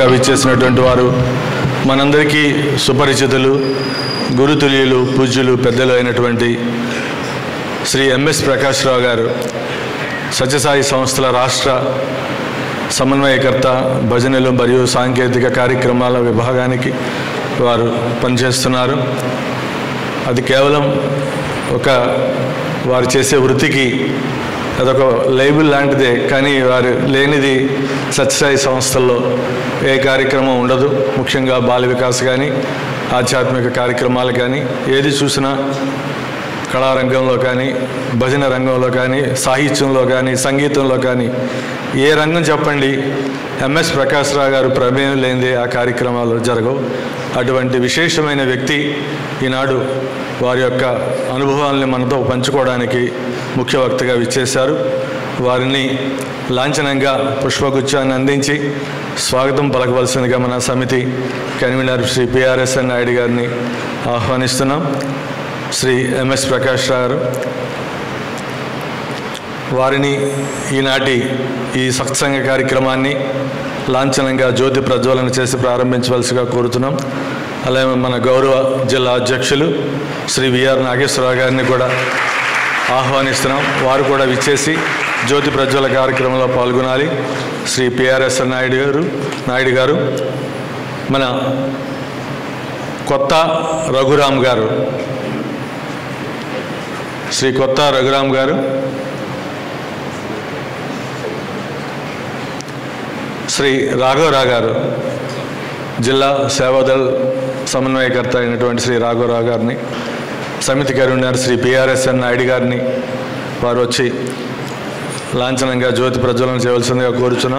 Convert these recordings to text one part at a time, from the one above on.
సందర్భంగా విచ్చేసినటువంటి వారు మనందరికీ సుపరిచితులు గురుతుల్యులు పూజ్యులు పెద్దలు అయినటువంటి శ్రీ ఎంఎస్ ప్రకాశ్రావు గారు సత్యసాయి సంస్థల రాష్ట్ర సమన్వయకర్త భజనలు మరియు సాంకేతిక కార్యక్రమాల విభాగానికి వారు పనిచేస్తున్నారు అది కేవలం ఒక వారు చేసే వృత్తికి అదొక లేబుల్ లాంటిదే కానీ వారు లేనిది సత్యసాయి సంస్థల్లో ఏ కార్యక్రమం ఉండదు ముఖ్యంగా బాల వికాస్ కానీ ఆధ్యాత్మిక కార్యక్రమాలు కానీ ఏది చూసినా కళారంగంలో కానీ భజన రంగంలో కానీ సాహిత్యంలో కానీ సంగీతంలో కానీ ఏ రంగం చెప్పండి ఎంఎస్ ప్రకాశ్రావు గారు ప్రమేయం లేనిదే ఆ కార్యక్రమాలు జరగవు అటువంటి విశేషమైన వ్యక్తి ఈనాడు వారి యొక్క అనుభవాల్ని మనతో పంచుకోవడానికి ముఖ్య వక్తగా విచ్చేశారు వారిని లాంఛనంగా పుష్పగుచ్చాన్ని అందించి స్వాగతం పలకవలసిందిగా మన సమితి కన్వీనర్ శ్రీ పిఆర్ఎస్ఎన్ నాయుడు గారిని ఆహ్వానిస్తున్నాం శ్రీ ఎంఎస్ ప్రకాష్ గారు వారిని ఈనాటి ఈ సత్సంగ కార్యక్రమాన్ని లాంఛనంగా జ్యోతి ప్రజ్వలన చేసి ప్రారంభించవలసిగా కోరుతున్నాం అలాగే మన గౌరవ జిల్లా అధ్యక్షులు శ్రీ విఆర్ నాగేశ్వరరావు గారిని కూడా ఆహ్వానిస్తున్నాం వారు కూడా విచ్చేసి జ్యోతి ప్రజ్వల కార్యక్రమంలో పాల్గొనాలి శ్రీ పిఆర్ఎస్ నాయుడు గారు నాయుడు గారు మన కొత్త రఘురామ్ గారు శ్రీ కొత్త రఘురామ్ గారు శ్రీ రాఘవరావు గారు జిల్లా సేవాదల్ సమన్వయకర్త అయినటువంటి శ్రీ రాఘవరావు గారిని సమితి కరుణారు శ్రీ పిఆర్ఎస్ఎన్ నాయుడు గారిని వారు వచ్చి లాంఛనంగా జ్యోతి ప్రజ్వలన చేయవలసిందిగా కోరుచున్నాం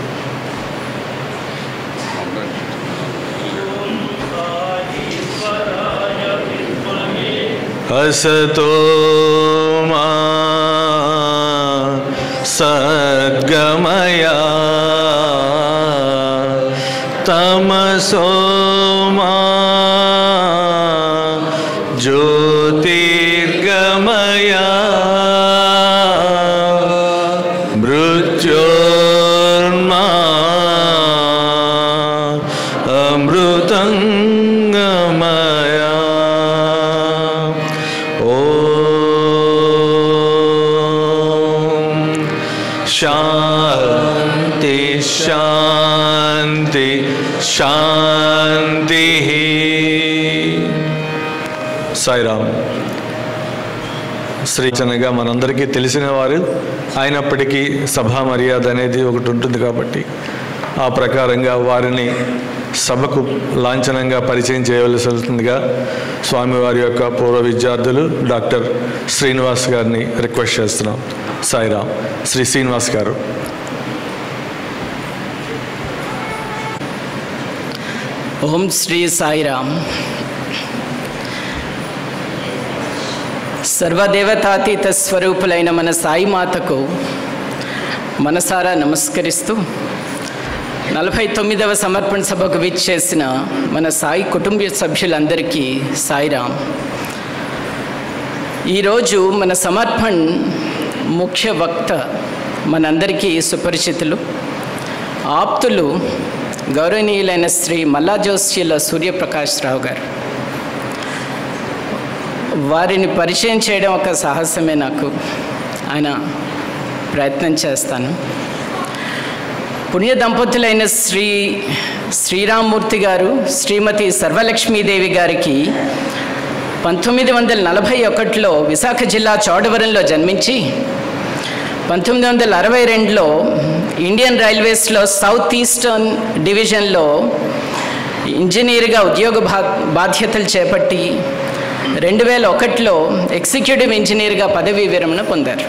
హసతో మా సద్గమయా తమసో మా జ్యోతిర్గమయా మృత్యోర్మా అమృతంగమయా ఓం శాంతి శాంతి శాంతి సాయిరామ్ శ్రీచనగా మనందరికీ తెలిసిన వారు అయినప్పటికీ సభా మర్యాద అనేది ఒకటి ఉంటుంది కాబట్టి ఆ ప్రకారంగా వారిని సభకు లాంఛనంగా పరిచయం చేయవలసిందిగా స్వామివారి యొక్క పూర్వ విద్యార్థులు డాక్టర్ శ్రీనివాస్ గారిని రిక్వెస్ట్ చేస్తున్నాం సాయిరామ్ శ్రీ శ్రీనివాస్ గారు ఓం శ్రీ సాయిరామ్ సర్వదేవతాతీత స్వరూపులైన మన సాయి మాతకు మనసారా నమస్కరిస్తూ నలభై తొమ్మిదవ సమర్పణ సభకు విచ్చేసిన మన సాయి కుటుంబ సభ్యులందరికీ సాయిరామ్ ఈరోజు మన సమర్పణ్ ముఖ్య వక్త మనందరికీ సుపరిచితులు ఆప్తులు గౌరవనీయులైన శ్రీ మల్లా జోస్యుల సూర్యప్రకాష్ రావు గారు వారిని పరిచయం చేయడం ఒక సాహసమే నాకు ఆయన ప్రయత్నం చేస్తాను పుణ్య దంపతులైన శ్రీ శ్రీరామ్మూర్తి గారు శ్రీమతి సర్వలక్ష్మీదేవి గారికి పంతొమ్మిది వందల నలభై ఒకటిలో విశాఖ జిల్లా చోడవరంలో జన్మించి పంతొమ్మిది వందల అరవై రెండులో ఇండియన్ రైల్వేస్లో సౌత్ ఈస్టర్న్ డివిజన్లో ఇంజనీర్గా ఉద్యోగ బా బాధ్యతలు చేపట్టి రెండు వేల ఒకటిలో ఎగ్జిక్యూటివ్ ఇంజనీర్గా పదవీ విరమణ పొందారు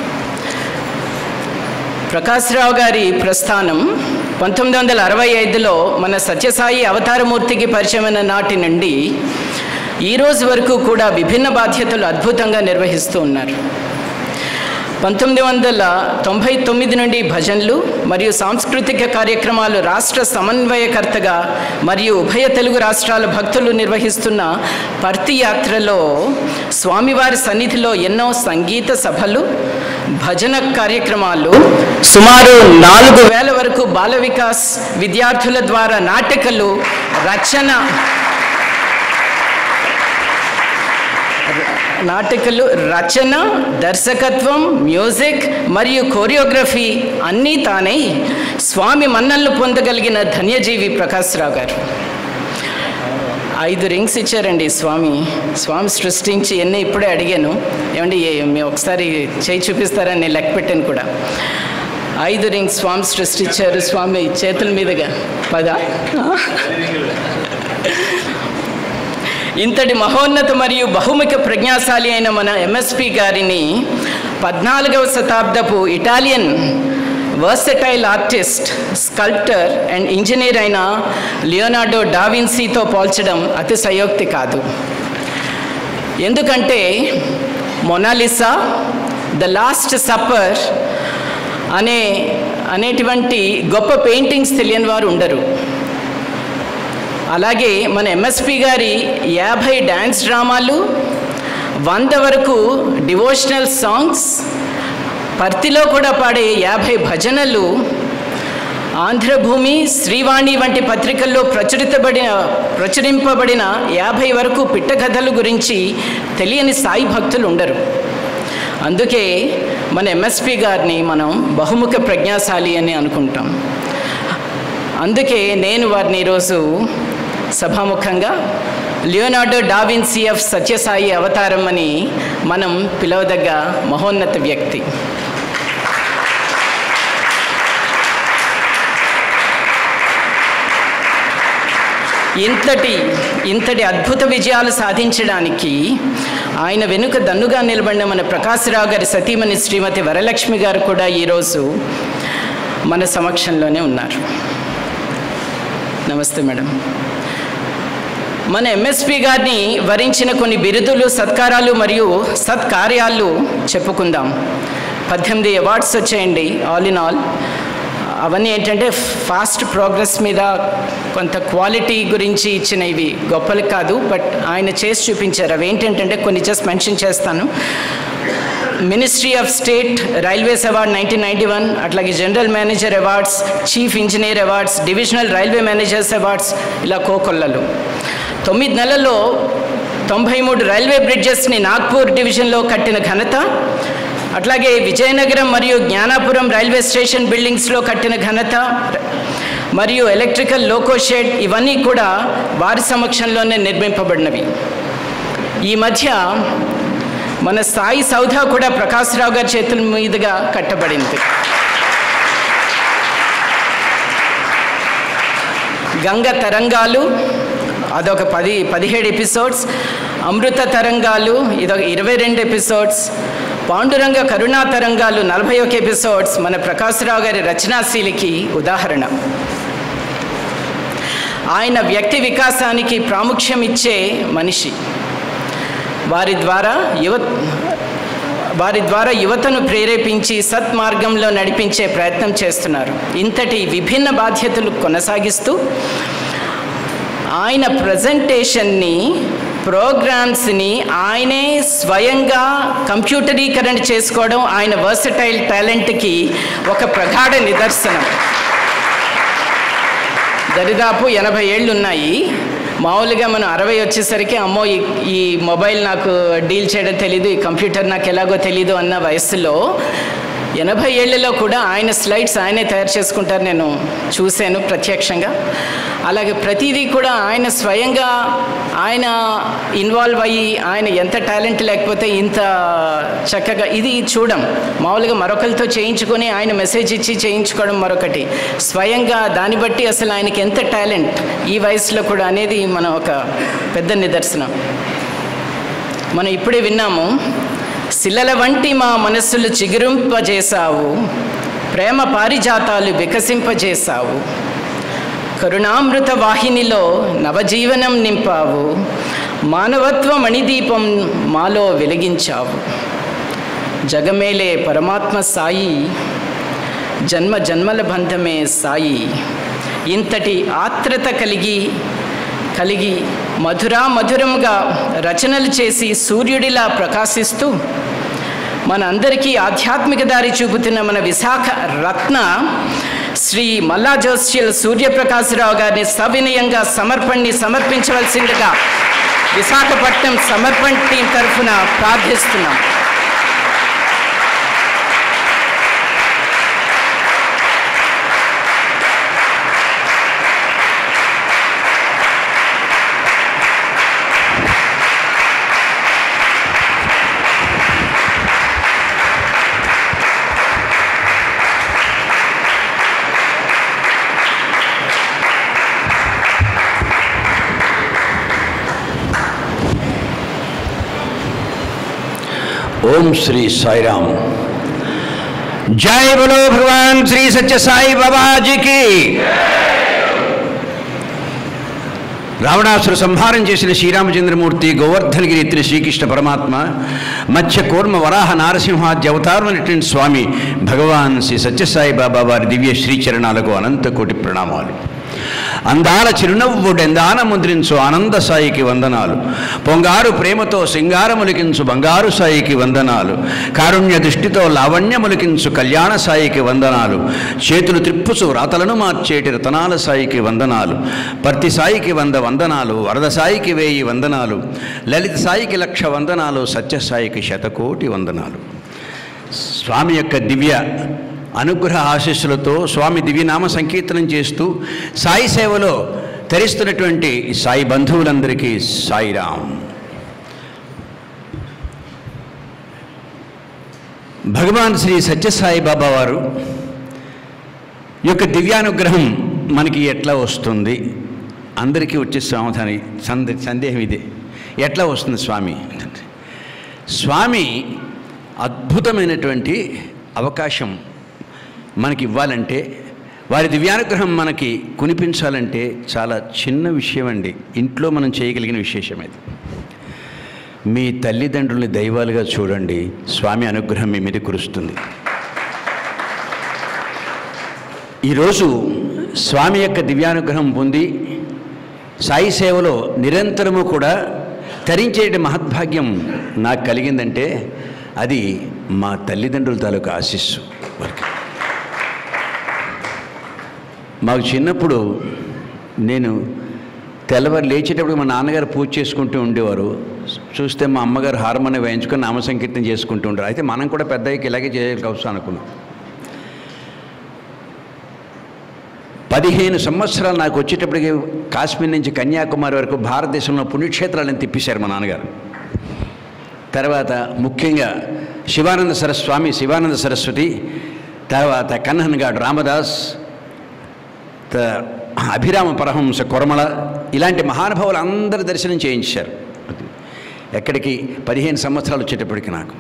ప్రకాశ్రావు గారి ప్రస్థానం పంతొమ్మిది వందల అరవై ఐదులో మన సత్యసాయి అవతారమూర్తికి పరిచయమైన నాటి నుండి ఈ రోజు వరకు కూడా విభిన్న బాధ్యతలు అద్భుతంగా నిర్వహిస్తూ ఉన్నారు పంతొమ్మిది వందల తొంభై తొమ్మిది నుండి భజనలు మరియు సాంస్కృతిక కార్యక్రమాలు రాష్ట్ర సమన్వయకర్తగా మరియు ఉభయ తెలుగు రాష్ట్రాల భక్తులు నిర్వహిస్తున్న పర్తి యాత్రలో స్వామివారి సన్నిధిలో ఎన్నో సంగీత సభలు భజన కార్యక్రమాలు సుమారు నాలుగు వేల వరకు బాల వికాస్ విద్యార్థుల ద్వారా నాటికలు రచన నాటికలు రచన దర్శకత్వం మ్యూజిక్ మరియు కోరియోగ్రఫీ అన్నీ తానై స్వామి మన్నలను పొందగలిగిన ధన్యజీవి ప్రకాశ్రావు గారు ఐదు రింగ్స్ ఇచ్చారండి స్వామి స్వామి సృష్టించి ఎన్ని ఇప్పుడే అడిగాను ఏమండి ఏ- మీ ఒకసారి చేయి చూపిస్తారని నేను లెక్క పెట్టాను కూడా ఐదు రింగ్స్ స్వామి సృష్టించారు స్వామి చేతుల మీదుగా పదా ఇంతటి మహోన్నత మరియు బహుముఖ ప్రజ్ఞాశాలి అయిన మన ఎంఎస్పి గారిని పద్నాలుగవ శతాబ్దపు Italian versatile artist sculptor and engineer అయిన లియోనార్డో డావిన్సీతో పోల్చడం అతి సయోక్తి కాదు ఎందుకంటే మొనాలిసా ద లాస్ట్ సప్పర్ అనే అనేటువంటి గొప్ప పెయింటింగ్స్ తెలియని వారు ఉండరు అలాగే మన ఎంఎస్పి గారి యాభై డ్యాన్స్ డ్రామాలు వంద వరకు డివోషనల్ సాంగ్స్ పర్తిలో కూడా పాడే యాభై భజనలు ఆంధ్రభూమి శ్రీవాణి వంటి పత్రికల్లో ప్రచురితబడిన ప్రచురింపబడిన యాభై వరకు పిట్టకథల గురించి తెలియని సాయి భక్తులు ఉండరు అందుకే మన ఎంఎస్పి గారిని మనం బహుముఖ ప్రజ్ఞాశాలి అని అనుకుంటాం అందుకే నేను వారిని ఈరోజు సభాముఖంగా లియోనార్డో డావిన్సీ ఆఫ్ సత్యసాయి అవతారం అని మనం పిలవదగ్గ మహోన్నత వ్యక్తి ఇంతటి ఇంతటి అద్భుత విజయాలు సాధించడానికి ఆయన వెనుక దన్నుగా నిలబడిన మన ప్రకాశరావు గారి సతీమణి శ్రీమతి వరలక్ష్మి గారు కూడా ఈరోజు మన సమక్షంలోనే ఉన్నారు నమస్తే మేడం మన ఎంఎస్పి గారిని వరించిన కొన్ని బిరుదులు సత్కారాలు మరియు సత్కార్యాలు చెప్పుకుందాం పద్దెనిమిది అవార్డ్స్ వచ్చాయండి ఆల్ ఇన్ ఆల్ అవన్నీ ఏంటంటే ఫాస్ట్ ప్రోగ్రెస్ మీద కొంత క్వాలిటీ గురించి ఇచ్చిన ఇవి గొప్పలు కాదు బట్ ఆయన చేసి చూపించారు అవి ఏంటంటే కొన్ని జస్ట్ మెన్షన్ చేస్తాను ministry of state railways award nineteen ninety one అట్లాగే general manager awards chief engineer awards divisional railway managers awards ఇలా కోకొల్లలు తొమ్మిది నెలల్లో తొంభై మూడు రైల్వే బ్రిడ్జెస్ని నాగ్పూర్ డివిజన్లో కట్టిన ఘనత అట్లాగే విజయనగరం మరియు జ్ఞానాపురం రైల్వే స్టేషన్ బిల్డింగ్స్లో కట్టిన ఘనత మరియు ఎలక్ట్రికల్ లోకో షెడ్ ఇవన్నీ కూడా వారి సమక్షంలోనే నిర్మింపబడినవి ఈ మధ్య మన సాయి సౌధ కూడా ప్రకాశ్రావు గారి చేతుల మీదుగా కట్టబడింది గంగ తరంగాలు అదొక పది పదిహేడు ఎపిసోడ్స్ అమృత తరంగాలు ఇదొక ఇరవై రెండు ఎపిసోడ్స్ పాండురంగ కరుణా తరంగాలు నలభై ఒక ఎపిసోడ్స్ మన ప్రకాశ్రావు గారి రచనాశీలికి ఉదాహరణ ఆయన వ్యక్తి వికాసానికి ప్రాముఖ్యం ఇచ్చే మనిషి వారి ద్వారా యువ వారి ద్వారా యువతను ప్రేరేపించి సత్మార్గంలో నడిపించే ప్రయత్నం చేస్తున్నారు ఇంతటి విభిన్న బాధ్యతలు కొనసాగిస్తూ ఆయన ప్రజెంటేషన్ని ప్రోగ్రామ్స్ని ఆయనే స్వయంగా కంప్యూటరీకరణ చేసుకోవడం ఆయన వర్సటైల్ టాలెంట్కి ఒక ప్రగాఢ నిదర్శనం దరిదాపు ఎనభై ఏళ్ళు ఉన్నాయి మామూలుగా మనం అరవై వచ్చేసరికి అమ్మో ఈ ఈ మొబైల్ నాకు డీల్ చేయడం తెలీదు ఈ కంప్యూటర్ నాకు ఎలాగో తెలీదు అన్న వయసులో ఎనభై ఏళ్ళలో కూడా ఆయన స్లైడ్స్ ఆయనే తయారు చేసుకుంటారు నేను చూశాను ప్రత్యక్షంగా అలాగే ప్రతిదీ కూడా ఆయన స్వయంగా ఆయన ఇన్వాల్వ్ అయ్యి ఆయన ఎంత టాలెంట్ లేకపోతే ఇంత చక్కగా ఇది చూడం మామూలుగా మరొకరితో చేయించుకొని ఆయన మెసేజ్ ఇచ్చి చేయించుకోవడం మరొకటి స్వయంగా దాన్ని బట్టి అసలు ఆయనకి ఎంత టాలెంట్ ఈ వయసులో కూడా అనేది మనం ఒక పెద్ద నిదర్శనం మనం ఇప్పుడే విన్నాము శిలల వంటి మా మనస్సులు చిగురింపజేశావు ప్రేమ పారిజాతాలు వికసింపజేశావు కరుణామృత వాహినిలో నవజీవనం నింపావు మానవత్వ మణిదీపం మాలో వెలిగించావు జగమేలే పరమాత్మ సాయి జన్మ జన్మల బంధమే సాయి ఇంతటి ఆత్రత కలిగి కలిగి మధురా మధురముగా రచనలు చేసి సూర్యుడిలా ప్రకాశిస్తూ మన అందరికీ ఆధ్యాత్మిక దారి చూపుతున్న మన విశాఖ రత్న శ్రీ మల్లా జోస్టిల్ సూర్యప్రకాశరావు గారిని సవినయంగా సమర్పణని సమర్పించవలసిందిగా విశాఖపట్నం సమర్పణ టీం తరఫున ప్రార్థిస్తున్నాం ओम श्री साई राम जय बोलो भगवान श्री सत्य साई बाबा जी की రావణాసుర సంహారం చేసిన శ్రీరామచంద్రమూర్తి గోవర్ధనగిరి ఎత్తిన శ్రీకృష్ణ పరమాత్మ మత్స్య కూర్మ వరాహ నారసింహాద్య అవతారమైనటువంటి స్వామి భగవాన్ శ్రీ సత్యసాయి బాబా వారి దివ్య శ్రీచరణాలకు అనంత కోటి ప్రణామాలు అందాల చిరునవ్వుడెందాన ముద్రించు ఆనంద సాయికి వందనాలు పొంగారు ప్రేమతో సింగారములికించు బంగారు సాయికి వందనాలు కారుణ్య దృష్టితో లావణ్యములికించు కళ్యాణ సాయికి వందనాలు చేతులు త్రిప్పుచు రాతలను మార్చేటి రతనాల సాయికి వందనాలు పర్తి సాయికి వంద వందనాలు వరద సాయికి వేయి వందనాలు లలిత సాయికి లక్ష వందనాలు సత్య సాయికి శతకోటి వందనాలు స్వామి యొక్క దివ్య అనుగ్రహ ఆశీస్సులతో స్వామి దివ్యనామ సంకీర్తనం చేస్తూ సాయి సేవలో తరిస్తున్నటువంటి సాయి బంధువులందరికీ సాయిరాం భగవాన్ శ్రీ సత్యసాయి బాబా వారు యొక్క దివ్యానుగ్రహం మనకి ఎట్లా వస్తుంది అందరికీ వచ్చే సమాధానం సంద సందేహం ఇదే ఎట్లా వస్తుంది స్వామి స్వామి అద్భుతమైనటువంటి అవకాశం మనకి ఇవ్వాలంటే వారి దివ్యానుగ్రహం మనకి కునిపించాలంటే చాలా చిన్న విషయం అండి ఇంట్లో మనం చేయగలిగిన విశేషం ఇది మీ తల్లిదండ్రుల్ని దైవాలుగా చూడండి స్వామి అనుగ్రహం మీ మీద కురుస్తుంది ఈరోజు స్వామి యొక్క దివ్యానుగ్రహం పొంది సాయి సేవలో నిరంతరము కూడా తరించే మహద్భాగ్యం నాకు కలిగిందంటే అది మా తల్లిదండ్రుల తాలూకు ఆశిస్సు వారికి మాకు చిన్నప్పుడు నేను తెల్లవారు లేచేటప్పుడు మా నాన్నగారు పూజ చేసుకుంటూ ఉండేవారు చూస్తే మా అమ్మగారు హార్మోని వేయించుకొని నామ సంకీర్తన చేసుకుంటూ ఉంటారు అయితే మనం కూడా పెద్దయ్యకి ఇలాగే చేయాలి కావచ్చు అనుకున్నాం పదిహేను సంవత్సరాలు నాకు వచ్చేటప్పటికి కాశ్మీర్ నుంచి కన్యాకుమారి వరకు భారతదేశంలో పుణ్యక్షేత్రాలను తిప్పేశారు మా నాన్నగారు తర్వాత ముఖ్యంగా శివానంద సరస్వామి శివానంద సరస్వతి తర్వాత కన్నహన్గాడు రామదాస్ త- అభిరామ పరహంస కొరమల ఇలాంటి మహానుభావులు అందరి దర్శనం చేయించారు ఎక్కడికి పదిహేను సంవత్సరాలు వచ్చేటప్పటికి నాకు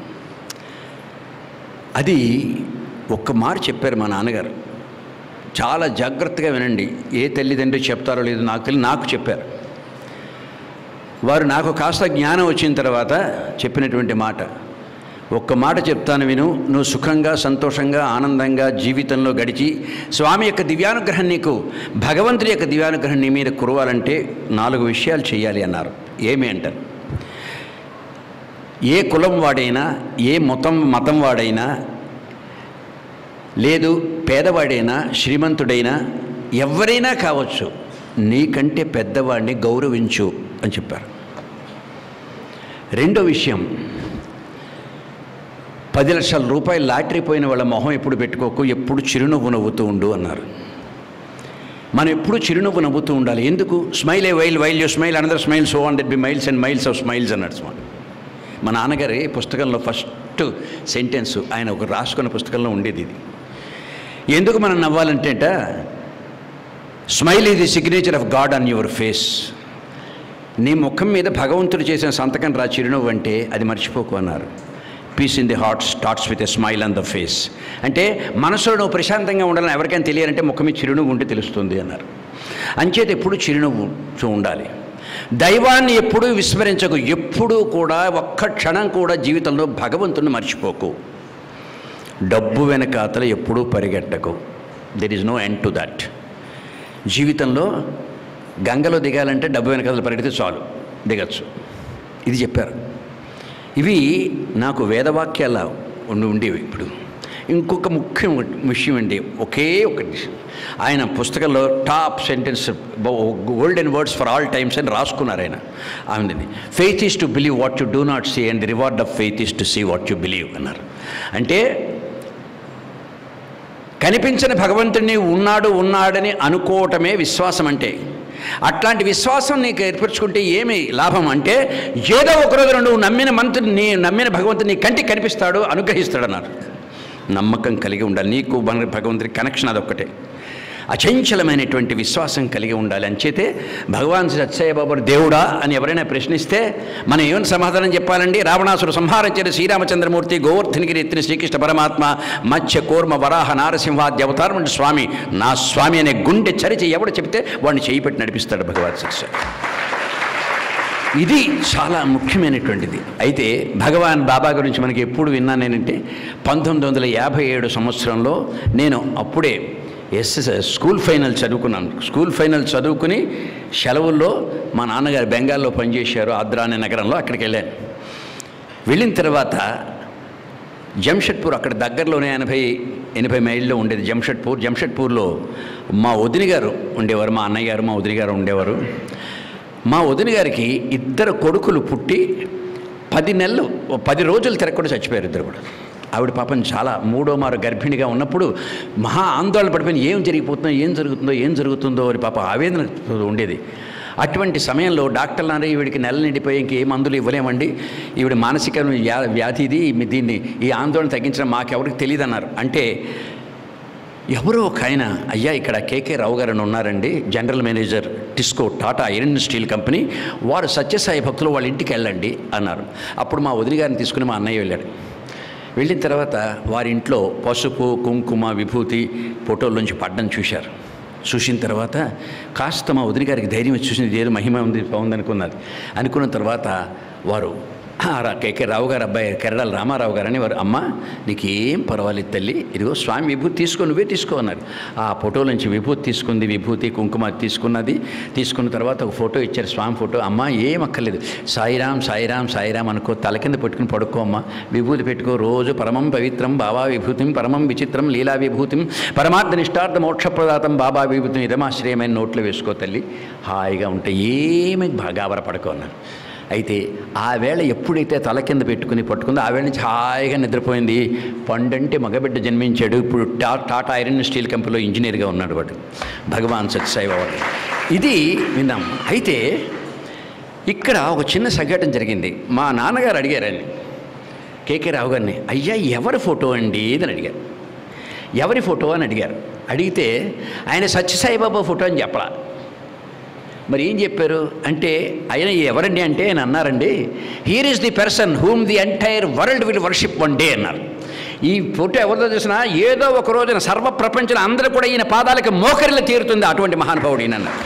అది ఒక్క మాట చెప్పారు మా నాన్నగారు చాలా జాగ్రత్తగా వినండి ఏ తల్లిదండ్రి చెప్తారో లేదో నాకు తెలియదు నాకు చెప్పారు వారు నాకు కాస్త జ్ఞానం వచ్చిన తర్వాత చెప్పినటువంటి మాట ఒక్క మాట చెప్తాను విను నువ్వు సుఖంగా సంతోషంగా ఆనందంగా జీవితంలో గడిచి స్వామి యొక్క దివ్యానుగ్రహం నీకు భగవంతుడి యొక్క దివ్యానుగ్రహం నీ మీద కురవాలంటే నాలుగు విషయాలు చేయాలి అన్నారు ఏమి అంటారు ఏ కులం వాడైనా ఏ మతం మతం వాడైనా లేదు పేదవాడైనా శ్రీమంతుడైనా ఎవరైనా కావచ్చు నీకంటే పెద్దవాడిని గౌరవించు అని చెప్పారు రెండో విషయం పది లక్షల రూపాయలు లాటరీ పోయిన వాళ్ళ మొహం ఎప్పుడు పెట్టుకోకు ఎప్పుడు చిరునవ్వు నవ్వుతూ ఉండు అన్నారు మనం ఎప్పుడు చిరునవ్వు నవ్వుతూ ఉండాలి ఎందుకు smile a while while you smile another smile so on that be miles and miles of smiles అన్నాడు స్వామి మా నాన్నగారి పుస్తకంలో ఫస్ట్ సెంటెన్స్ ఆయన ఒక రాసుకున్న పుస్తకంలో ఉండేది ఇది ఎందుకు మనం నవ్వాలంటే అంట స్మైల్ ఇది signature of God on your face నీ ముఖం మీద భగవంతుడు చేసిన సంతకం రా చిరునవ్వు అంటే అది మర్చిపోకు అన్నారు peace in the heart starts with a smile on the face అంటే మనసులో నువ్వు ప్రశాంతంగా ఉండాలని ఎవరికైనా తెలియాలంటే ముఖం మీద చిరునవ్వు ఉంటే తెలుస్తుంది అన్నారు అంచేత ఎప్పుడు చిరునవ్వు చూ ఉండాలి దైవాన్ని ఎప్పుడూ విస్మరించకు ఎప్పుడూ కూడా ఒక్క క్షణం కూడా జీవితంలో భగవంతుని మర్చిపోకు డబ్బు వెనకాతల ఎప్పుడూ పరిగెట్టకు there is no end to that జీవితంలో గంగలో దిగాలంటే డబ్బు వెనకాతల పరిగెడితే చాలు దిగచ్చు ఇది చెప్పారు ఇవి నాకు వేదవాక్యాల ఉండి ఉండేవి ఇప్పుడు ఇంకొక ముఖ్యం విషయం అండి ఒకే ఒక విషయం ఆయన పుస్తకంలో top sentence golden words for all times అని రాసుకున్నారు ఆయన ఆమెది faith is to believe what you do not see and reward of faith is to see what you believe అన్నారు అంటే కనిపించని భగవంతుడిని ఉన్నాడు ఉన్నాడని అనుకోవటమే విశ్వాసం అంటే అట్లాంటి విశ్వాసం నీకు ఏర్పరచుకుంటే ఏమి లాభం అంటే ఏదో ఒకరోజు నువ్వు నమ్మిన మంత్రుని నీ నమ్మిన భగవంతుని నీ కంటికి కనిపిస్తాడు అనుగ్రహిస్తాడు అన్నారు నమ్మకం కలిగి ఉండాలి నీకు మన భగవంతుడి కనెక్షన్ అదొక్కటే అచంచలమైనటువంటి విశ్వాసం కలిగి ఉండాలి అంచేతే భగవాన్ సత్యబాబు దేవుడా అని ఎవరైనా ప్రశ్నిస్తే మనం ఏమని సమాధానం చెప్పాలండి రావణాసురు సంహారం చేసిన శ్రీరామచంద్రమూర్తి గోవర్ధనగిరి ఎత్తిన శ్రీకృష్ణ పరమాత్మ మత్స్య కూర్మ వరాహ నారసింహాద్య అవతారం స్వామి నా స్వామి అనే గుండె చరిచి ఎవడు చెప్తే వాడిని చేయి పెట్టి నడిపిస్తాడు భగవాన్ సత్య ఇది చాలా ముఖ్యమైనటువంటిది అయితే భగవాన్ బాబా గురించి మనకి ఎప్పుడు విన్నాను నేనంటే పంతొమ్మిది వందల యాభై ఏడు సంవత్సరంలో నేను అప్పుడే ఎస్ఎస్ స్కూల్ ఫైనల్ చదువుకున్నాను స్కూల్ ఫైనల్ చదువుకుని సెలవుల్లో మా నాన్నగారు బెంగాల్లో పనిచేశారు ఆద్రా అనే నగరంలో అక్కడికి వెళ్ళాను వెళ్ళిన తర్వాత జంషెడ్పూర్ అక్కడ దగ్గరలోనే ఎనభై ఎనభై మైళ్ళలో ఉండేది జంషెడ్పూర్ జంషెడ్పూర్లో మా వదిన గారు ఉండేవారు మా అన్నయ్య గారు మా వదిన గారు ఉండేవారు మా వదిన గారికి ఇద్దరు కొడుకులు పుట్టి పది నెలలు ఓ పది రోజులు తిరగకుండా చచ్చిపోయారు ఇద్దరు కూడా ఆవిడ పాపం చాలా మూడో మారు గర్భిణిగా ఉన్నప్పుడు మహా ఆందోళన పడిపోయిన ఏం జరిగిపోతుందో ఏం జరుగుతుందో ఏం జరుగుతుందో అని పాప ఆవేదన ఉండేది అటువంటి సమయంలో డాక్టర్లు అన్నారు ఈవిడికి నెల నిండిపోయి ఇంకే మందులు ఇవ్వలేమండి ఈవిడ మానసిక వ్యా వ్యాధి ఇది మీ- దీన్ని ఈ ఆందోళన తగ్గించడం మాకెవరికి తెలియదు అన్నారు అంటే ఎవరో ఒక ఆయన అయ్యా ఇక్కడ కేకే రావు గారు అని ఉన్నారండి general manager TISCO Tata iron steel company వారు సత్యసాయి భక్తులు వాళ్ళ ఇంటికి వెళ్ళండి అన్నారు అప్పుడు మా వదిలి గారిని తీసుకుని మా అన్నయ్య వెళ్ళాడు వెళ్ళిన తర్వాత వారి ఇంట్లో పసుపు కుంకుమ విభూతి ఫోటోల్లోంచి పడ్డం చూశారు చూసిన తర్వాత కాస్త మా వదిలి గారికి ధైర్యం వచ్చి చూసింది ఏదో మహిమ ఉంది బాగుంది అనుకున్నది అనుకున్న తర్వాత వారు "ఆ, రా కేకే రావు గారు అబ్బాయి కెరడాల రామారావు గారు అని వారు అమ్మ నీకేం పర్వాలేదు తల్లి ఇదిగో స్వామి విభూతి తీసుకో నువ్వే తీసుకో అన్నారు ఆ ఫోటో నుంచి విభూతి తీసుకుంది విభూతి కుంకుమ తీసుకున్నది తీసుకున్న తర్వాత ఒక ఫోటో ఇచ్చారు స్వామి ఫోటో అమ్మ ఏం అక్కర్లేదు సాయిరాం సాయిరాం సాయిరాం అనుకో తల కింద పెట్టుకుని పడుకో అమ్మ విభూతి పెట్టుకో రోజు పరమం పవిత్రం బాబా విభూతిం పరమం విచిత్రం లీలా విభూతిం పరమార్థ నిష్టార్థ మోక్షప్రదాతం బాబా విభూతిని ఇదమాశ్రయమైన నోట్లో వేసుకో తల్లి హాయిగా ఉంటే ఏమి గాబర పడుకో అన్నాను అయితే ఆ వేళ ఎప్పుడైతే తల కింద పెట్టుకుని పట్టుకుందో ఆ వేళ నుంచి హాయిగా నిద్రపోయింది పండంటే మగబిడ్డ జన్మించాడు ఇప్పుడు టా టాటా ఐరన్ స్టీల్ కంపెనీలో ఇంజనీర్గా ఉన్నాడు వాడు భగవాన్ సత్యసాయి బాబా ఇది విన్నాం అయితే ఇక్కడ ఒక చిన్న సంఘటన జరిగింది మా నాన్నగారు అడిగారని కేకే రావు గారిని అయ్యా ఎవరి ఫోటో అండి అని అడిగారు ఎవరి ఫోటో అని అడిగారు అడిగితే ఆయన సత్యసాయిబాబా ఫోటో అని చెప్పలా మరి ఏం చెప్పారు అంటే ఆయన ఎవరండి అంటే ఆయన అన్నారండి here is the person whom the entire world will worship one day అన్నారు ఈ ఫోటో ఎవరిదో చూసినా ఏదో ఒక రోజున సర్వ ప్రపంచం అందరూ కూడా ఈయన పాదాలకి మోకరిలో తీరుతుంది అటువంటి మహానుభావుడు ఈయన అన్నారు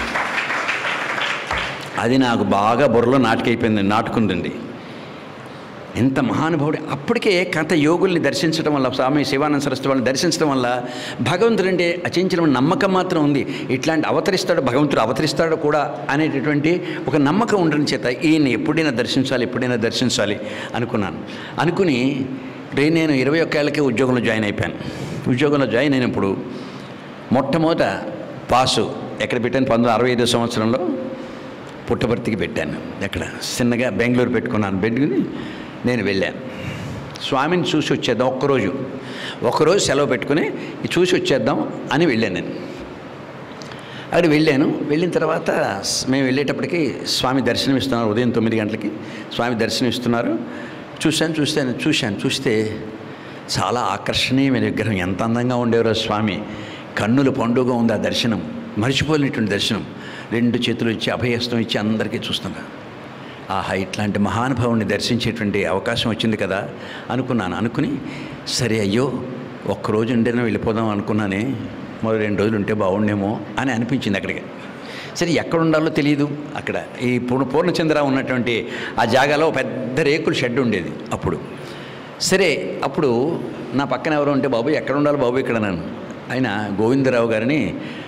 అది నాకు బాగా బుర్రలో నాటుకైపోయింది నాటుకుందండి ఎంత మహానుభావుడు అప్పటికే కంత యోగుల్ని దర్శించడం వల్ల స్వామి శివానంద సరస్వతి వాళ్ళని దర్శించడం వల్ల భగవంతుడు అంటే అచించడం నమ్మకం మాత్రం ఉంది ఇట్లాంటి అవతరిస్తాడు భగవంతుడు అవతరిస్తాడు కూడా అనేటటువంటి ఒక నమ్మకం ఉండడం చేత ఈయన ఎప్పుడైనా దర్శించాలి ఎప్పుడైనా దర్శించాలి అనుకున్నాను అనుకుని రే నేను ఇరవై ఒక్కేళ్ళకే ఉద్యోగంలో జాయిన్ అయిపోయాను ఉద్యోగంలో జాయిన్ అయినప్పుడు మొట్టమొదట పాసు ఎక్కడ పెట్టాను పంతొమ్మిది అరవై ఐదో సంవత్సరంలో పుట్టపర్తికి పెట్టాను ఎక్కడ చిన్నగా బెంగళూరు పెట్టుకున్నాను పెట్టుకుని నేను వెళ్ళాను స్వామిని చూసి వచ్చేద్దాం ఒక్కరోజు ఒక్కరోజు సెలవు పెట్టుకుని ఇది చూసి వచ్చేద్దాం అని వెళ్ళాను నేను అక్కడ వెళ్ళాను వెళ్ళిన తర్వాత స్- మేము వెళ్ళేటప్పటికి స్వామి దర్శనం ఇస్తున్నారు ఉదయం తొమ్మిది గంటలకి స్వామి దర్శనం ఇస్తున్నారు చూశాను చూశాను చూశాను చూస్తే చాలా ఆకర్షణీయమైన విగ్రహం ఎంత అందంగా ఉండేవారో స్వామి కన్నుల పండుగ ఉంది ఆ దర్శనం మర్చిపోలేనటువంటి దర్శనం రెండు చేతులు ఇచ్చి అభయస్తం ఇచ్చి అందరికీ చూస్తున్నా ఆహా ఇట్లాంటి మహానుభావుని దర్శించేటువంటి అవకాశం వచ్చింది కదా అనుకున్నాను అనుకుని సరే అయ్యో ఒక్కరోజు ఉండేనా వెళ్ళిపోదాం అనుకున్నానే మరో రెండు రోజులు ఉంటే బాగుండేమో అని అనిపించింది అక్కడికి సరే ఎక్కడ ఉండాలో తెలియదు అక్కడ ఈ పూర్ణ పూర్ణచంద్ర ఉన్నటువంటి ఆ జాగాలో పెద్ద రేకుల షెడ్ ఉండేది అప్పుడు సరే అప్పుడు నా పక్కన ఎవరో ఉంటే బాబు ఎక్కడ ఉండాలి బాబు ఇక్కడ నన్ను ఆయన గోవిందరావు గారిని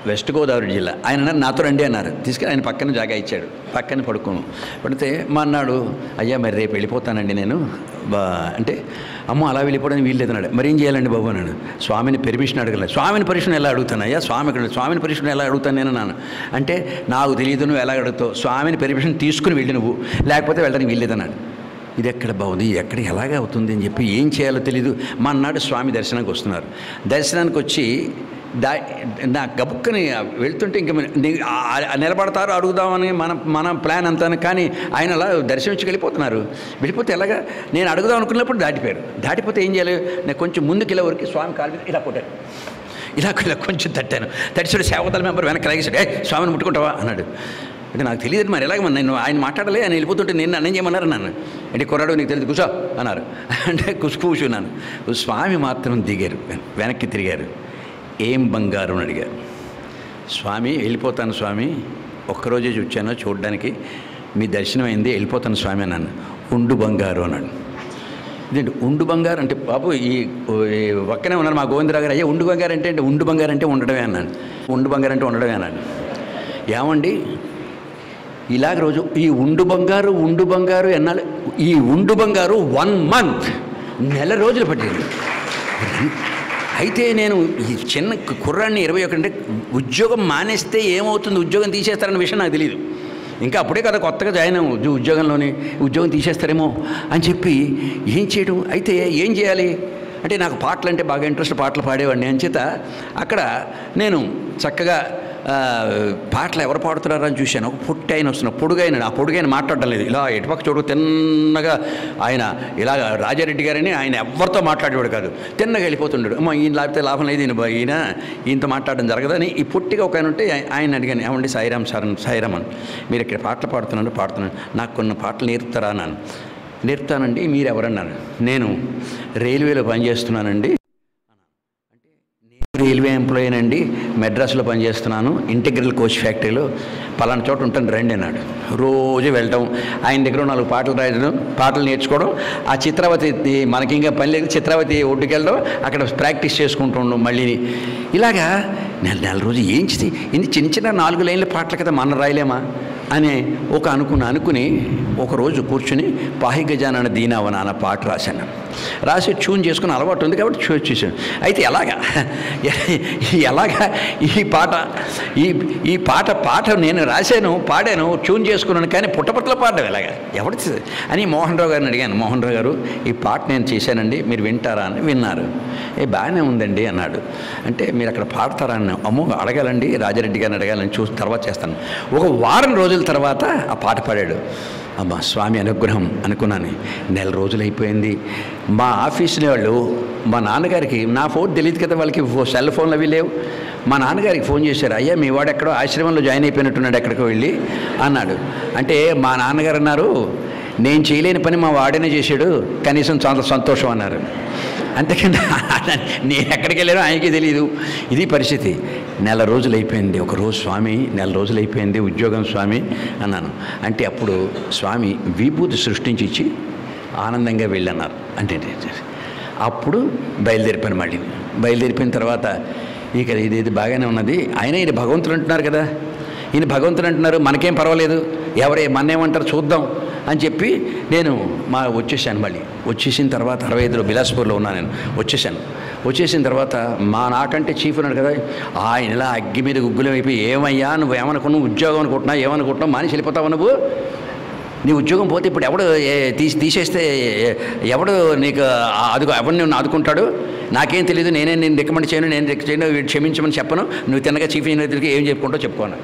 వెస్ట్ గోదావరి జిల్లా ఆయన అన్నారు నాతో రండి అన్నారు తీసుకెళ్ళి ఆయన పక్కన జాగా ఇచ్చాడు పక్కన పడుకోను పడితే మా అన్నాడు అయ్యా మరి రేపు వెళ్ళిపోతానండి నేను బా అంటే అమ్మో అలా వెళ్ళిపోవడానికి వీల్లేదు అన్నాడు మరి ఏం చేయాలండి బాబు అన్నాడు స్వామిని పెర్మిషన్ అడగలేదు స్వామిని పర్మిషన్ ఎలా అడుగుతాను అయ్యా స్వామి ఇక్కడ స్వామిని పర్మిషన్ ఎలా అడుగుతాను నేను అన్నాను అంటే నాకు తెలియదు నువ్వు ఎలా అడుగుతావు స్వామిని పెర్మిషన్ తీసుకుని వెళ్ళి నువ్వు లేకపోతే వెళ్ళడానికి వీల్లేదు అన్నాడు ఇది ఎక్కడ బాగుంది ఇది ఎక్కడ ఎలాగ అవుతుంది అని చెప్పి ఏం చేయాలో తెలియదు మా అన్నాడు స్వామి దర్శనానికి వస్తున్నారు దర్శనానికి వచ్చి దా నా గబుక్కని వెళ్తుంటే ఇంక ని- ఆ- ఆ నిలబడతారు అడుగుదామని మన మన ప్లాన్ అంతా కానీ ఆయన అలా దర్శనించి వెళ్ళిపోతున్నారు వెళ్ళిపోతే ఎలాగా నేను అడుగుదాం అనుకున్నప్పుడు దాటిపోయారు దాటిపోతే ఏం చేయాలి నేను కొంచెం ముందుకు ఇలా వరకు స్వామి కాలు మీద ఇలా కొట్టాను ఇలా ఇలా కొంచెం తట్టాను తడిచాడు సేవతల మెంబర్ వెనక్కి లాగేశాడు ఏ స్వామిని ముట్టుకుంటావా అన్నాడు అంటే నాకు తెలియదు మరి ఎలాగ మరి నేను ఆయన మాట్లాడలే ఆయన వెళ్ళిపోతుంటే నేను నన్ను ఏం చేయమన్నారు నన్ను అంటే కుర్రాడు నీకు తెలియదు కూర్చో అన్నారు అంటే కుసు కూర్చున్నాను స్వామి మాత్రం దిగారు వెనక్కి తిరిగారు ఏం బంగారు అని అడిగారు స్వామి వెళ్ళిపోతాను స్వామి ఒక్కరోజే వచ్చాను చూడడానికి మీ దర్శనం అయింది వెళ్ళిపోతాను స్వామి అన్నాను ఉండు బంగారు అన్నాడు ఇదేంటి ఉండు బంగారు అంటే బాబు ఈ ఈ ఒక్కనే ఉన్నారు మా గోవిందరావు గారు అయ్యా ఉండు బంగారు అంటే అంటే ఉండు బంగారు అంటే ఉండడమే అన్నాను ఉండు బంగారు అంటే ఉండడమే అన్నాడు ఏమండి ఇలాగ రోజు ఈ ఉండు బంగారు ఉండు బంగారు ఎన్నాళ్ళు ఈ ఉండు బంగారు వన్ మంత్ నెల రోజులు పట్టింది అయితే నేను ఈ చిన్న కుర్రాన్ని ఇరవై ఒకటి అంటే ఉద్యోగం మానేస్తే ఏమవుతుంది ఉద్యోగం తీసేస్తారన్న విషయం నాకు తెలియదు ఇంకా అప్పుడే కదా కొత్తగా జాయిన్ అయ్యాము ఉద్యో- ఉద్యోగంలోని ఉద్యోగం తీసేస్తారేమో అని చెప్పి ఏం చేయడం అయితే ఏం చేయాలి అంటే నాకు పాటలు అంటే బాగా ఇంట్రెస్ట్ పాటలు పాడేవాడిని అంచేత అక్కడ నేను చక్కగా ఆ, పాటలు ఎవరు పాడుతున్నారో అని చూశాను ఒక పొట్టి ఆయన వస్తున్నాడు పొడుగైన ఆ పొడుగైన మాట్లాడడం లేదు ఇలా ఎటుపక్క చూడు తిన్నగా ఆయన ఇలా రాజారెడ్డి గారని ఆయన ఎవరితో మాట్లాడేవాడు కాదు తిన్నగా వెళ్ళిపోతుండాడు అమ్మ ఈయన లేకపోతే లాభం లేదు ఈయన బా- ఈయన ఈయనతో మాట్లాడడం జరగదని ఈ పొట్టిగా ఒక ఆయన ఉంటే ఆయ- ఆయన అడిగాను ఏమండి సాయిరామ్ సార్ అని- సాయిరామ్ అని మీరు ఇక్కడ పాటలు పాడుతున్నాను పాడుతున్నాను నాకు కొన్ని పాటలు నేర్పుతారా అన్నాను నేర్పుతానండి మీరు ఎవరన్నారు నేను రైల్వేలో పనిచేస్తున్నానండి రైల్వే ఎంప్లాయీ అండి మెడ్రాస్లో పనిచేస్తున్నాను ఇంటిగ్రల్ కోచ్ ఫ్యాక్టరీలో పలానా చోట ఉంటాను రండి అన్నాడు రోజు వెళ్ళటం ఆయన దగ్గర నాలుగు పాటలు రాయడం పాటలు నేర్చుకోవడం ఆ చిత్రావతి ఈ మనకి ఇంకా పని లేదు చిత్రావతి ఒడ్డుకి వెళ్ళడం అక్కడ ప్రాక్టీస్ చేసుకుంటూ ఉండడం మళ్ళీ ఇలాగా నెల నెల రోజు ఏం చేసి ఇన్ని చిన్న చిన్న నాలుగు లైన్ల పాటలు కదా మన రాయలేమా అని ఒక అనుకుని అనుకుని ఒకరోజు కూర్చుని పాహి గజానన దీనావన అన్న పాట రాశాను రాసి ట్యూన్ చేసుకుని అలవాటు ఉంది కాబట్టి చూ చూశాను అయితే ఎలాగా ఎలాగా ఈ పాట ఈ ఈ పాట పాట నేను రాశాను పాడాను ట్యూన్ చేసుకున్నాను కానీ పుట్టపట్ల పాడడం ఎలాగా ఎవరి అని మోహన్ రావు గారిని అడిగాను మోహన్ రావు గారు ఈ పాట నేను చేశానండి మీరు వింటారా అని విన్నారు ఏ బాగానే ఉందండి అన్నాడు అంటే మీరు అక్కడ పాడతారా అని అమ్మో అడగాలండి రాజారెడ్డి గారిని అడగాలని చూసి తర్వాత చేస్తాను ఒక వారం రోజుల తర్వాత ఆ పాట పాడాడు అమ్మా స్వామి అనుగ్రహం అనుకున్నాను నెల రోజులు అయిపోయింది మా ఆఫీస్లో వాళ్ళు మా నాన్నగారికి నా ఫోన్ తెలియదు కదా వాళ్ళకి ఫో- సెల్ ఫోన్లు అవి లేవు మా నాన్నగారికి ఫోన్ చేశారు అయ్యా మీ వాడు ఎక్కడో ఆశ్రమంలో జాయిన్ అయిపోయినట్టున్నాడు ఎక్కడికో వెళ్ళి అన్నాడు అంటే మా నాన్నగారు అన్నారు నేను చేయలేని పని మా వాడనే చేశాడు కనీసం చాలా సంతోషం అన్నారు అంతేకాని నేను ఎక్కడికి వెళ్ళానో ఆయనకి తెలియదు ఇది పరిస్థితి నెల రోజులు అయిపోయింది ఒక రోజు స్వామి నెల రోజులు అయిపోయింది ఉద్యోగం స్వామి అన్నాను అంటే అప్పుడు స్వామి విభూతి సృష్టించి ఇచ్చి ఆనందంగా వెళ్ళన్నారు అంటే అప్పుడు బయలుదేరిపోయాను మళ్ళీ బయలుదేరిపోయిన తర్వాత ఇక ఇది ఇది బాగానే ఉన్నది ఆయన ఈయన భగవంతుడు అంటున్నారు కదా ఈయన భగవంతుడు అంటున్నారు మనకేం పర్వాలేదు ఎవరే మన్నేమంటారు చూద్దాం అని చెప్పి నేను మా వచ్చేసాను మళ్ళీ వచ్చేసిన తర్వాత అరవై ఐదులో బిలాస్పూర్లో ఉన్నాను నేను వచ్చేసాను వచ్చేసిన తర్వాత మా నాకంటే చీఫ్ ఉన్నాడు కదా ఆయన ఇలా అగ్గి మీద గుగ్గులం అయిపోయి ఏమయ్యా నువ్వు ఏమనుకున్నావు ఉద్యోగం అనుకుంటున్నావు ఏమనుకుంటున్నావు మానేసి వెళ్ళిపోతావు నువ్వు నీ ఉద్యోగం పోతే ఇప్పుడు ఎవడు ఏ- తీసి తీసేస్తే ఏ- ఎవడు నీకు ఆ- అదుగు ఎవరిని నిన్ను ఆదుకుంటాడు నాకేం తెలియదు నేనే నేను రికమెండ్ చేయను నేను రిక- చేయను వీడు క్షమించమని చెప్పను నువ్వు తిన్నగా చీఫ్ ఇంజనీర్కి ఏం చెప్పుకుంటావు చెప్పుకోను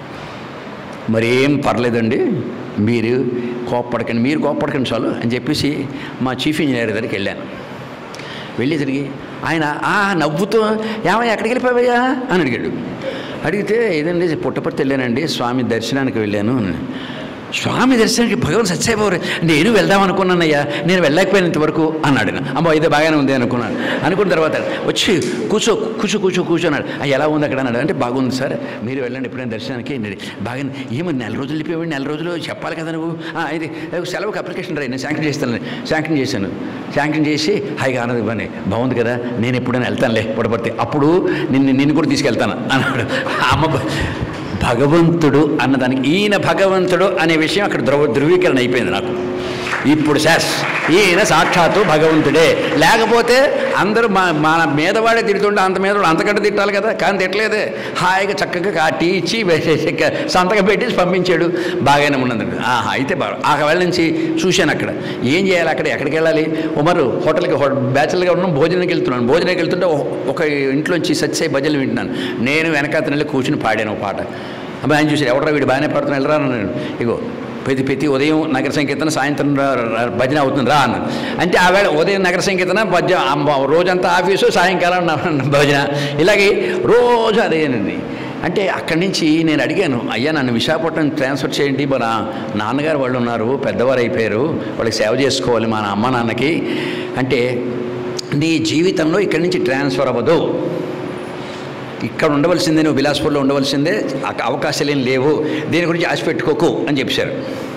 మరి ఏం పర్లేదండి మీరు కోప్పడకండి మీరు కోప్పడకండి చాలు అని చెప్పేసి మా చీఫ్ ఇంజనీర్ దగ్గరికి వెళ్ళాను వెళ్ళి తిరిగి ఆయన ఆ నవ్వుతూ ఏమయ్యా ఎక్కడికి వెళ్ళిపోయావయ్యా అని అడిగాడు అడిగితే ఏదండి పుట్టపర్తి వెళ్ళానండి స్వామి దర్శనానికి వెళ్ళాను అని స్వామి దర్శనానికి భగవాన్ సత్యసాయిబాబు నేను వెళ్దాం అనుకున్నానయ్యా నేను వెళ్ళలేకపోయినంత వరకు అన్నాడు ఆయన. అమ్మో ఇదే బాగానే ఉంది అనుకున్నాను అనుకున్న తర్వాత వచ్చి కూర్చో కూర్చో కూర్చో కూర్చోన్నాడు "ఆ, ఎలా ఉంది అక్కడ అన్నాడు అంటే బాగుంది సార్ మీరు వెళ్ళండి ఎప్పుడైనా దర్శనానికి అన్నాడు. బాగా ఏమో నెల రోజులు వెళ్ళిపోయాడు నెల రోజులు చెప్పాలి కదా నువ్వు "ఆ, ఇది ఏ, సెలవుకి అప్లికేషన్ రాయి నేను శాంక్షన్ చేస్తాను శాంక్షన్ చేశాను శాంక్షన్ చేసి హాయిగా ఆనంద్ ఇవ్వని బాగుంది కదా నేను ఎప్పుడైనా వెళ్తానులే పొడపడితే అప్పుడు నిన్ను నిన్ను కూడా తీసుకెళ్తాను అన్నాడు అమ్మ బ- భగవంతుడు అన్నదానికి ఈయన భగవంతుడు అనే విషయం అక్కడ ధ్రువ ధృవీకరణ అయిపోయింది నాకు ఇప్పుడు శాస్ ఈయన సాక్షాత్తు భగవంతుడే లేకపోతే అందరూ మా మన మీదవాడే తిడుతుంటే అంత మీద అంతకంటే తిట్టాలి కదా కానీ తిట్టలేదే హాయిగా చక్కగా కా టీ ఇచ్చి వేసేసి క- సంతకం పెట్టేసి పంపించాడు బాగానే ఉన్నది ఆహా అయితే బాగా ఆ వేళ నుంచి చూశాను అక్కడ ఏం చేయాలి అక్కడ ఎక్కడికి వెళ్ళాలి ఉమరు హోటల్కి హో బ్యాచులర్గా ఉన్నాం భోజనానికి వెళ్తున్నాను భోజనానికి వెళ్తుంటే ఒక- ఒక ఇంట్లోంచి సత్యసాయి భజనలు వింటున్నాను నేను వెనకాతన వెళ్ళి కూర్చుని పాడాను ఒక పాట అబ్బాయి ఆయన చూసి ఎవడరా వీడు బాగానే పాడుతున్నాను వెళ్ళరా అన్నాను ఇగో ప్రతి ప్రతి ఉదయం నగర సంకీర్తన సాయంత్రం రా- రా- భజన అవుతుంది రా అన్నాను అంటే ఆవేళ ఉదయం నగర సంకీర్తన భజ అమ్మ- రోజంతా ఆఫీసు సాయంకాలం నా- భజన ఇలాగే రోజు అదేనండి అంటే అక్కడి నుంచి నేను అడిగాను అయ్యా నన్ను విశాఖపట్నం ట్రాన్స్ఫర్ చేయండి మా నా- నాన్నగారు వాళ్ళు ఉన్నారు పెద్దవారు అయిపోయారు వాళ్ళకి సేవ చేసుకోవాలి మా అమ్మ నాన్నకి అంటే నీ జీవితంలో ఇక్కడి నుంచి ట్రాన్స్ఫర్ అవ్వదు ఇక్కడ ఉండవలసిందే నువ్వు బిలాస్పూర్లో ఉండవలసిందే అక- అవకాశాలు ఏం లేవు దీని గురించి ఆశ పెట్టుకోకు అని చెప్పారు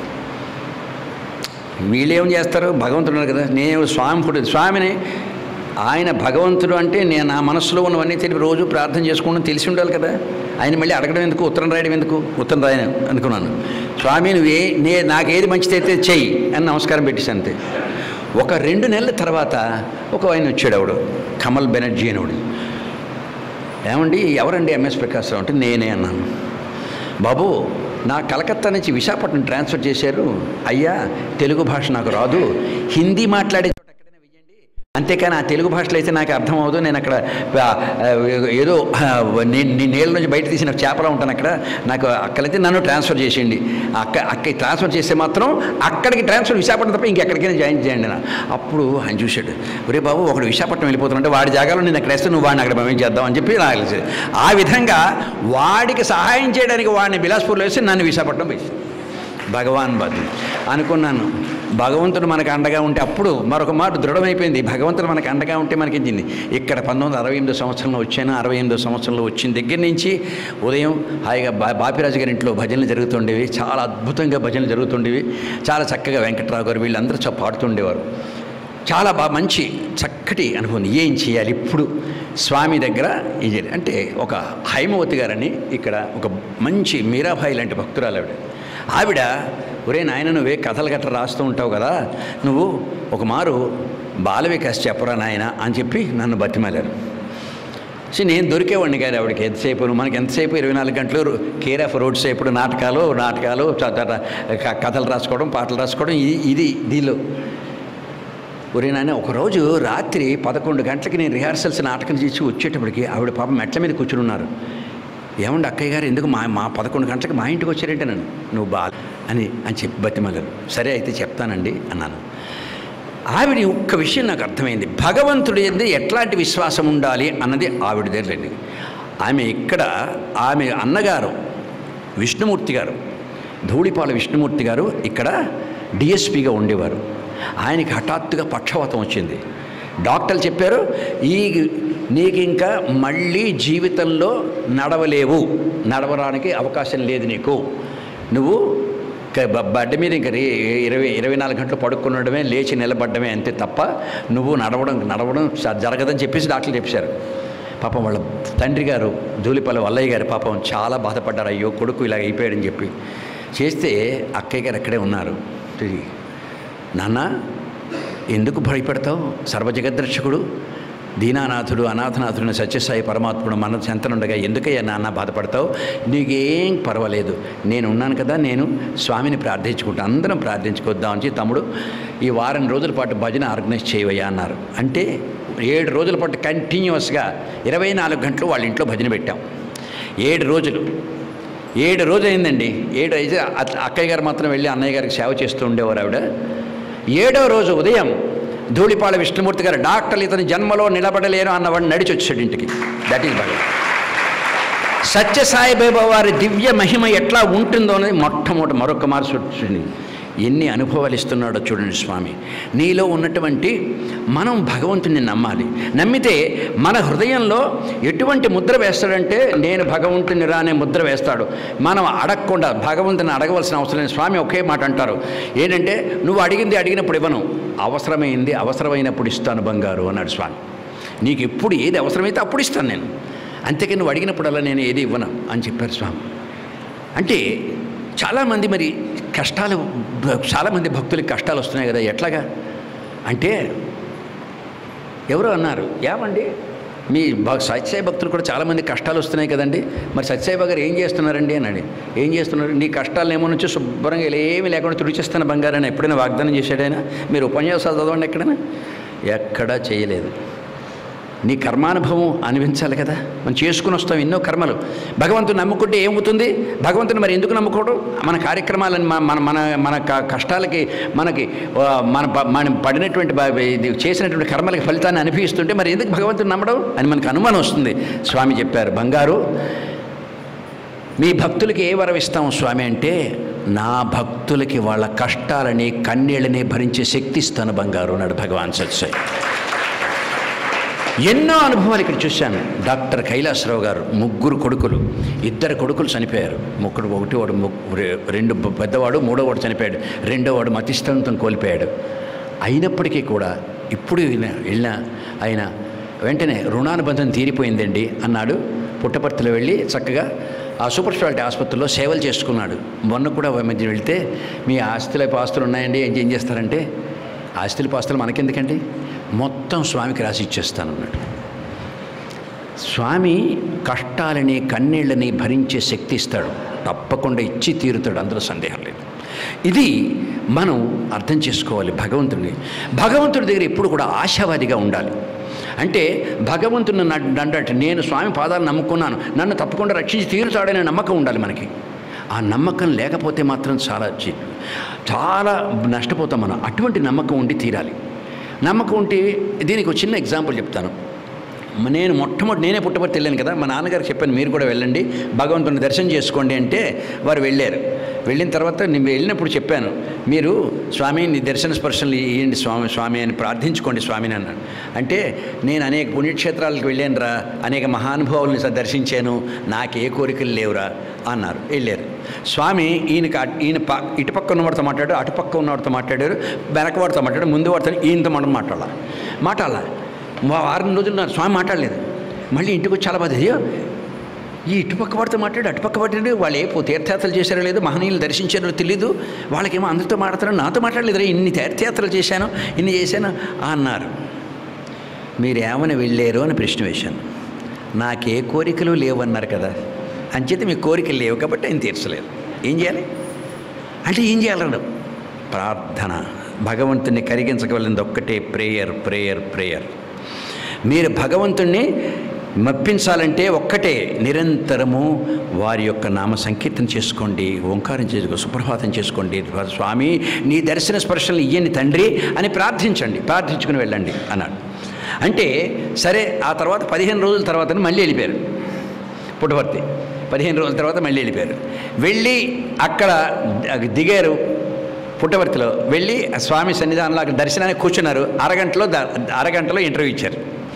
వీళ్ళు ఏం చేస్తారు భగవంతుడు ఉన్నారు కదా నేను స్వామి పుట్టి స్వామిని ఆయన భగవంతుడు అంటే నేను నా మనసులో ఉన్నవన్నీ తెలిపి రోజు ప్రార్థన చేసుకోవడం తెలిసి ఉండాలి కదా ఆయన మళ్ళీ అడగడం ఎందుకు ఉత్తరం రాయడం ఎందుకు ఉత్తరం రాయను అనుకున్నాను స్వామి నువ్వే నే నాకేది మంచిదైతే చెయ్యి అని నమస్కారం పెట్టేసి అంతే ఒక రెండు నెలల తర్వాత ఒక ఆయన వచ్చాడు ఆవిడ కమల్ బెనర్జీ అనేవాడు ఏమండి ఎవరండి ఎంఎస్ ప్రకాశ్రావు అంటే నేనే అన్నాను బాబు నా కలకత్తా నుంచి విశాఖపట్నం ట్రాన్స్ఫర్ చేశారు అయ్యా తెలుగు భాష నాకు రాదు హిందీ మాట్లాడే చోట ఎక్కడైనా వెయ్యండి అంతేకాని ఆ తెలుగు భాషలో అయితే నాకు అర్థం అవ్వదు నేను అక్కడ ఆ, ఆ, ఏదో ఆ, నీ- నీ నీళ్ళ నుంచి బయట తీసిన చేపలా ఉంటాను అక్కడ నాకు అక్కడైతే నన్ను ట్రాన్స్ఫర్ చేసేయండి అక్క అక్కడికి ట్రాన్స్ఫర్ చేస్తే మాత్రం అక్కడికి ట్రాన్స్ఫర్ విశాఖపట్నం తప్ప ఇంకెక్కడికైనా జాయిన్ చేయండి నా అప్పుడు ఆయన చూశాడు ఒరే బాబు ఒకడు విశాఖపట్నం వెళ్ళిపోతున్నాడు వాడి జాగాలో నేను అక్కడ వేస్తే నువ్వు వాడిని అక్కడ పంపించేద్దాం అని చెప్పి నాకు తెలిసింది ఆ విధంగా వాడికి సహాయం చేయడానికి వాడిని బిలాస్పూర్లో వేసి నన్ను విశాఖపట్నం వేసి భగవాన్ బదు అనుకున్నాను భగవంతుడు మనకు అండగా ఉంటే అప్పుడు మరొక మాట దృఢమైపోయింది భగవంతుడు మనకు అండగా ఉంటే మనకి ఇచ్చింది ఇక్కడ పంతొమ్మిది వందల అరవై ఎనిమిదో సంవత్సరంలో వచ్చాను అరవై ఎనిమిదో సంవత్సరంలో వచ్చిన దగ్గర నుంచి ఉదయం హాయిగా బా బాపిరాజు గారి ఇంట్లో భజనలు జరుగుతుండేవి చాలా అద్భుతంగా భజనలు జరుగుతుండేవి చాలా చక్కగా వెంకట్రావు గారు వీళ్ళందరూ చ పాడుతుండేవారు చాలా బాగా మంచి చక్కటి అనుభవం ఏం చేయాలి ఇప్పుడు స్వామి దగ్గర ఇది అంటే ఒక హైమవతి గారని ఇక్కడ ఒక మంచి మీరాబాయి లాంటి భక్తురాలు ఆవిడ ఆవిడ ఒరే నాయన నువ్వే కథలు గట్రా రాస్తూ ఉంటావు కదా నువ్వు ఒక మారు బాల వికాస్ చెప్పరా నాయన అని చెప్పి నన్ను బతిమాలారు సో నేను దొరికేవాడిని కాదు ఆవిడకి ఎంతసేపు మనకి ఎంతసేపు ఇరవై నాలుగు గంటలు కేర్ ఆఫ్ రోడ్స్ ఎప్పుడు నాటకాలు నాటకాలు చ- చ- క- కథలు రాసుకోవడం పాటలు రాసుకోవడం ఇది ఇది దీనిలో ఒరే నాయన ఒకరోజు రాత్రి పదకొండు గంటలకి నేను రిహార్సల్స్ నాటకం చేసి వచ్చేటప్పటికి ఆవిడ పాప మెట్ల మీద కూర్చుని ఉన్నారు ఏమండి అక్కయ్య గారు ఎందుకు మా మా పదకొండు గంటలకు మా ఇంటికి వచ్చారంటే నన్ను నువ్వు బా అని అని చెప్పి బతిమగారు సరే అయితే చెప్తానండి అన్నాను ఆవిడ ఒక్క విషయం నాకు అర్థమైంది భగవంతుడి ఎందు ఎట్లాంటి విశ్వాసం ఉండాలి అన్నది ఆవిడ దగ్గరండి ఆమె ఇక్కడ ఆమె అన్నగారు విష్ణుమూర్తి గారు ధూళిపాల విష్ణుమూర్తి గారు ఇక్కడ డిఎస్పిగా ఉండేవారు ఆయనకి హఠాత్తుగా పక్షవాతం వచ్చింది డాక్టర్లు చెప్పారు ఈ నీకు ఇంకా మళ్ళీ జీవితంలో నడవలేవు నడవడానికి అవకాశం లేదు నీకు నువ్వు క- బ- బడ్డ మీద ఇంకా రే- ఇరవై ఇరవై నాలుగు గంటలు పడుకునడమే లేచి నిలబడమే అంతే తప్ప నువ్వు నడవడం నడవడం స- జరగదని చెప్పేసి డాక్టర్లు చెప్పారు పాపం వాళ్ళ తండ్రి గారు ధూళిపల్లి వల్లయ్య గారు పాపం చాలా బాధపడ్డారు అయ్యో కొడుకు ఇలా అయిపోయాడని చెప్పి చేస్తే అక్కయ్య గారు అక్కడే ఉన్నారు తిరిగి నాన్న ఎందుకు భయపడతావు సర్వజగదర్శకుడు దీనానాథుడు అనాథనాథుడు సత్యసాయి పరమాత్ముడు మన చెంతనుండగా ఎందుకయ్యా నాన్న బాధపడతావు నీకేం పర్వాలేదు నేను ఉన్నాను కదా నేను స్వామిని ప్రార్థించుకుంటా అందరం ప్రార్థించుకొద్దాం అని చెప్పి తమ్ముడు ఈ వారం రోజుల పాటు భజన ఆర్గనైజ్ చేయవయ్యా అన్నారు అంటే ఏడు రోజుల పాటు కంటిన్యూస్గా ఇరవై నాలుగు గంటలు వాళ్ళ ఇంట్లో భజన పెట్టాం ఏడు రోజులు ఏడు రోజు అయిందండి ఏడు అయితే అత్- అక్కయ్య గారు మాత్రం వెళ్ళి అన్నయ్య గారికి సేవ చేస్తూ ఉండేవారు ఆవిడ ఏడో రోజు ఉదయం ధూళిపాళ విష్ణుమూర్తి గారు డాక్టర్లు ఇతని జన్మలో నిలబడలేరు అన్నవాడిని నడిచి వచ్చాడు ఇంటికి దట్ ఈజ్ భగవాన్ సత్యసాయిబాబా వారి దివ్య మహిమ ఎట్లా ఉంటుందో అనేది మొట్టమొదటి మరొక మార్సు వచ్చింది ఎన్ని అనుభవాలు ఇస్తున్నాడో చూడండి స్వామి నీలో ఉన్నటువంటి మనం భగవంతుని నమ్మాలి నమ్మితే మన హృదయంలో ఎటువంటి ముద్ర వేస్తాడంటే నేను భగవంతుని రానే ముద్ర వేస్తాడు మనం అడగకుండా భగవంతుని అడగవలసిన అవసరం లేదు స్వామి ఒకే మాట అంటారు ఏంటంటే నువ్వు అడిగింది అడిగినప్పుడు ఇవ్వను అవసరమైంది అవసరమైనప్పుడు ఇస్తాను బంగారు అన్నాడు స్వామి నీకు ఎప్పుడు ఏది అవసరమైతే అప్పుడు ఇస్తాను నేను అంతేకాని నువ్వు అడిగినప్పుడల్లా నేను ఏది ఇవ్వను అని చెప్పారు స్వామి అంటే చాలామంది మరి కష్టాలు చాలామంది భక్తులకి కష్టాలు వస్తున్నాయి కదా ఎట్లాగా అంటే ఎవరో అన్నారు ఏమండి మీ భ- సత్యసాయి భక్తులు కూడా చాలామంది కష్టాలు వస్తున్నాయి కదండి మరి సత్యసాయిబా గారు ఏం చేస్తున్నారండి అన్నాడు ఏం చేస్తున్నారు నీ కష్టాలు ఏమో నుంచి శుభ్రంగా ఏమీ లేకుండా తుడిచేస్తాను బంగారాన్ని ఎప్పుడైనా వాగ్దానం చేశాడైనా మీరు ఉపన్యాసాలు చదవండి ఎక్కడైనా ఎక్కడా చేయలేదు నీ కర్మానుభవం అనిపించాలి కదా మనం చేసుకుని వస్తాం ఎన్నో కర్మలు భగవంతుని నమ్ముకుంటే ఏమవుతుంది భగవంతుని మరి ఎందుకు నమ్ముకోవడం మన కార్యక్రమాలను మన మన మన మన క- కష్టాలకి మనకి ఆ, మన ప- మనం పడినటువంటి బ- ఇది చేసినటువంటి కర్మలకి ఫలితాన్ని అనిపిస్తుంటే మరి ఎందుకు భగవంతుని నమ్మడం అని మనకు అనుమానం వస్తుంది స్వామి చెప్పారు బంగారు మీ భక్తులకి ఏ వరం ఇస్తాం స్వామి అంటే నా భక్తులకి వాళ్ళ కష్టాలని కన్నీళ్ళని భరించే శక్తి ఇస్తాను బంగారు అన్నాడు భగవాన్ సత్సాయి ఎన్నో అనుభవాలు ఇక్కడ చూశాను డాక్టర్ కైలాసరావు గారు ముగ్గురు కొడుకులు ఇద్దరు కొడుకులు చనిపోయారు ముగ్గురు ఒకటి వాడు ముగ్- రె- రెండు బ- పెద్దవాడు మూడో వాడు చనిపోయాడు రెండో వాడు మతిస్థితంతో కోల్పోయాడు అయినప్పటికీ కూడా ఇప్పుడు ఈయన వెళ్ళిన ఆయన వెంటనే రుణానుబంధం తీరిపోయిందండి అన్నాడు పుట్టపర్తిలో వెళ్ళి చక్కగా ఆ సూపర్ స్పెషాలిటీ ఆసుపత్రిలో సేవలు చేసుకున్నాడు మొన్న కూడా ఓ మధ్య వెళ్తే మీ ఆస్తులు ఆస్తులు ఉన్నాయండి ఏం ఏం చేస్తారంటే ఆస్తులు పాస్తులు మనకెందుకండి మొత్తం స్వామికి రాసి ఇచ్చేస్తానన్నాడు స్వామి కష్టాలని కన్నీళ్ళని భరించే శక్తి ఇస్తాడు తప్పకుండా ఇచ్చి తీరుతాడు అందులో సందేహం లేదు ఇది మనం అర్థం చేసుకోవాలి భగవంతుడిని భగవంతుడి దగ్గర ఎప్పుడు కూడా ఆశావాదిగా ఉండాలి అంటే భగవంతుని అంటే నేను స్వామి పాదాలు నమ్ముకున్నాను నన్ను తప్పకుండా రక్షించి తీరుతాడనే నమ్మకం ఉండాలి మనకి ఆ నమ్మకం లేకపోతే మాత్రం చాలా చి- చాలా నష్టపోతాం మనం అటువంటి నమ్మకం ఉండి తీరాలి నమ్మకం ఉంటే దీనికి ఒక చిన్న ఎగ్జాంపుల్ చెప్తాను మ- నేను మొట్టమొదటి నేనే పుట్టబడి వెళ్ళాను కదా మా నాన్నగారికి చెప్పాను మీరు కూడా వెళ్ళండి భగవంతుని దర్శనం చేసుకోండి అంటే వారు వెళ్ళారు వెళ్ళిన తర్వాత నేను వెళ్ళినప్పుడు చెప్పాను మీరు స్వామి నీ దర్శన స్పర్శనలు ఇవ్వండి స్వామి స్వామి అని ప్రార్థించుకోండి స్వామిని అన్నాడు అంటే నేను అనేక పుణ్యక్షేత్రాలకు వెళ్ళాను రా అనేక మహానుభావుల్ని స- దర్శించాను నాకే కోరికలు లేవురా అన్నారు వెళ్ళారు స్వామి ఈయనకి అట్- ఈయన ప ఇటుపక్క ఉన్నవాడితో మాట్లాడారు అటుపక్క ఉన్నవాడితో మాట్లాడారు వెనకవాడితో మాట్లాడారు ముందు వాడితో ఈయనతో మనం మాట్లాడాలి మాట్లాడాలి మా వారం రోజులు నా స్వామి మాట్లాడలేదు మళ్ళీ ఇంటికి వచ్చి చాలా బాధ అయ్యో ఈ ఇటుపక్క వాడితో మాట్లాడు అటుపక్క పట్టాడు వాళ్ళు ఏ పో- తీర్థయాత్రలు చేశారో లేదో మహనీయులు దర్శించారో తెలియదు వాళ్ళకేమో అందరితో మాట్లాడతారో నాతో మాట్లాడలేదు ఇన్ని తీర్థయాత్రలు చేశాను ఇన్ని చేశాను అన్నారు మీరు ఏమని వెళ్ళారు అని ప్రశ్న వేశాను నాకే కోరికలు లేవన్నారు కదా అంచేత మీ కోరికలు లేవు కాబట్టి ఆయన తీర్చలేదు ఏం చేయాలి అంటే ఏం చేయాలన్నాడు ప్రార్థన భగవంతుని కరిగించగలిగింది ఒక్కటే ప్రేయర్ ప్రేయర్ ప్రేయర్ మీరు భగవంతుణ్ణి మప్పించాలంటే ఒక్కటే నిరంతరము వారి యొక్క నామ సంకీర్తన చేసుకోండి ఓంకారం చేసుకో సుప్రభాతం చేసుకోండి స్వామి నీ దర్శన స్పర్శలు ఇయ్యని తండ్రి అని ప్రార్థించండి ప్రార్థించుకుని వెళ్ళండి అన్నాడు అంటే సరే ఆ తర్వాత పదిహేను రోజుల తర్వాత మళ్ళీ వెళ్ళిపోయారు పుట్టవర్తి పదిహేను రోజుల తర్వాత మళ్ళీ వెళ్ళిపోయారు వెళ్ళి అక్కడ దిగారు పుట్టవర్తిలో వెళ్ళి ఆ స్వామి సన్నిధానంలో అక్కడ దర్శనానికి కూర్చున్నారు అరగంటలో ద- అరగంటలో ఇంటర్వ్యూ ఇచ్చారు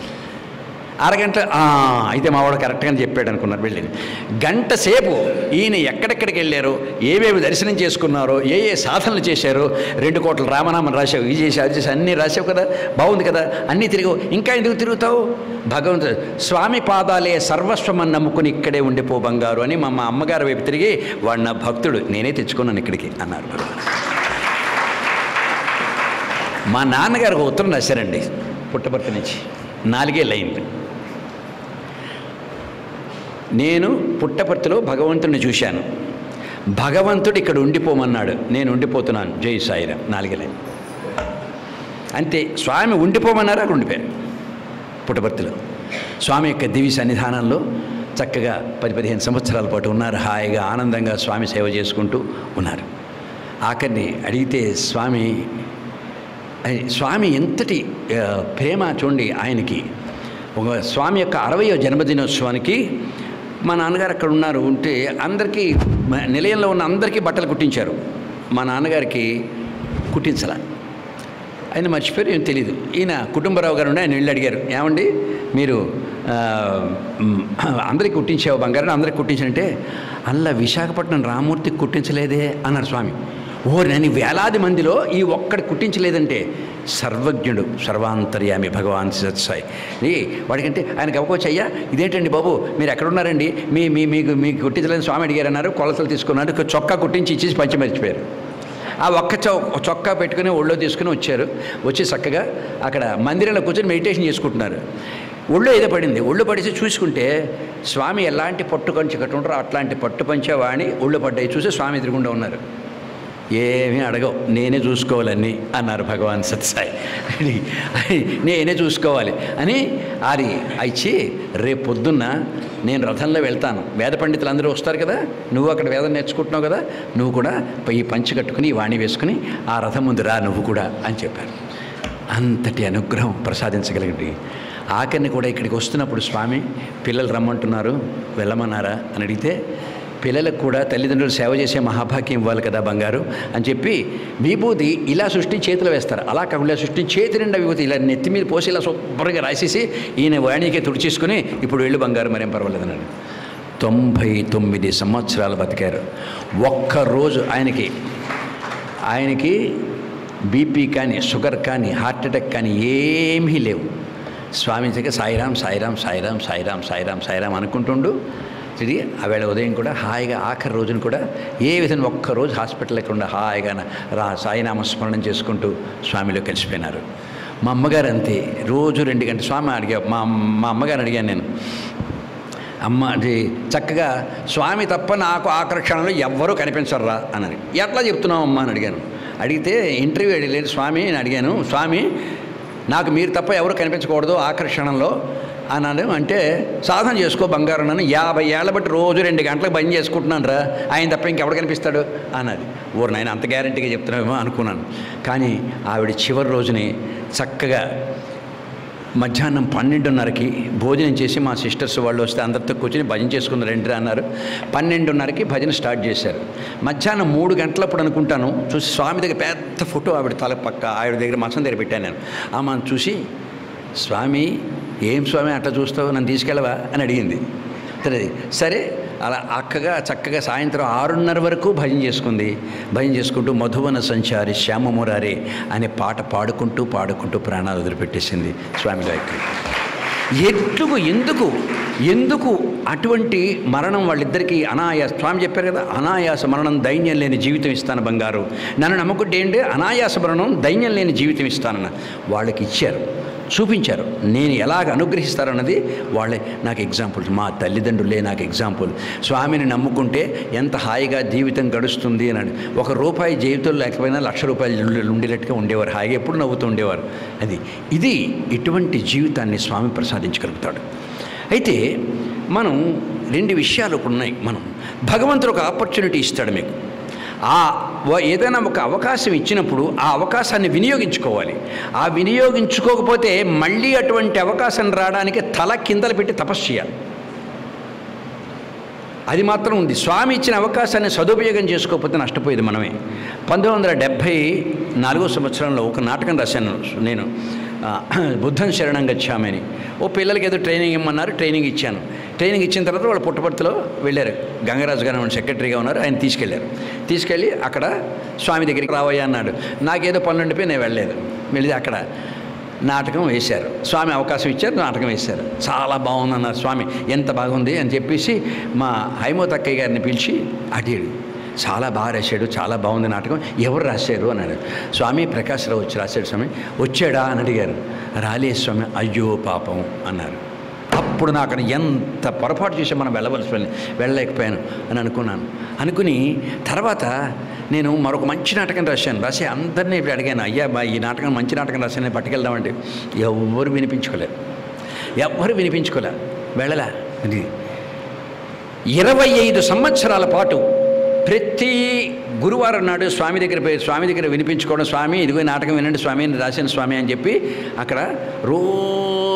అరగంట "ఆ, అయితే మావాడు కరెక్ట్గానే చెప్పాడు అనుకున్నారు వెళ్ళి గంట సేపు ఈయన ఎక్కడెక్కడికి వెళ్ళారు ఏవేవి దర్శనం చేసుకున్నారో ఏ ఏ సాధనలు చేశారు రెండు కోట్ల రామనామం రాశావు ఇది చేసి అది చేసి అన్నీ రాసావు కదా బాగుంది కదా అన్నీ తిరిగావు ఇంకా ఎందుకు తిరుగుతావు భగవంతుడు స్వామి పాదాలే సర్వస్వం అని నమ్ముకుని ఇక్కడే ఉండిపో బంగారు అని మా మా అమ్మగారి వైపు తిరిగి వాడు నా భక్తుడు నేనే తెచ్చుకున్నాను ఇక్కడికి అన్నారు భగవాన్ మా నాన్నగారు ఒక ఉత్తరం రాశారండి పుట్టపర్తి నుంచి నాలుగే లైన్లు నేను పుట్టపర్తిలో భగవంతుడిని చూశాను భగవంతుడు ఇక్కడ ఉండిపోమన్నాడు నేను ఉండిపోతున్నాను జై సాయిరామ్ నాలుగే లైన్ అంతే స్వామి ఉండిపోమన్నారు అక్కడ ఉండిపోయారు పుట్టపర్తిలో స్వామి యొక్క దివి సన్నిధానంలో చక్కగా పది పదిహేను సంవత్సరాల పాటు ఉన్నారు హాయిగా ఆనందంగా స్వామి సేవ చేసుకుంటూ ఉన్నారు ఆఖరిని అడిగితే స్వామి అది స్వామి ఎంతటి ఆ, ప్రేమ చూడండి ఆయనకి ఒక స్వామి యొక్క అరవయో జన్మదినోత్సవానికి మా నాన్నగారు అక్కడ ఉన్నారు ఉంటే అందరికీ మ- నిలయంలో ఉన్న అందరికీ బట్టలు కుట్టించారు మా నాన్నగారికి కుట్టించాల ఆయన మర్చిపోయారు ఏం తెలియదు ఈయన కుటుంబరావు గారు ఉండి ఆయన వెళ్ళి అడిగారు ఏమండి మీరు ఆ, మ్, అందరికి కుట్టించావు బంగారం అందరికి కుట్టించానంటే అలా విశాఖపట్నం రామూర్తికి కుట్టించలేదే అన్నారు స్వామి ఓ నేను వేలాది మందిలో ఈ ఒక్కడి కుట్టించలేదంటే సర్వజ్ఞుడు సర్వాంతర్యామి భగవాన్ సత్సాయి ఈ వాడికంటే ఆయనకి అవ్వకోవచ్చు అయ్యా ఇదేంటండి బాబు మీరు ఎక్కడున్నారండి మీ మీ మీకు మీకు కుట్టించలేని స్వామి అడిగారు అన్నారు కొలతలు తీసుకున్నారు ఇక చొక్కా కుట్టించి ఇచ్చేసి పంచి మర్చిపోయారు ఆ ఒక్క చొ చొక్కా పెట్టుకుని ఒళ్ళో తీసుకుని వచ్చారు వచ్చి చక్కగా అక్కడ మందిరంలో కూర్చొని మెడిటేషన్ చేసుకుంటున్నారు ఒళ్ళో ఏదో పడింది ఒళ్ళు పడిసి చూసుకుంటే స్వామి ఎలాంటి పట్టు పంచి కట్టుంటారో అట్లాంటి పట్టు పంచేవాణి ఒళ్ళు పడ్డాయి చూసి స్వామి ఎదురుగుండా ఉన్నారు ఏమీ అడగవు నేనే చూసుకోవాలని అన్నారు భగవాన్ సత్సాయి నేనే చూసుకోవాలి అని అది ఇచ్చి రేపు పొద్దున్న నేను రథంలో వెళ్తాను వేద పండితులు అందరూ వస్తారు కదా నువ్వు అక్కడ వేదం నేర్చుకుంటున్నావు కదా నువ్వు కూడా ఈ పంచి కట్టుకుని ఈ వాణి వేసుకుని ఆ రథం ముందు రా నువ్వు కూడా అని చెప్పారు అంతటి అనుగ్రహం ప్రసాదించగలిగింది ఆఖరిని కూడా ఇక్కడికి వస్తున్నప్పుడు స్వామి పిల్లలు రమ్మంటున్నారు వెళ్ళమన్నారా అని అడిగితే పిల్లలకు కూడా తల్లిదండ్రులు సేవ చేసే మహాభాగ్యం ఇవ్వాలి కదా బంగారు అని చెప్పి విభూతి ఇలా సృష్టి చేతిలో వేస్తారు అలా కాకుండా ఇలా సృష్టి చేతి నిండా విభూతి ఇలా నెత్తి మీద పోసి ఇలా శుభ్రంగా రాసేసి ఈయన వాణికే తుడిచేసుకుని ఇప్పుడు వెళ్ళు బంగారు మరేం పర్వాలేదు అన్నాడు తొంభై తొమ్మిది సంవత్సరాలు బతికారు ఒక్కరోజు ఆయనకి ఆయనకి బీపీ కానీ షుగర్ కానీ హార్ట్ అటాక్ కానీ ఏమీ లేవు స్వామి దగ్గర సాయిరాం సాయిరాం సాయిరాం సాయిరాం సాయిరాం సాయిరాం అనుకుంటుండు ఇది ఆవేళ ఉదయం కూడా హాయిగా ఆఖరి రోజున కూడా ఏ విధంగా ఒక్కరోజు హాస్పిటల్ లేకుండా హాయిగా రా సాయినామ స్మరణం చేసుకుంటూ స్వామిలో కలిసిపోయినారు మా అమ్మగారు అంతే రోజు రెండు గంటల స్వామి అడిగా మా మా అమ్మగారు అడిగాను నేను అమ్మ అది చక్కగా స్వామి తప్ప నాకు ఆకర్షణలో ఎవ్వరూ కనిపించర్రా అన్నది ఎట్లా చెప్తున్నావు అమ్మా అని అడిగాను అడిగితే ఇంటర్వ్యూ అడిగలేదు స్వామి అని అడిగాను స్వామి నాకు మీరు తప్ప ఎవరు కనిపించకూడదు ఆకర్షణలో అన్నాను అంటే సాధన చేసుకో బంగారం అని యాభై ఏళ్ళ బట్టి రోజు రెండు గంటలకు బంద్ చేసుకుంటున్నాను రా ఆయన తప్ప ఇంకెవడు కనిపిస్తాడు అన్నది ఊరు నాయన అంత గ్యారంటీగా చెప్తున్నామేమో అనుకున్నాను కానీ ఆవిడ చివరి రోజుని చక్కగా మధ్యాహ్నం పన్నెండున్నరకి భోజనం చేసి మా సిస్టర్స్ వాళ్ళు వస్తే అందరితో కూర్చొని భజన చేసుకున్నారు ఏంటి అన్నారు పన్నెండున్నరకి భజన స్టార్ట్ చేశారు మధ్యాహ్నం మూడు గంటలప్పుడు అనుకుంటాను చూసి స్వామి దగ్గర పెద్ద ఫోటో ఆవిడ తల పక్క ఆవిడ దగ్గర మంచం దగ్గర పెట్టాను నేను ఆమె చూసి స్వామి ఏం స్వామి అట్లా చూస్తావు నన్ను తీసుకెళ్ళవా అని అడిగింది సరే సరే అలా అక్కగా చక్కగా సాయంత్రం ఆరున్నర వరకు భజన చేసుకుంది భజన చేసుకుంటూ మధువన సంచారి శ్యామమురారి అనే పాట పాడుకుంటూ పాడుకుంటూ ప్రాణాలు వదిలిపెట్టేసింది స్వామి గారికి ఎట్లుగు ఎందుకు ఎందుకు అటువంటి మరణం వాళ్ళిద్దరికీ అనాయాస స్వామి చెప్పారు కదా అనాయాస మరణం దైన్యం లేని జీవితం ఇస్తాను బంగారు నన్ను నమ్ముకుంటే ఏంటి అనాయాస మరణం దైన్యం లేని జీవితం ఇస్తానన్న వాళ్ళకి ఇచ్చారు చూపించారు నేను ఎలాగ అనుగ్రహిస్తారన్నది వాళ్ళే నాకు ఎగ్జాంపుల్ మా తల్లిదండ్రులే నాకు ఎగ్జాంపుల్ స్వామిని నమ్ముకుంటే ఎంత హాయిగా జీవితం గడుస్తుంది అని ఒక రూపాయి జీవితంలో లేకపోయినా లక్ష రూపాయలు ఉండే- ఉండేటట్టుగా ఉండేవారు హాయిగా ఎప్పుడు నవ్వుతూ ఉండేవారు అది ఇది ఇటువంటి జీవితాన్ని స్వామి ప్రసాదించగలుగుతాడు అయితే మనం రెండు విషయాలు ఒకటి ఉన్నాయి మనం భగవంతుడు ఒక ఆపర్చునిటీ ఇస్తాడు మీకు ఆ వ- ఏదైనా ఒక అవకాశం ఇచ్చినప్పుడు ఆ అవకాశాన్ని వినియోగించుకోవాలి ఆ వినియోగించుకోకపోతే మళ్ళీ అటువంటి అవకాశం రావడానికి తల కిందలు పెట్టి తపస్సు చేయాలి అది మాత్రం ఉంది స్వామి ఇచ్చిన అవకాశాన్ని సదుపయోగం చేసుకోకపోతే నష్టపోయేది మనమే పంతొమ్మిది వందల డెబ్భై నాలుగో సంవత్సరంలో ఒక నాటకం రాశాను నేను ఆ, బుద్ధం శరణం గచ్చామని ఓ పిల్లలకి ఏదో ట్రైనింగ్ ఇమ్మన్నారు ట్రైనింగ్ ఇచ్చాను ట్రైనింగ్ ఇచ్చిన తర్వాత వాళ్ళు పుట్టపర్తిలో వెళ్ళారు గంగరాజు గారు మన సెక్రటరీగా ఉన్నారు ఆయన తీసుకెళ్ళారు తీసుకెళ్ళి అక్కడ స్వామి దగ్గరికి రావయ్యా అన్నాడు నాకేదో పనులు ఉండిపోయి నేను వెళ్ళలేదు వెళ్ళి అక్కడ నాటకం వేశారు స్వామి అవకాశం ఇచ్చారు నాటకం వేశారు చాలా బాగుందన్నారు స్వామి ఎంత బాగుంది అని చెప్పేసి మా హైమోత్ అక్కయ్య గారిని పిలిచి అడిగాడు చాలా బాగా రాశాడు చాలా బాగుంది నాటకం ఎవరు రాశారు అన్నాడు స్వామి ప్రకాశ్రావు వచ్చి రాశాడు స్వామి వచ్చాడా అని అడిగారు రాలేదు స్వామి అయ్యో పాపం అన్నారు అప్పుడు నాకు ఎంత పొరపాటు చేసి మనం వెళ్ళవలసి వెళ్ళి వెళ్ళలేకపోయాను అని అనుకున్నాను అనుకుని తర్వాత నేను మరొక మంచి నాటకం రాశాను రాసి అందరినీ ఇప్పుడు అడిగాను అయ్యా బా ఈ నాటకం మంచి నాటకం రాశాను పట్టుకెళ్దామంటే ఎవ్వరు వినిపించుకోలేదు ఎవ్వరు వినిపించుకోలే వెళ్ళలే ఇది ఇరవై ఐదు సంవత్సరాల పాటు ప్రతి గురువారం నాడు స్వామి దగ్గర పోయి స్వామి దగ్గర వినిపించుకోవడం స్వామి ఇదిగో ఈ నాటకం వినండి స్వామి అని రాసిన స్వామి అని చెప్పి అక్కడ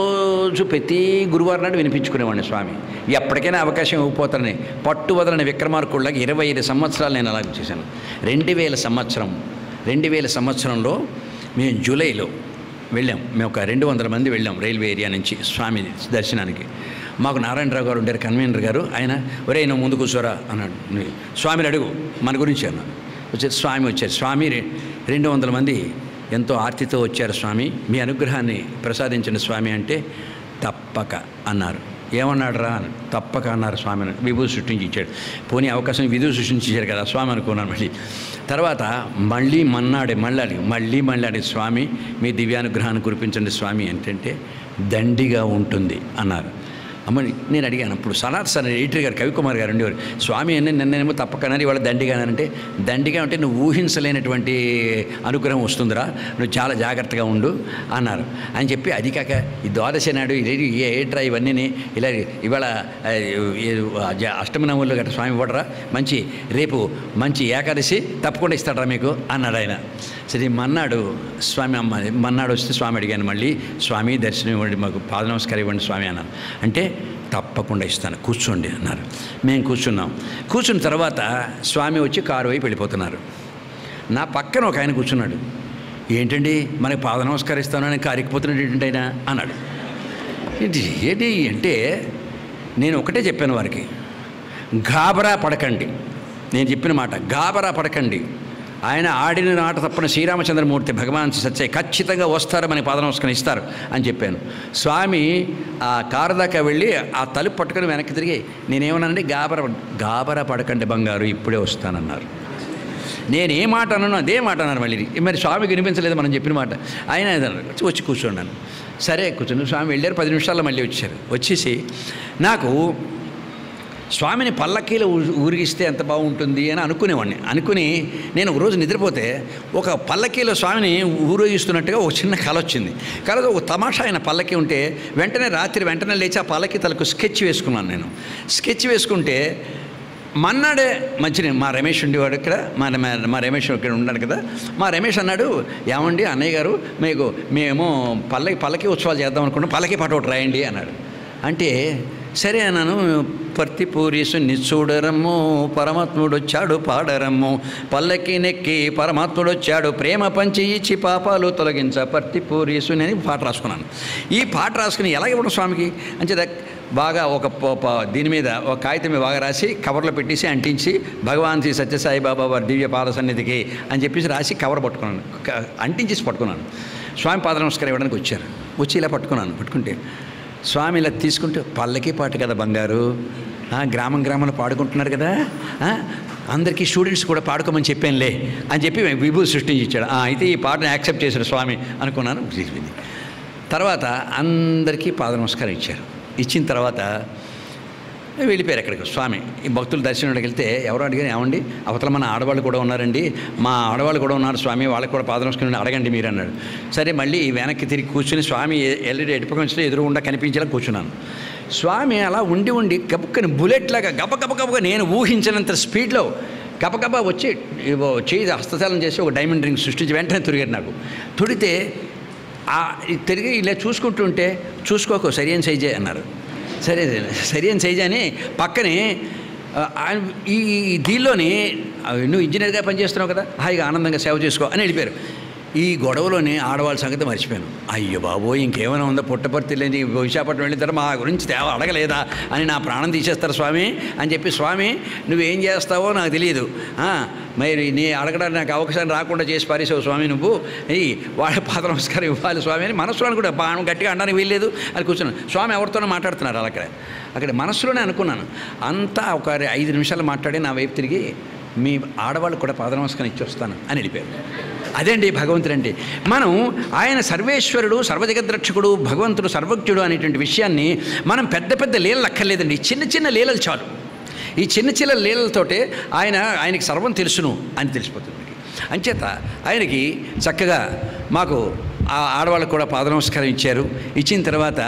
ప్రతిరోజు ప్రతి గురువారం నాడు వినిపించుకునేవాడిని స్వామి ఎప్పటికైనా అవకాశం ఇవ్వకపోతానని పట్టు వదలని విక్రమార్కుళ్ళకి ఇరవై ఐదు సంవత్సరాలు నేను అలాగ చేశాను రెండు వేల సంవత్సరం రెండు వేల సంవత్సరంలో మేము జూలైలో వెళ్ళాం మేము ఒక రెండు వందల మంది వెళ్ళాం రైల్వే ఏరియా నుంచి స్వామి దర్శనానికి మాకు నారాయణరావు గారు ఉండారు కన్వీనర్ గారు ఆయన ఒరే నువ్వు ముందు కూర్చోరా అన్నాడు నీ- స్వామిని అడుగు మన గురించి అన్నాడు వచ్చారు స్వామి వచ్చారు స్వామి రె- రెండు వందల మంది ఎంతో ఆర్తితో వచ్చారు స్వామి మీ అనుగ్రహాన్ని ప్రసాదించండి స్వామి అంటే తప్పక అన్నారు ఏమన్నాడు రా అని తప్పక అన్నారు స్వామి అని విభూతి సృష్టించి ఇచ్చాడు పోనీ అవకాశం విధువు సృష్టించి ఇచ్చాడు కదా స్వామి అనుకున్నాను మళ్ళీ తర్వాత మళ్ళీ మన్నాడే మళ్ళాడి మళ్ళీ మళ్ళాడి స్వామి మీ దివ్యానుగ్రహాన్ని కురిపించండి స్వామి ఏంటంటే దండిగా ఉంటుంది అన్నారు అమ్మని నేను అడిగాను అప్పుడు సలార్ సార్ ఎడిటర్ గారు కవికుమార్ గారు ఉండేవారు స్వామి అని నన్నేమో తప్పకనని ఇవాళ దండిగా అంటే దండిగా అంటే నువ్వు ఊహించలేనటువంటి అనుగ్రహం వస్తుందిరా నువ్వు చాలా జాగ్రత్తగా ఉండు అన్నారు అని చెప్పి అది కాక ఈ ద్వాదశి నాడు ఇది ఏట్రా ఇవన్నీ ఇలా ఇవాళ ఆ, ఈ జ- అష్టమి నవ్వులు గట్రా స్వామి ఇవ్వడరా మంచి రేపు మంచి ఏకాదశి తప్పకుండా ఇస్తాడరా మీకు అన్నాడు ఆయన సరే మన్నాడు స్వామి అమ్మ మన్నాడు వస్తే స్వామి అడిగాను మళ్ళీ స్వామి దర్శనం ఇవ్వండి మాకు పాద నమస్కారం ఇవ్వండి స్వామి అన్నాను అంటే తప్పకుండా ఇస్తాను కూర్చోండి అన్నారు మేము కూర్చున్నాం కూర్చున్న తర్వాత స్వామి వచ్చి కారు వైపు వెళ్ళిపోతున్నారు నా పక్కన ఒక ఆయన కూర్చున్నాడు ఏంటండి మనకి పాద నమస్కారం ఇస్తానని కారికిపోతున్నాడు ఏంటంటే ఆయన అన్నాడు ఏంటి ఏంటి అంటే నేను ఒకటే చెప్పాను వారికి గాబరా పడకండి నేను చెప్పిన మాట గాబరా పడకండి ఆయన ఆడిన నాట తప్పని శ్రీరామచంద్రమూర్తి భగవాన్ సత్య ఖచ్చితంగా వస్తారు మన పాద నమస్కారం ఇస్తారు అని చెప్పాను స్వామి ఆ కారు దాకా వెళ్ళి ఆ తలుపు పట్టుకొని వెనక్కి తిరిగి నేనేమన్నానంటే గాబర గాబరా పడకండి బంగారు ఇప్పుడే వస్తానన్నారు నేను ఏ మాట అన్నాను అదే మాట అన్నారు మళ్ళీ మరి స్వామికి వినిపించలేదు మనం చెప్పిన మాట ఆయన అది అన్నారు. వచ్చి కూర్చున్నాను సరే కూర్చుని స్వామి వెళ్ళారు పది నిమిషాల్లో మళ్ళీ వచ్చారు వచ్చేసి నాకు స్వామిని పల్లకీలో ఊ- ఊరిగిస్తే ఎంత బాగుంటుంది అని అనుకునేవాడిని అనుకుని నేను ఒక రోజు నిద్రపోతే ఒక పల్లకీలో స్వామిని ఊరేగిస్తున్నట్టుగా ఒక చిన్న కళ వచ్చింది కళలో ఒక తమాషా అయిన పల్లకి ఉంటే వెంటనే రాత్రి వెంటనే లేచి ఆ పల్లకి తలకు స్కెచ్ వేసుకున్నాను నేను స్కెచ్ వేసుకుంటే మన్నాడే మంచి మా రమేష్ ఉండేవాడు ఇక్కడ మా మా- మా రమేష్ ఇక్కడ ఉన్నాడు కదా మా రమేష్ అన్నాడు ఏమండి అన్నయ్య గారు మీకు మేము పల్లకి పల్లకి ఉత్సవాలు చేద్దాం అనుకున్నాం పల్లకి పాట ఒకటి రాయండి అన్నాడు అంటే సరే అన్నాను పర్తి పూరీసు నిచ్చూడరమ్ము పరమాత్ముడు వచ్చాడు పాడరమ్ము పల్లకి నెక్కి పరమాత్ముడు వచ్చాడు ప్రేమ పంచి ఇచ్చి పాపాలు తొలగించ పర్తి పూరీసు అని పాట రాసుకున్నాను ఈ పాట రాసుకుని ఎలా ఇవ్వడం స్వామికి అంచేత బాగా ఒక ప- ప- దీని మీద ఒక కాగితం మీద బాగా రాసి కవర్లో పెట్టేసి అంటించి భగవాన్ శ్రీ సత్యసాయి బాబా వారి దివ్య పాద సన్నిధికి అని చెప్పేసి రాసి కవర్ పట్టుకున్నాను క- అంటించేసి పట్టుకున్నాను స్వామి పాద నమస్కారం ఇవ్వడానికి వచ్చారు వచ్చి ఇలా పట్టుకున్నాను పట్టుకుంటే స్వామి ఇలా తీసుకుంటూ పల్లకి పాట కదా బంగారు ఆ, గ్రామం గ్రామంలో పాడుకుంటున్నారు కదా ఆ, అందరికీ స్టూడెంట్స్ కూడా పాడుకోమని చెప్పానులే అని చెప్పి విభూ సృష్టించి ఇచ్చాడు ఆ, అయితే ఈ పాటను యాక్సెప్ట్ చేశాడు స్వామి అనుకున్నాను జరిగింది తర్వాత అందరికీ పాద నమస్కారం ఇచ్చారు ఇచ్చిన తర్వాత వెళ్ళిపోయారు అక్కడికి స్వామి ఈ భక్తులు దర్శనానికి వెళ్తే ఎవరు అడిగారు ఏమండి అవతల మన ఆడవాళ్ళు కూడా ఉన్నారండి మా ఆడవాళ్ళు కూడా ఉన్నారు స్వామి వాళ్ళకి కూడా పాద నమస్కారం అడగండి మీరు అన్నాడు సరే మళ్ళీ వెనక్కి తిరిగి కూర్చుని స్వామి ఎల్రెడీ ఎటుపకొచ్చి ఎదురుగుండా కనిపించేలా కూర్చున్నాను స్వామి అలా ఉండి ఉండి గబక్కని బుల్లెట్ లాగా గబ గబ గబగా నేను ఊహించినంత స్పీడ్లో గబగబా వచ్చి ఇవో చేయి హస్తచాలం చేసి ఒక డైమండ్ రింగ్ సృష్టించి వెంటనే తిరిగారు నాకు తుడితే ఆ ఇది తిరిగి ఇలా చూసుకుంటుంటే చూసుకోకు సరి అని సైజే అన్నారు సరే సరి అని సైజే అని పక్కనే ఆ, ఆయన ఈ ఈ దీనిలోని ఆ, నువ్వు ఇంజనీర్గా పనిచేస్తున్నావు కదా హాయిగా ఆనందంగా సేవ చేసుకో అని వెళ్ళిపోయారు ఈ గొడవలోనే ఆడవాళ్ళ సంగతి మర్చిపోయాను అయ్యో బాబోయ్ ఇంకేమైనా ఉందో పుట్టపర్తి లేని విశాఖపట్నం వెళ్ళిన తర్వాత మా గురించి తేవ అడగలేదా అని నా ప్రాణం తీసేస్తారు స్వామి అని చెప్పి స్వామి నువ్వేం చేస్తావో నాకు తెలియదు ఆ, మరి నీ అడగడానికి నాకు అవకాశం రాకుండా చేసి పారేసావు స్వామి నువ్వు ఈ వాళ్ళ పాద నమస్కారం ఇవ్వాలి స్వామి అని మనసులో కూడా బాగా గట్టిగా అనడానికి వీల్లేదు అని కూర్చున్నాను స్వామి ఎవరితోనో మాట్లాడుతున్నారు అలా అక్కడ అక్కడ మనసులోనే అనుకున్నాను అంతా ఒక ఐదు నిమిషాలు మాట్లాడి నా వైపు తిరిగి మీ ఆడవాళ్ళు కూడా పాద నమస్కారం ఇచ్చి వస్తాను అని వెళ్ళిపోయారు అదేంటి భగవంతుడు అంటే మనం ఆయన సర్వేశ్వరుడు సర్వజగద్రక్షకుడు భగవంతుడు సర్వజ్ఞుడు అనేటువంటి విషయాన్ని మనం పెద్ద పెద్ద లీలలు అక్కర్లేదండి చిన్న చిన్న లీలలు చాలు ఈ చిన్న చిన్న లీలలతోటే ఆయన ఆయనకి సర్వం తెలుసును అని తెలిసిపోతుంది మనకి. అంచేత ఆయనకి చక్కగా మాకు ఆ ఆడవాళ్ళకు కూడా పాద నమస్కారం ఇచ్చారు ఇచ్చిన తర్వాత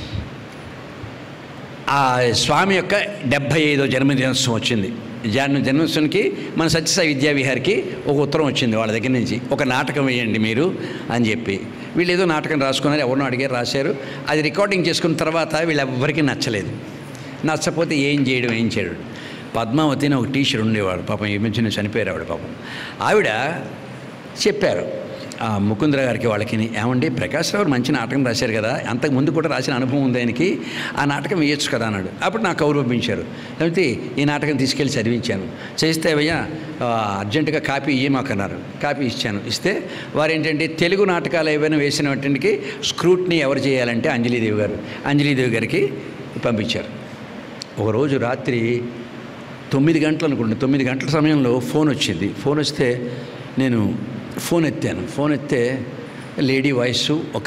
ఆ స్వామి యొక్క డెబ్భై ఐదో జన్మదినోత్సవం వచ్చింది జన్మ జన్మోత్సవానికి మన సత్యసాయి విద్యావిహార్కి ఒక ఉత్తరం వచ్చింది వాళ్ళ దగ్గర నుంచి ఒక నాటకం వేయండి మీరు అని చెప్పి వీళ్ళు ఏదో నాటకం రాసుకున్నారు ఎవరినో అడిగారు రాశారు అది రికార్డింగ్ చేసుకున్న తర్వాత వీళ్ళెవ్వరికీ నచ్చలేదు నచ్చపోతే ఏం చేయడం ఏం చేయడం పద్మావతి అని ఒక టీచర్ ఉండేవాడు పాపం ఈ మధ్యన చనిపోయారు ఆవిడ పాపం ఆవిడ చెప్పారు ఆ ముకుందర గారికి వాళ్ళకి ఏమండి ప్రకాష్ రావు మంచి నాటకం రాశారు కదా అంతకు ముందు కూడా రాసిన అనుభవం ఉంది ఆయనకి ఆ నాటకం వేయొచ్చు కదా అన్నాడు అప్పుడు నాకు కౌరు పంపించారు లేకపోతే ఈ నాటకం తీసుకెళ్ళి చదివించాను చేస్తే అయ్యా ఆ, అర్జెంటుగా కాపీ ఇయ్యమాకన్నారు కాపీ ఇచ్చాను ఇస్తే వారు ఏంటంటే తెలుగు నాటకాలు ఏవైనా వేసిన వాటికి స్క్రూట్ని ఎవరు చేయాలంటే అంజలీదేవి గారు అంజలీదేవి గారికి పంపించారు ఒకరోజు రాత్రి తొమ్మిది గంటలు అనుకుంటా తొమ్మిది గంటల సమయంలో ఫోన్ వచ్చింది ఫోన్ వస్తే నేను ఫోన్ ఎత్తాను ఫోన్ ఎత్తే లేడీ వాయిస్ ఒక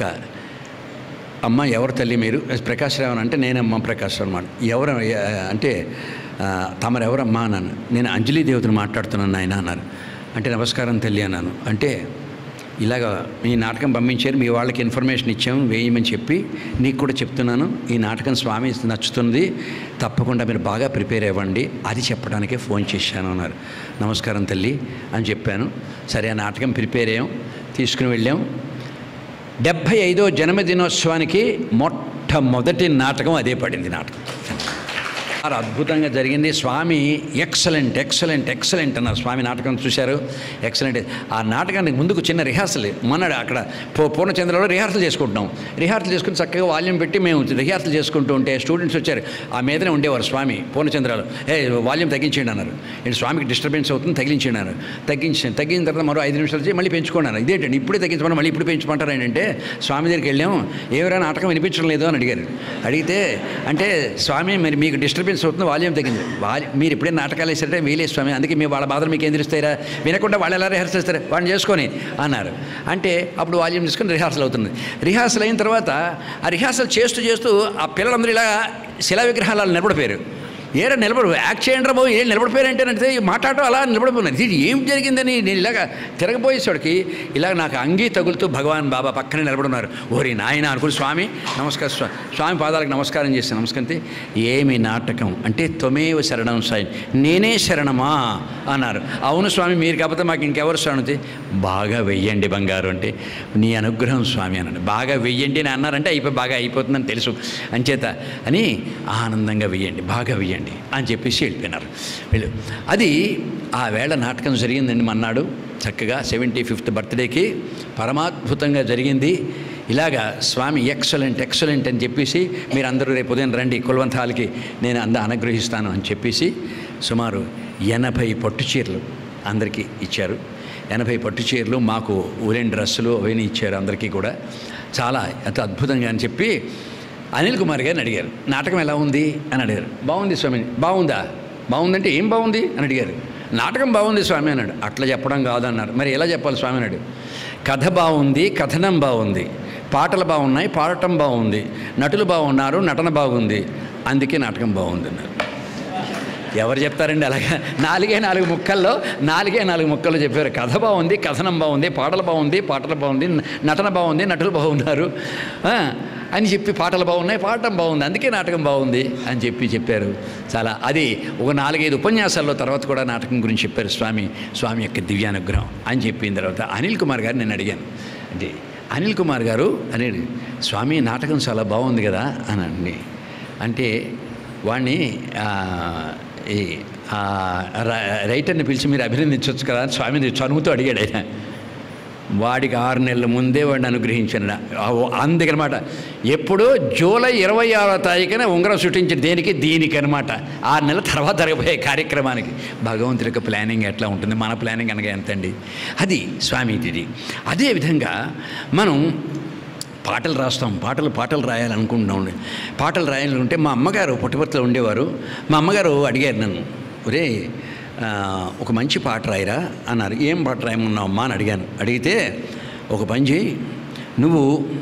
అమ్మ ఎవరు తల్లి మీరు ప్రకాష్ రావు అని అంటే నేనమ్మ ప్రకాష్ రావు అన్నమాట ఎవరు అంటే ఆ, తమరెవరమ్మా అన్నాను నేను అంజలి దేవతను మాట్లాడుతున్నాను ఆయన అన్నారు అంటే నమస్కారం తల్లి అన్నాను అంటే ఇలాగ ఈ నాటకం పంపించారు మీ వాళ్ళకి ఇన్ఫర్మేషన్ ఇచ్చాము వేయమని చెప్పి నీకు కూడా చెప్తున్నాను ఈ నాటకం స్వామి నచ్చుతుంది తప్పకుండా మీరు బాగా ప్రిపేర్ అవ్వండి అది చెప్పడానికే ఫోన్ చేశాను అన్నారు నమస్కారం తల్లి అని చెప్పాను సరే ఆ నాటకం ప్రిపేర్ అయ్యాం తీసుకుని వెళ్ళాం డెబ్భై ఐదో జన్మదినోత్సవానికి మొట్టమొదటి నాటకం అదే పడింది నాటకం చాలా అద్భుతంగా జరిగింది స్వామి ఎక్సలెంట్ ఎక్సలెంట్ ఎక్సలెంట్ అన్నారు స్వామి నాటకం చూశారు ఎక్సలెంట్ ఆ నాటకానికి ముందుకు చిన్న రిహార్సల్ మన అక్కడ పూ- పూర్ణచంద్రలో రిహార్సల్ చేసుకుంటున్నాం రిహార్సల్ చేసుకుని చక్కగా వాల్యూమ్ పెట్టి మేము రిహార్సల్ చేసుకుంటూ ఉంటే స్టూడెంట్స్ వచ్చారు ఆ మీదనే ఉండేవారు స్వామి పూర్ణచంద్రాలు ఏ వాల్యూమ్ తగ్గించేయండి అన్నారు ఏంటి స్వామికి డిస్టర్బెన్స్ అవుతుంది తగ్గించేయండి అన్నారు తగ్గించి తగ్గిన తర్వాత మరో ఐదు నిమిషాలు చేసి మళ్ళీ పెంచుకోండి అన్నారు ఇదేంటండి ఇప్పుడే తగ్గించమని మళ్ళీ ఇప్పుడు పెంచుకుంటారు ఏంటంటే స్వామి దగ్గరికి వెళ్ళాం ఎవరైనా నాటకం వినిపించడం లేదు అని అడిగారు అడిగితే అంటే స్వామి మరి మీకు డిస్టర్బెన్స్ అవుతుంది వాల్యూమ్ తగ్గింది వాల్యూ మీరు ఇప్పుడే నాటకాలు వేసారంటే వీలే స్వామి అందుకే మీ వాళ్ళ బాధలు మీకు ఏం తెలుస్తారా వినకుండా వాళ్ళు ఎలా రిహార్సల్ చేస్తారు వాళ్ళని చేసుకొని అన్నారు అంటే అప్పుడు వాల్యూమ్ తీసుకొని రిహార్సల్ అవుతుంది రిహార్సల్ అయిన తర్వాత ఆ రిహార్సల్ చేస్తూ చేస్తూ ఆ పిల్లలందరూ ఇలా శిలా విగ్రహాలు అలా నిలబడిపోయారు ఏరా నిలబడు యాక్ట్ చేయండి రా బాబు ఏం నిలబడిపోయారంటే అంటే మాట్లాడటం అలా నిలబడిపోయినారు ఇది ఏం జరిగిందని నేను ఇలాగ తిరగబోయేసరికి ఇలాగ నాకు అంగీ తగులుతూ భగవాన్ బాబా పక్కనే నిలబడున్నారు ఓరి నాయన అనుకుని స్వామి నమస్కారం స్వా- స్వామి పాదాలకు నమస్కారం చేశాను నమస్కరితే ఏమి నాటకం అంటే తొమేవ శరణం సాయి నేనే శరణమా అన్నారు అవును స్వామి మీరు కాకపోతే మాకు ఇంకెవరు శరణతి బాగా వెయ్యండి బంగారు అంటే నీ అనుగ్రహం స్వామి అన్నాడు బాగా వెయ్యండి అని అన్నారంటే అయిపోయి బాగా అయిపోతుందని తెలుసు అంచేత అని ఆనందంగా వెయ్యండి బాగా వెయ్యండి అని చెప్పేసి వెళ్ళిపోయినారు వీళ్ళు అది ఆ వేళ నాటకం జరిగిందండి మన్నాడు చక్కగా సెవెంటీ ఫిఫ్త్ బర్త్డేకి పరమాద్భుతంగా జరిగింది ఇలాగా స్వామి ఎక్సలెంట్ ఎక్సలెంట్ అని చెప్పేసి మీరు అందరూ రేపు ఉదయం రండి కులవంత హాల్కి నేను అంద అనుగ్రహిస్తాను అని చెప్పేసి సుమారు ఎనభై పట్టు చీరలు అందరికీ ఇచ్చారు ఎనభై పట్టు చీరలు మాకు ఊరెన్ డ్రెస్సులు అవన్నీ ఇచ్చారు అందరికీ కూడా చాలా ఎంతో అద్భుతంగా అని చెప్పి అనిల్ కుమార్ గారిని అడిగారు నాటకం ఎలా ఉంది అని అడిగారు బాగుంది స్వామి బాగుందా బాగుందంటే ఏం బాగుంది అని అడిగారు నాటకం బాగుంది స్వామి అన్నాడు అట్లా చెప్పడం కాదన్నారు మరి ఎలా చెప్పాలి స్వామి అన్నాడు కథ బాగుంది కథనం బాగుంది పాటలు బాగున్నాయి పాడటం బాగుంది నటులు బాగున్నారు నటన బాగుంది అందుకే నాటకం బాగుంది అన్నారు ఎవరు చెప్తారండి అలాగా నాలుగే నాలుగు ముక్కల్లో నాలుగే నాలుగు ముక్కల్లో చెప్పారు కథ బాగుంది కథనం బాగుంది పాటలు బాగుంది పాటలు బాగుంది నటన బాగుంది నటులు బాగున్నారు ఆ, అని చెప్పి పాటలు బాగున్నాయి పాడటం బాగుంది అందుకే నాటకం బాగుంది అని చెప్పి చెప్పారు చాలా అది ఒక నాలుగైదు ఉపన్యాసాల్లో తర్వాత కూడా నాటకం గురించి చెప్పారు స్వామి స్వామి యొక్క దివ్యానుగ్రహం అని చెప్పిన తర్వాత అనిల్ కుమార్ గారు నేను అడిగాను అంటే అనిల్ కుమార్ గారు అనేది స్వామి నాటకం చాలా బాగుంది కదా అని అండి అంటే వాడిని ఆ, ఈ ఆ, ర- రైటర్ని పిలిచి మీరు అభినందించవచ్చు కదా అని స్వామిని చనువుతూ అడిగాడు ఆయన వాడికి ఆరు నెలల ముందే వాడిని అనుగ్రహించాను అందుకనమాట ఎప్పుడు జూలై ఇరవై ఆరో తారీఖున ఉంగరం సృష్టించిన దేనికి దీనికి అనమాట ఆరు నెలల తర్వాత జరగబోయే కార్యక్రమానికి భగవంతుడి యొక్క ప్లానింగ్ ఎట్లా ఉంటుంది మన ప్లానింగ్ అనగా ఎంతండి అది స్వామిది అదేవిధంగా మనం పాటలు రాస్తాం పాటలు పాటలు రాయాలనుకుంటున్నాం పాటలు రాయాలనుకుంటే మా అమ్మగారు పుట్టపర్తిలో ఉండేవారు మా అమ్మగారు అడిగారు నన్ను ఒరే ఆ, ఒక మంచి పాట రాయరా అన్నారు ఏం పాట రాయమన్నావు అమ్మా అని అడిగాను అడిగితే ఒక పని చేయి నువ్వు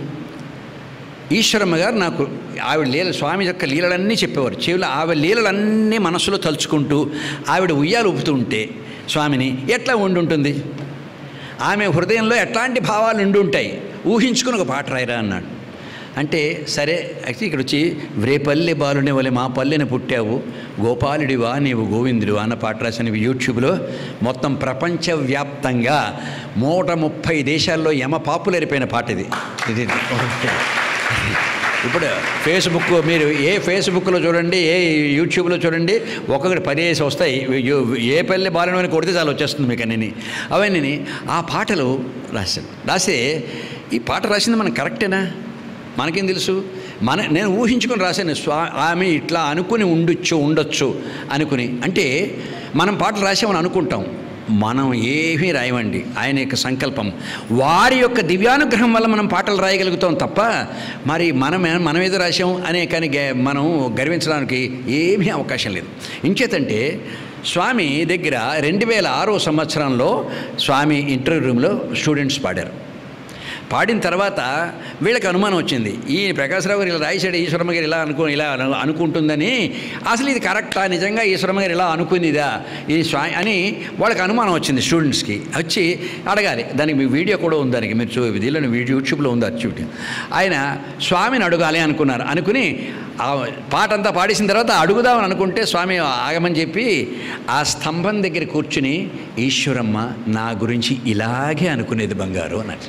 ఈశ్వరమ్మ గారు నాకు ఆవిడ లీల స్వామి యొక్క లీలలన్నీ చెప్పేవారు చెవిలో ఆవిడ లీలలన్నీ మనసులో తలుచుకుంటూ ఆవిడ ఉయ్యాలు ఊపుతూ ఉంటే స్వామిని ఎట్లా ఉండి ఉంటుంది ఆమె హృదయంలో ఎట్లాంటి భావాలు ఉండి ఉంటాయి ఊహించుకుని ఒక పాట రాయరా అన్నాడు అంటే సరే అయితే ఇక్కడ వచ్చి వ్రేపల్లె బాలుని వలె మా పల్లెని పుట్టావు గోపాలుడివా నీవు గోవిందుడివా అన్న పాట రాసినవి యూట్యూబ్లో మొత్తం ప్రపంచవ్యాప్తంగా నూట ముప్పై దేశాల్లో యమ పాపులర్ అయిపోయిన పాట ఇది ఇది ఇప్పుడు ఫేస్బుక్ మీరు ఏ ఫేస్బుక్లో చూడండి ఏ యూట్యూబ్లో చూడండి ఒక్కొక్కటి పదేసి వస్తాయి యు- ఏ పల్లె బాలను అని కొడితే చాలా వచ్చేస్తుంది మీకు అన్నీ అవన్నీ ఆ పాటలు రాశాను రాస్తే ఈ పాట రాసింది మనం కరెక్టేనా మనకేం తెలుసు మన నేను ఊహించుకొని రాశాను స్వా ఆమె ఇట్లా అనుకుని ఉండొచ్చు ఉండొచ్చు అనుకుని అంటే మనం పాటలు రాసామని అనుకుంటాం మనం ఏమీ రాయమండి ఆయన యొక్క సంకల్పం వారి యొక్క దివ్యానుగ్రహం వల్ల మనం పాటలు రాయగలుగుతాం తప్ప మరి మనం మనం ఏదో రాసాం అనే కానీ గ- మనం గర్వించడానికి ఏమీ అవకాశం లేదు ఇంచేతంటే స్వామి దగ్గర రెండు వేల ఆరో సంవత్సరంలో స్వామి ఇంటర్వ్యూ రూమ్లో స్టూడెంట్స్ పాడారు పాడిన తర్వాత వీళ్ళకి అనుమానం వచ్చింది ఈ ప్రకాశరావు గారు ఇలా రాయిశాడు ఈశ్వరమ్మ గారు ఇలా అనుకో ఇలా అను- అనుకుంటుందని అసలు ఇది కరెక్టా నిజంగా ఈశ్వరమ్మ గారు ఇలా అనుకుందిదా ఈ స్వా అని వాళ్ళకి అనుమానం వచ్చింది స్టూడెంట్స్కి వచ్చి అడగాలి దానికి మీ వీడియో కూడా ఉంది దానికి మీరు చూ దీనిలో వీడియో యూట్యూబ్లో ఉంది అది చూడండి ఆయన స్వామిని అడగాలి అనుకున్నారు అనుకుని ఆ పాట అంతా పాడేసిన తర్వాత అడుగుదామని అనుకుంటే స్వామి ఆగమని చెప్పి ఆ స్తంభం దగ్గర కూర్చుని ఈశ్వరమ్మ నా గురించి ఇలాగే అనుకునేది బంగారు అన్నట్టు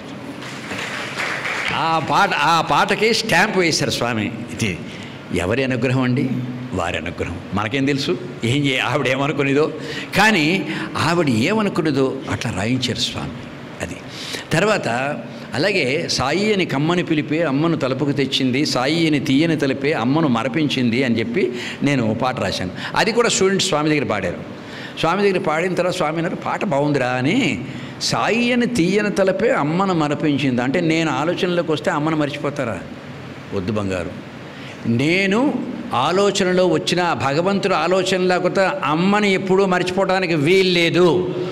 ఆ పాట ఆ పాటకి స్టాంప్ వేశారు స్వామి ఇది ఎవరి అనుగ్రహం అండి వారి అనుగ్రహం మనకేం తెలుసు ఏం చే ఆవిడ ఏమనుకునేదో కానీ ఆవిడ ఏమనుకునేదో అట్లా రాయించారు స్వామి అది తర్వాత అలాగే సాయి అని కమ్మని పిలిపే అమ్మను తలుపుకు తెచ్చింది సాయి అని తీయని తలిపే అమ్మను మరపించింది అని చెప్పి నేను ఓ పాట రాశాను అది కూడా స్టూడెంట్స్ స్వామి దగ్గర పాడారు స్వామి దగ్గర పాడిన తర్వాత స్వామి అన్నారు పాట బాగుందిరా అని సాయి అని తీయని తలపే అమ్మను మరపించింది అంటే నేను ఆలోచనలోకి వస్తే అమ్మను మర్చిపోతారా వద్దు బంగారు నేను ఆలోచనలో వచ్చిన ఆ భగవంతుడు ఆలోచన లేకపోతే అమ్మని ఎప్పుడూ మర్చిపోవడానికి వీల్లేదు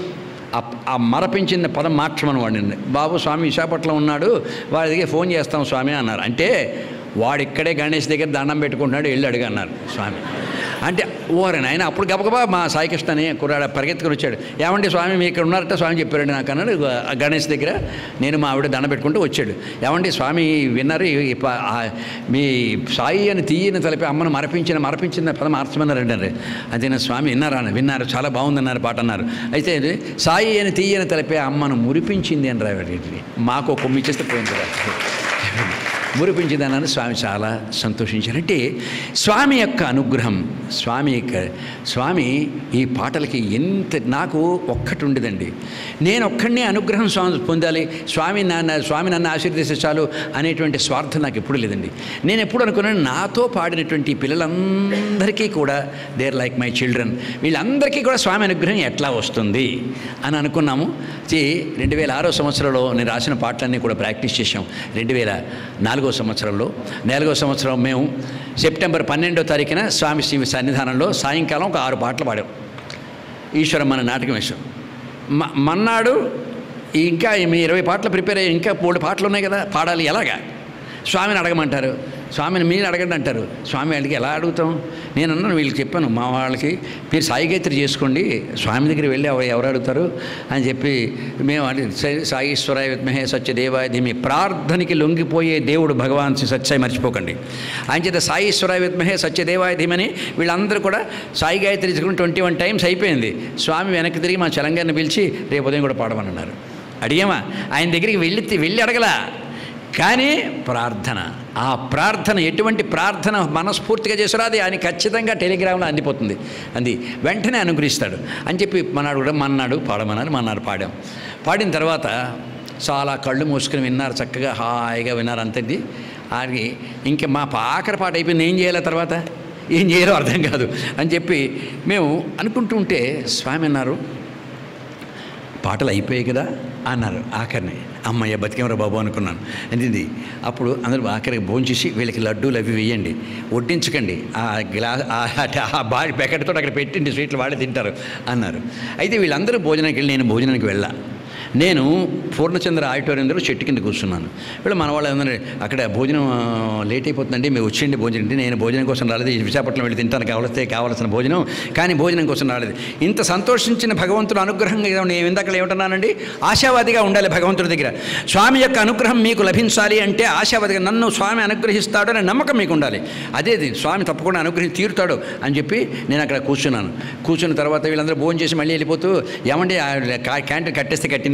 ఆ- ఆ మరపించిన పదం మార్చమని వాడిని బాబు స్వామి విశాఖపట్నం ఉన్నాడు వాడి దగ్గర ఫోన్ చేస్తాం స్వామి అన్నారు అంటే వాడు ఇక్కడే గణేష్ దగ్గర దండం పెట్టుకుంటున్నాడు వెళ్ళి అడిగి అన్నారు స్వామి అంటే ఓరని ఆయన అప్పుడు గబగబా మా సాయికృష్ణ అని కుర్రాడ పరిగెత్తుకుని వచ్చాడు ఏమండి స్వామి మీ ఇక్కడ ఉన్నారట స్వామి చెప్పారండి నాకు అన్నాడు ఆ గణేష్ దగ్గర నేను మా ఆవిడ దండ పెట్టుకుంటూ వచ్చాడు ఏమండి స్వామి విన్నారు ఈ- ఈ ప- ఆ మీ సాయి అని తీయని తలపి అమ్మను మరపించిన మరపించిన పదం మార్చమన్నారండి అన్నారు అదే నా స్వామి విన్నారా అని విన్నారు చాలా బాగుందన్నారు పాట అన్నారు అయితే ఇది సాయి అని తీయని తలపే అమ్మను మురిపించింది అని రావాడు మాకు ఒక కొమ్మి ఇచ్చేస్తే పోయింది కదా మురిపించిందన్నాను స్వామి చాలా సంతోషించారు అంటే స్వామి యొక్క అనుగ్రహం స్వామి యొక్క స్వామి ఈ పాటలకి ఎంత నాకు ఒక్కటి ఉండదండి నేను ఒక్కడినే అనుగ్రహం స్వామి పొందాలి స్వామి నన్ను స్వామి నన్ను ఆశీర్వదిస్తే చాలు అనేటువంటి స్వార్థం నాకు ఎప్పుడు లేదండి నేను ఎప్పుడు అనుకున్నాను నాతో పాడినటువంటి ఈ పిల్లలందరికీ కూడా దేర్ లైక్ మై చిల్డ్రన్ వీళ్ళందరికీ కూడా స్వామి అనుగ్రహం ఎట్లా వస్తుంది అని అనుకున్నాము ఇది రెండు వేల ఆరో సంవత్సరంలో నేను రాసిన పాటలన్నీ కూడా ప్రాక్టీస్ చేశాం రెండు వేల నాలుగో సంవత్సరంలో నాలుగో సంవత్సరం మేము సెప్టెంబర్ పన్నెండో తారీఖున స్వామి శ్రీ సన్నిధానంలో సాయంకాలం ఒక ఆరు పాటలు పాడాం ఈశ్వరం మన నాటకం వేశాం మ మన్నాడు ఇంకా మీ ఇరవై పాటలు ప్రిపేర్ అయ్యి ఇంకా మూడు పాటలు ఉన్నాయి కదా పాడాలి ఎలాగా స్వామిని అడగమంటారు స్వామిని మీరు అడగండి అంటారు స్వామి వాళ్ళకి ఎలా అడుగుతాం నేను అన్నాను వీళ్ళకి చెప్పాను మా వాళ్ళకి మీరు సాయి గైత్రి చేసుకోండి స్వామి దగ్గర వెళ్ళి ఎవ- ఎవరు అడుగుతారు అని చెప్పి మేము అంటే సై- సాయీశ్వరాయ విద్మహే సత్యదేవాయ ధీమి ప్రార్థనకి లొంగిపోయే దేవుడు భగవాన్ శ్రీ సత్యాయి మర్చిపోకండి ఆయన చేత సాయీశ్వరాయ విద్మహే సత్యదేవాయ ధీమని వీళ్ళందరూ కూడా సాయి గాయత్రి తీసుకుని ట్వంటీ వన్ టైమ్స్ అయిపోయింది స్వామి వెనక్కి తిరిగి మా చలంగారిని పిలిచి రేపు ఉదయం కూడా పాడమని అన్నారు అడిగామా ఆయన దగ్గరికి వెళ్ళి వెళ్ళి అడగలా కానీ ప్రార్థన ఆ ప్రార్థన ఎటువంటి ప్రార్థన మనస్ఫూర్తిగా చేసారో అది ఆయన ఖచ్చితంగా టెలిగ్రామ్లో అందిపోతుంది అంది వెంటనే అనుగ్రహిస్తాడు అని చెప్పి మన్నాడు కూడా మన్నాడు పాడమన్నారు మన్నాడు పాడాం పాడిన తర్వాత చాలా కళ్ళు మూసుకుని విన్నారు చక్కగా హాయిగా విన్నారు అంతది ఆడికి ఇంకా మా ఆఖరి పాట అయిపోయింది ఏం చేయాలి తర్వాత ఏం చేయాలో అర్థం కాదు అని చెప్పి మేము అనుకుంటూ ఉంటే స్వామి అన్నారు పాటలు అయిపోయాయి కదా అన్నారు ఆఖరిని అమ్మయ్య బతికేమరా బాబు అనుకున్నాను అంది అప్పుడు అందరూ ఆఖరికి భోంచేసి వీళ్ళకి లడ్డూలు అవి వేయండి వడ్డించకండి ఆ గ్లా ఆ- ఆ బాడీ ప్యాకెట్తో అక్కడ పెట్టండి స్వీట్లు వాళ్ళే తింటారు అన్నారు అయితే వీళ్ళందరూ భోజనానికి వెళ్ళి నేను భోజనానికి వెళ్ళా నేను పూర్ణచంద్ర ఆడిటోరియంలో చెట్టు కింద కూర్చున్నాను వీళ్ళు మన వాళ్ళు అందరూ అక్కడ భోజనం ఆ, లేట్ అయిపోతుందండి మీరు వచ్చేయండి భోజనం అంటే నేను భోజనం కోసం రాలేదు ఈ విశాఖపట్నం వెళ్ళి తింటాను కావలిస్తే కావాల్సిన భోజనం కానీ భోజనం కోసం రాలేదు ఇంత సంతోషించిన భగవంతుడు అనుగ్రహంగా ఇదా- నేను ఇందాక ఏమంటున్నానండి ఆశావాదిగా ఉండాలి భగవంతుడి దగ్గర స్వామి యొక్క అనుగ్రహం మీకు లభించాలి అంటే ఆశావాదిగా నన్ను స్వామి అనుగ్రహిస్తాడు అనే నమ్మకం మీకు ఉండాలి అదే ఇది, స్వామి తప్పకుండా అనుగ్రహం తీరుతాడు అని చెప్పి నేను అక్కడ కూర్చున్నాను కూర్చున్న తర్వాత వీళ్ళందరూ భోజనం చేసి మళ్ళీ వెళ్ళిపోతూ ఏమండి ఆ కా- క్యాంటీన్ కట్టేస్తే కట్టిన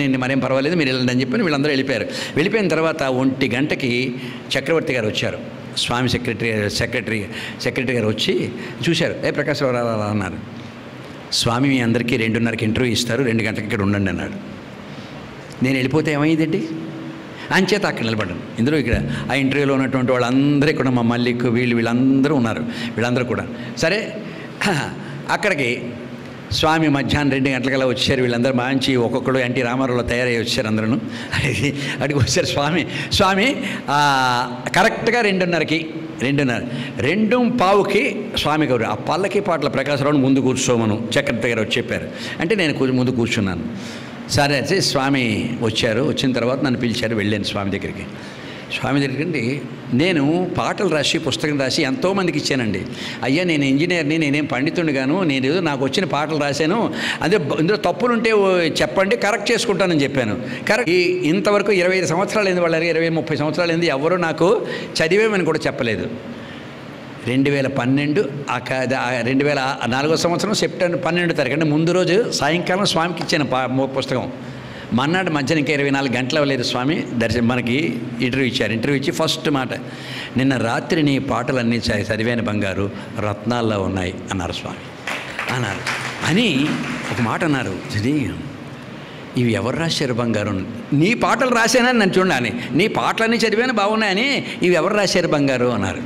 ఉన్నాయండి మరేం పర్వాలేదు మీరు వెళ్ళండి అని చెప్పి వీళ్ళందరూ వెళ్ళిపోయారు వెళ్ళిపోయిన తర్వాత ఒంటి గంటకి చక్రవర్తి గారు వచ్చారు స్వామి సెక్రటరీ సెక్రటరీ సెక్రటరీ గారు వచ్చి చూశారు ఏ ప్రకాశ్ రావు రా, రా, రా" అన్నారు స్వామి మీ అందరికీ రెండున్నరకి ఇంటర్వ్యూ ఇస్తారు రెండు గంటలకి ఇక్కడ ఉండండి అన్నాడు నేను వెళ్ళిపోతే ఏమైందండి అంచేత అక్కడ నిలబడ్డాను ఇందులో ఇక్కడ ఆ ఇంటర్వ్యూలో ఉన్నటువంటి వాళ్ళందరూ కూడా మా మల్లిక్ వీళ్ళు వీళ్ళందరూ ఉన్నారు వీళ్ళందరూ కూడా సరే అక్కడికి స్వామి మధ్యాహ్నం రెండు గంటలకల్లా వచ్చారు వీళ్ళందరూ మంచి ఒక్కొక్కడు ఎన్టీ రామారావులో తయారై వచ్చారు అందరూ అడిగి వచ్చారు స్వామి స్వామి ఆ, కరెక్ట్గా రెండున్నరకి రెండున్నర రెండు పావుకి స్వామి గారు ఆ పల్లకి పాటల ప్రకాశరావుని ముందు కూర్చోమను చక్రవర్తి గారు వచ్చి చెప్పారు అంటే నేను కూ- ముందు కూర్చున్నాను సరే అయితే స్వామి వచ్చారు వచ్చిన తర్వాత నన్ను పిలిచారు వెళ్ళాను స్వామి దగ్గరికి స్వామి దగ్గరికి నేను పాటలు రాసి పుస్తకం రాసి ఎంతోమందికి ఇచ్చానండి అయ్యా నేను ఇంజనీర్ని నేనేం పండితుడిని గాను నేను ఏదో నాకు వచ్చిన పాటలు రాశాను అదే బ- ఇందులో తప్పులుంటే ఓ చెప్పండి కరెక్ట్ చేసుకుంటానని చెప్పాను కరెక్ట్ ఈ ఇంతవరకు ఇరవై ఐదు సంవత్సరాలు అయింది వాళ్ళ ఇరవై ముప్పై సంవత్సరాలు అయింది ఎవరు నాకు చదివేమని కూడా చెప్పలేదు రెండు వేల పన్నెండు ఆ క- ఆ రెండు వేల నాలుగో సంవత్సరం సెప్టెంబర్ పన్నెండు తారీఖు అంటే ముందు రోజు సాయంకాలం స్వామికి ఇచ్చాను పా మో- పుస్తకం మన్నాడు మధ్యాహ్నం ఇంకా ఇరవై నాలుగు గంటలు అవ్వలేదు స్వామి దర్శనం మనకి ఇంటర్వ్యూ ఇచ్చారు ఇంటర్వ్యూ ఇచ్చి ఫస్ట్ మాట నిన్న రాత్రి నీ పాటలన్నీ చ- చదివాను బంగారు రత్నాల్లో ఉన్నాయి అన్నారు స్వామి అన్నారు అని ఒక మాట అన్నారు ఇది ఇవి ఎవరు రాశారు బంగారు నీ పాటలు రాశానని నన్ను చూడాలి నీ పాటలన్నీ చదివాను బాగున్నాయని ఇవి ఎవరు రాశారు బంగారు అన్నారు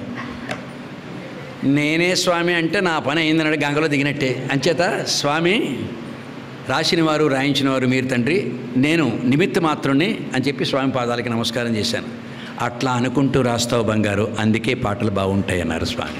నేనే స్వామి అంటే నా పని అయిందన్నాడు గంగలో దిగినట్టే అంచేత స్వామి రాసిన వారు రాయించిన వారు మీరు తండ్రి నేను నిమిత్త మాత్రుణ్ణి అని చెప్పి స్వామి పాదాలకి నమస్కారం చేశాను అట్లా అనుకుంటూ రాస్తావు బంగారు అందుకే పాటలు బాగుంటాయి అన్నారు స్వామి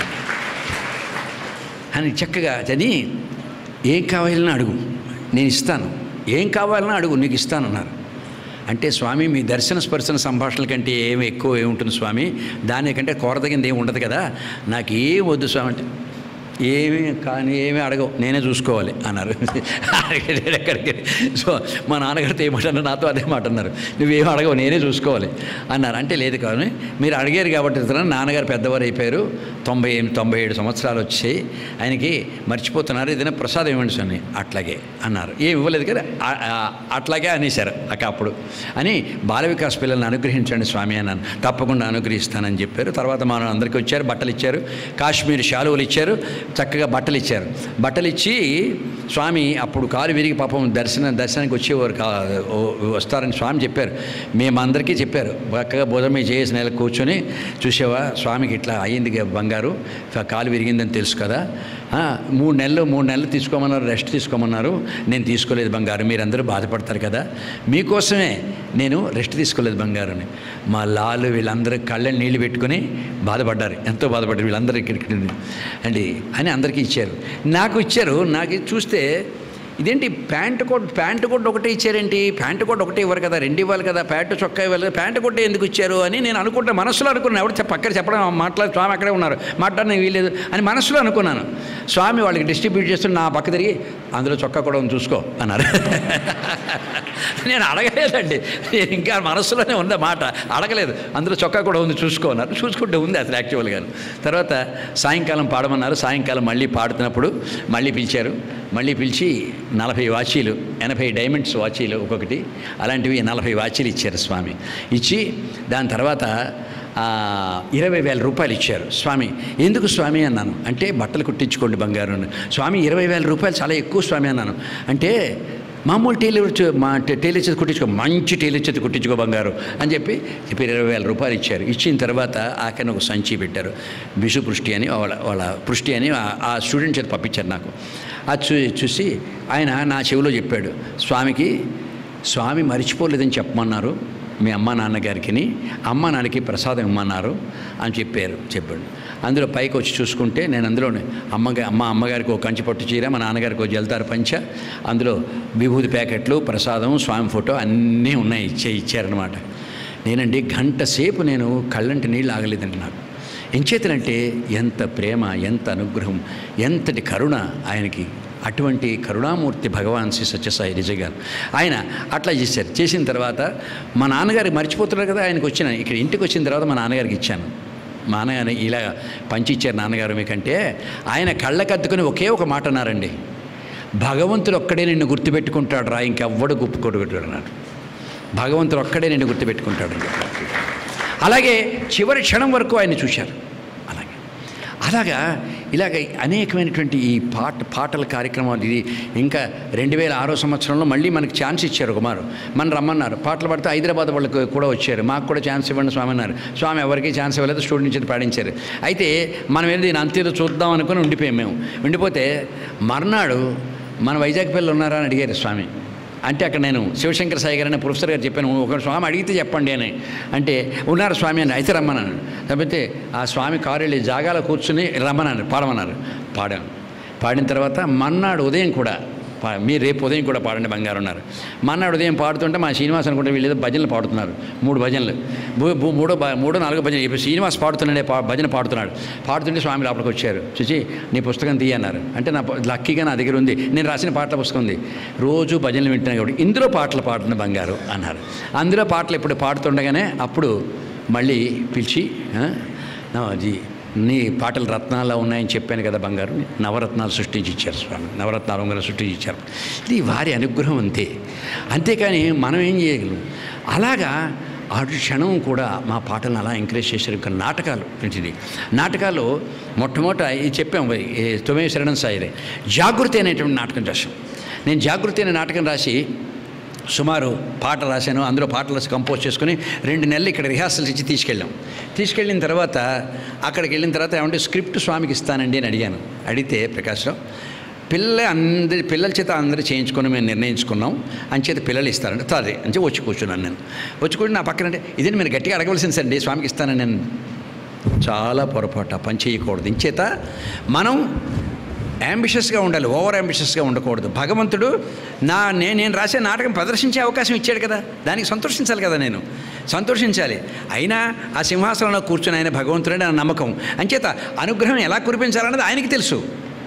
అని చక్కగా చని ఏం కావాలన్నా అడుగు నేను ఇస్తాను ఏం కావాలన్నా అడుగు నీకు ఇస్తానన్నారు అంటే స్వామి మీ దర్శన స్పర్శన సంభాషణల కంటే ఏమి ఎక్కువ ఏముంటుంది స్వామి దానికంటే కోరదగింది ఏమి ఉండదు కదా నాకు ఏం వద్దు స్వామి అంటే ఏమి కానీ ఏమీ అడగవు నేనే చూసుకోవాలి అన్నారు అడిగాడు ఎక్కడికి సో మా నాన్నగారితో ఏమంటారు నాతో అదే మాట అన్నారు నువ్వేం అడగవు నేనే చూసుకోవాలి అన్నారు అంటే లేదు కానీ మీరు అడిగారు కాబట్టి ఇతను నాన్నగారు పెద్దవారు అయిపోయారు తొంభై ఎనిమిది తొంభై ఏడు సంవత్సరాలు వచ్చాయి ఆయనకి మర్చిపోతున్నారు ఏదైనా ప్రసాదం ఇవ్వండి స్వామి అట్లాగే అన్నారు ఏమి ఇవ్వలేదు కదా ఆ- ఆ- అట్లాగే అనేశారు అక్క అప్పుడు అని బాల వికాస్ పిల్లల్ని అనుగ్రహించండి స్వామి అన్నాను తప్పకుండా అనుగ్రహిస్తానని చెప్పారు తర్వాత మనం అందరికీ వచ్చారు బట్టలు ఇచ్చారు కాశ్మీర్ శాలువలు ఇచ్చారు చక్కగా బట్టలు ఇచ్చారు బట్టలు ఇచ్చి స్వామి అప్పుడు కాలు విరిగి పాపం దర్శన దర్శనానికి వచ్చేవారు కా ఓ- వస్తారని స్వామి చెప్పారు మేమందరికీ చెప్పారు చక్కగా భుజం మీద చేసి నెల కూర్చొని చూసావా స్వామికి ఇట్లా అయ్యింది గా బంగారు ఫ- కాలు విరిగిందని తెలుసు కదా ఆ, మూడు నెలలు మూడు నెలలు తీసుకోమన్నారు రెస్ట్ తీసుకోమన్నారు నేను తీసుకోలేదు బంగారు మీరందరూ బాధపడతారు కదా మీకోసమే నేను రెస్ట్ తీసుకోలేదు బంగారుని మా లాలు వీళ్ళందరూ కళ్ళని నీళ్లు పెట్టుకొని బాధపడ్డారు ఎంతో బాధపడ్డారు వీళ్ళందరూ ఇక్కడికి అండి అని అందరికీ ఇచ్చారు నాకు ఇచ్చారు నాకు ఇది చూస్తే ఇదేంటి ప్యాంట్ కోట్ ప్యాంటు కోట్ ఒకటే ఇచ్చారేంటి ప్యాంటు కోట్ ఒకటే ఇవ్వరు కదా రెండు ఇవ్వాలి కదా ప్యాంటు చొక్కా ఇవ్వాలి కదా ప్యాంటు కోట్ ఎందుకు ఇచ్చారు అని నేను అనుకుంటా మనసులో అనుకున్నాను ఎవరు చెప్ప- పక్కన చెప్పడం మాట్లాడి స్వామి అక్కడే ఉన్నారు మాట్లాడని వీలేదు అని మనసులో అనుకున్నాను స్వామి వాళ్ళకి డిస్ట్రిబ్యూట్ చేస్తున్న నా పక్క తిరిగి అందులో చొక్కా కూడా ఉంది చూసుకో అన్నారు నేను అడగలేదండి నేను ఇంకా మనసులోనే ఉంది మాట అడగలేదు అందులో చొక్కా కూడా ఉంది చూసుకో అన్నారు చూసుకుంటే ఉంది అసలు యాక్చువల్గా తర్వాత సాయంకాలం పాడమన్నారు సాయంకాలం మళ్ళీ పాడుతున్నప్పుడు మళ్ళీ పిలిచారు మళ్ళీ పిలిచి నలభై వాచీలు ఎనభై డైమండ్స్ వాచీలు ఒక్కొక్కటి అలాంటివి నలభై వాచీలు ఇచ్చారు స్వామి ఇచ్చి దాని తర్వాత ఆ, ఇరవై వేల రూపాయలు ఇచ్చారు స్వామి ఎందుకు స్వామి అన్నాను అంటే బట్టలు కుట్టించుకోండి బంగారు అని. స్వామి ఇరవై వేల రూపాయలు చాలా ఎక్కువ స్వామి అన్నాను అంటే మామూలు టైలర్ చే- మా టే- టైలర్ చేతి కుట్టించుకో మంచి టైలర్ చేతి కుట్టించుకో బంగారు అని చెప్పి చెప్పి ఇరవై వేల రూపాయలు ఇచ్చారు ఇచ్చిన తర్వాత ఆఖరిని ఒక సంచి పెట్టారు బిషు పృష్టి అని వాళ్ళ వాళ్ళ పృష్టి అని ఆ- ఆ స్టూడెంట్ చేతి పంపించారు నాకు అది చూ చూసి ఆయన నా చెవిలో చెప్పాడు స్వామికి స్వామి మర్చిపోలేదని చెప్పమన్నారు మీ అమ్మ నాన్నగారికి అమ్మ నాన్నకి ప్రసాదం ఇమ్మన్నారు అని చెప్పారు చెప్పాడు అందులో పైకి వచ్చి చూసుకుంటే నేను అందులోనే అమ్మగా అమ్మ అమ్మగారికి ఒక కంచి పట్టు చీర మా నాన్నగారికి ఒక జల్తారు పంచ అందులో విభూతి ప్యాకెట్లు ప్రసాదం స్వామి ఫోటో అన్నీ ఉన్నాయి ఇచ్చే ఇచ్చారనమాట నేనండి గంట సేపు నేను కళ్ళంటి నీళ్ళు ఆగలేదండి నాకు ఎంచేతనంటే ఎంత ప్రేమ ఎంత అనుగ్రహం ఎంతటి కరుణ ఆయనకి అటువంటి కరుణామూర్తి భగవాన్ శ్రీ సత్యసాయి నిజంగా ఆయన అట్లా చేశారు చేసిన తర్వాత మా నాన్నగారు మర్చిపోతున్నారు కదా ఆయనకు వచ్చిన ఇక్కడ ఇంటికి వచ్చిన తర్వాత మా నాన్నగారికి ఇచ్చాను మా నాన్నగారు ఇలా పంచి ఇచ్చారు నాన్నగారు మీకంటే ఆయన కళ్ళకద్దుకుని ఒకే ఒక మాట అన్నారండి భగవంతుడు ఒక్కడే నిన్ను గుర్తుపెట్టుకుంటాడు రా ఇంకెవ్వడు గుర్తుపెట్టుకుంటాడు అన్నాడు భగవంతుడు ఒక్కడే నిన్ను గుర్తుపెట్టుకుంటాడు అని చెప్పారు అలాగే చివరి క్షణం వరకు ఆయన చూశారు అలాగే అలాగా ఇలాగ అనేకమైనటువంటి ఈ పాట పాటల కార్యక్రమాలు ఇది ఇంకా రెండు వేల ఆరో సంవత్సరంలో మళ్ళీ మనకి ఛాన్స్ ఇచ్చారు కుమారు మన రమ్మన్నారు పాటలు పాడితే హైదరాబాద్ వాళ్ళకి కూడా వచ్చారు మాకు కూడా ఛాన్స్ ఇవ్వండి స్వామి అన్నారు స్వామి ఎవరికి ఛాన్స్ ఇవ్వలేదు స్టూడెంట్ నుంచి పాడించారు అయితే మనం ఏంటి దీని అంతేదో చూద్దాం అనుకుని ఉండిపోయాం మేము ఉండిపోతే మర్నాడు మన వైజాగ్ పిల్లలు ఉన్నారా అని అడిగారు స్వామి అంటే అక్కడ నేను శివశంకర్ సాయి గారు అనే ప్రొఫెసర్ గారు చెప్పాను ఒక స్వామి అడిగితే చెప్పండి అని అంటే ఉన్నారు స్వామి అని అయితే రమ్మన్నాను కాకపోతే ఆ స్వామి కారు వెళ్ళి జాగాలో కూర్చుని రమ్మన్నాను పాడమన్నారు పాడాను పాడిన తర్వాత మన్నాడు ఉదయం కూడా పా మీరు రేపు ఉదయం కూడా పాడండి బంగారు ఉన్నారు మన్నాడు ఉదయం పాడుతుంటే మా శ్రీనివాస్ అనుకుంటే వీళ్ళు ఏదో భజనలు పాడుతున్నారు మూడు భజనలు భూ- భూ- మూడో భ- మూడో నాలుగో భజన ఇప్పుడు శ్రీనివాస్ పాడుతున్నాడే పా భజన పాడుతున్నాడు పాడుతుంటే స్వామి లోపలికి వచ్చారు చూసి నీ పుస్తకం తీయన్నారు అంటే నా ప- లక్కీగా నా దగ్గర ఉంది నేను రాసిన పాటల పుస్తకం ఉంది రోజు భజనలు వింటున్నాను కాబట్టి ఇందులో పాటలు పాడుతున్న బంగారు అన్నారు అందులో పాటలు ఇప్పుడు పాడుతుండగానే అప్పుడు మళ్ళీ పిలిచి "ఆ, నా అది నీ పాటలు రత్నాల్లో ఉన్నాయని చెప్పాను కదా బంగారు నవరత్నాలు సృష్టించి ఇచ్చారు స్వామి నవరత్నాలు ఉంగరం సృష్టించి ఇచ్చారు ఇది వారి అనుగ్రహం అంతే అంతేకాని మనం ఏం చేయగలం అలాగా ఆ క్షణం కూడా మా పాటలను అలా ఎంకరేజ్ చేశారు ఇంకా నాటకాలు ఏంటిది నాటకాలు మొట్టమొదట ఇది చెప్పాం ఈ తొమ్మిది శరణం సాయిరే జాగృతి అనేటువంటి నాటకం రాశాం నేను జాగృతి అనే నాటకం రాసి సుమారు పాట రాశాను అందులో పాటలు రాసి కంపోజ్ చేసుకుని రెండు నెలలు ఇక్కడ రిహార్సల్స్ ఇచ్చి తీసుకెళ్ళాం తీసుకెళ్ళిన తర్వాత అక్కడికి వెళ్ళిన తర్వాత ఏమంటే స్క్రిప్ట్ స్వామికి ఇస్తానండి అని అడిగాను అడిగితే ప్రకాశ్రావు పిల్ల అందరి పిల్లల చేత అందరూ చేయించుకొని మేము నిర్ణయించుకున్నాం అంచేత పిల్లలు ఇస్తారంటే సరే అంటే వచ్చి కూర్చున్నాను నేను వచ్చి కూర్చుని నా పక్కన అంటే ఇదే మీరు గట్టిగా అడగవలసింది సండి స్వామికి ఇస్తానని నేను చాలా పొరపాటు ఆ పని చేయకూడదు ఇంచేత మనం యాంబిషియస్గా ఉండాలి ఓవర్ యాంబిషియస్గా ఉండకూడదు భగవంతుడు నా నేను నేను రాసే నాటకం ప్రదర్శించే అవకాశం ఇచ్చాడు కదా దానికి సంతోషించాలి కదా నేను సంతోషించాలి అయినా ఆ సింహాసనంలో కూర్చుని ఆయన భగవంతుడే నా నమ్మకం అంచేత అనుగ్రహం ఎలా కురిపించాలన్నది ఆయనకి తెలుసు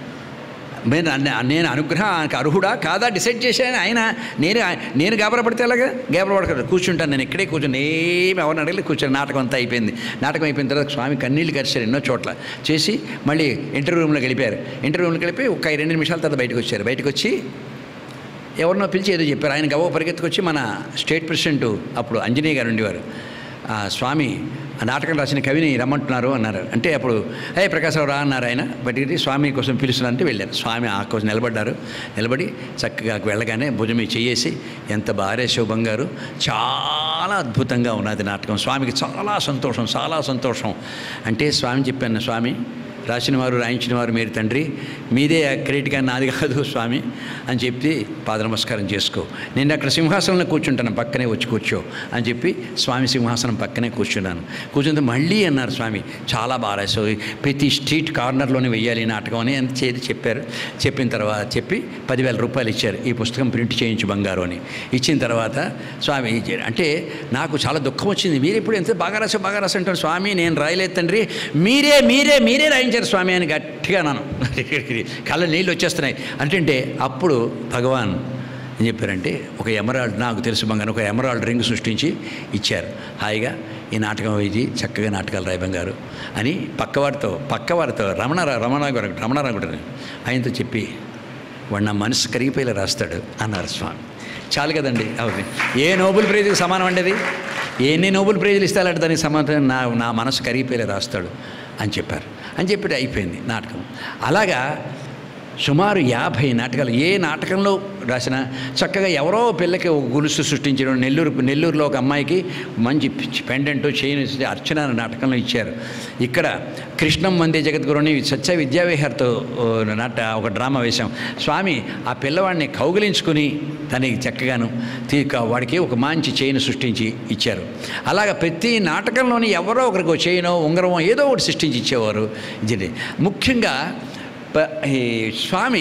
నేను అన్న- నేను అనుగ్రహానికి అర్హుడా కాదా డిసైడ్ చేశాను ఆయన నేను నేను గాబరపడితే ఎలాగా గాబరపడకూడదు కూర్చుంటాను నేను ఇక్కడే కూర్చుని ఏమి ఎవరిని అడగలేదు కూర్చొని నాటకం అంతా అయిపోయింది నాటకం అయిపోయిన తర్వాత స్వామి కన్నీళ్ళు కరిచారు ఎన్నో చోట్ల చేసి మళ్ళీ ఇంటర్వ్యూ రూమ్లోకి వెళ్ళిపోయారు ఇంటర్వ్యూ రూమ్లోకి వెళ్ళిపోయి ఒక రెండు నిమిషాల తర్వాత బయటకు వచ్చారు బయటకు వచ్చి ఎవరినో పిలిచి ఏదో చెప్పారు ఆయన గవ్వ పరిగెత్తుకొచ్చి మన స్టేట్ ప్రెసిడెంట్ అప్పుడు అంజనేయ గారు ఉండేవారు ఆ స్వామి ఆ నాటకం రాసిన కవిని రమ్మంటున్నారు అన్నారు అంటే అప్పుడు ఏ ప్రకాశరావు రా అన్నారు ఆయన బయటికి స్వామి కోసం పిలుస్తున్నారంటే వెళ్ళారు స్వామి ఆ కోసం నిలబడ్డారు నిలబడి చక్కగా వెళ్ళగానే భుజం మీద చేయేసి ఎంత బారేశవ్ బంగారు చాలా అద్భుతంగా ఉన్నది నాటకం స్వామికి చాలా సంతోషం చాలా సంతోషం అంటే స్వామి చెప్పాను స్వామి రాసిన వారు రాయించిన వారు మీరు తండ్రి మీదే ఆ క్రెడిట్ కానీ నాది కాదు స్వామి అని చెప్పి పాద నమస్కారం చేసుకో నేను అక్కడ సింహాసనంలో కూర్చుంటాను పక్కనే వచ్చి కూర్చో అని చెప్పి స్వామి సింహాసనం పక్కనే కూర్చున్నాను కూర్చుంటే మళ్ళీ అన్నారు స్వామి చాలా బాగా రాసావు ప్రతి స్ట్రీట్ కార్నర్లోనే వెయ్యాలి ఈ నాటకం అని అని చేసి చెప్పారు చెప్పిన తర్వాత చెప్పి పదివేల రూపాయలు ఇచ్చారు ఈ పుస్తకం ప్రింట్ చేయించు బంగారు అని ఇచ్చిన తర్వాత స్వామి ఇచ్చారు. అంటే నాకు చాలా దుఃఖం వచ్చింది మీరు ఇప్పుడు ఎంత బాగా రాసా బాగా రాసా అంటారు స్వామి నేను రాయలేదు తండ్రి మీరే మీరే మీరే రాయించారు స్వామి అని గట్టిగా అన్నాను కళ్ళ నీళ్ళు వచ్చేస్తున్నాయి అంటే అప్పుడు భగవాన్ ఏం చెప్పారంటే ఒక ఎమరాల్డ్ నాకు తెలుసు బంగారు ఒక ఎమరాల్డ్ రింగ్ సృష్టించి ఇచ్చారు హాయిగా ఈ నాటకం ఇది చక్కగా నాటకాలు రాయి బంగారు అని పక్కవారితో పక్కవారితో రమణ రమణ గారు రమణారావు కూడా ఆయనతో చెప్పి వాడు నా మనసు కరిగిపోయేలా రాస్తాడు అన్నారు స్వామి చాలు కదండి అవును ఏ నోబుల్ ప్రైజ్కి సమానం అండి అది ఎన్ని నోబుల్ ప్రైజులు ఇస్తారంటే దానికి సమాధానం నా నా మనసు కరిగిపోయేలా రాస్తాడు అని చెప్పారు అని చెప్పి అయిపోయింది నాటకం అలాగా సుమారు యాభై నాటకాలు ఏ నాటకంలో రాసిన చక్కగా ఎవరో పిల్లకి ఒక గొలుసు సృష్టించడం నెల్లూరు నెల్లూరులో ఒక అమ్మాయికి మంచి పెండెంట్ చైన్ ఇస్తే అర్చన అనే నాటకంలో ఇచ్చారు ఇక్కడ కృష్ణం వందే జగద్గురుని సత్య విద్యావిహార్తో ఓ, నాట ఒక డ్రామా వేశాం స్వామి ఆ పిల్లవాడిని కౌగిలించుకుని దానికి చక్కగాను తీక వాడికి ఒక మంచి చైన్ సృష్టించి ఇచ్చారు అలాగ ప్రతి నాటకంలోని ఎవరో ఒకరికి ఒక చైనో ఉంగరమో ఏదో ఒకటి సృష్టించి ఇచ్చేవారు ఇది ముఖ్యంగా ప- ఈ స్వామి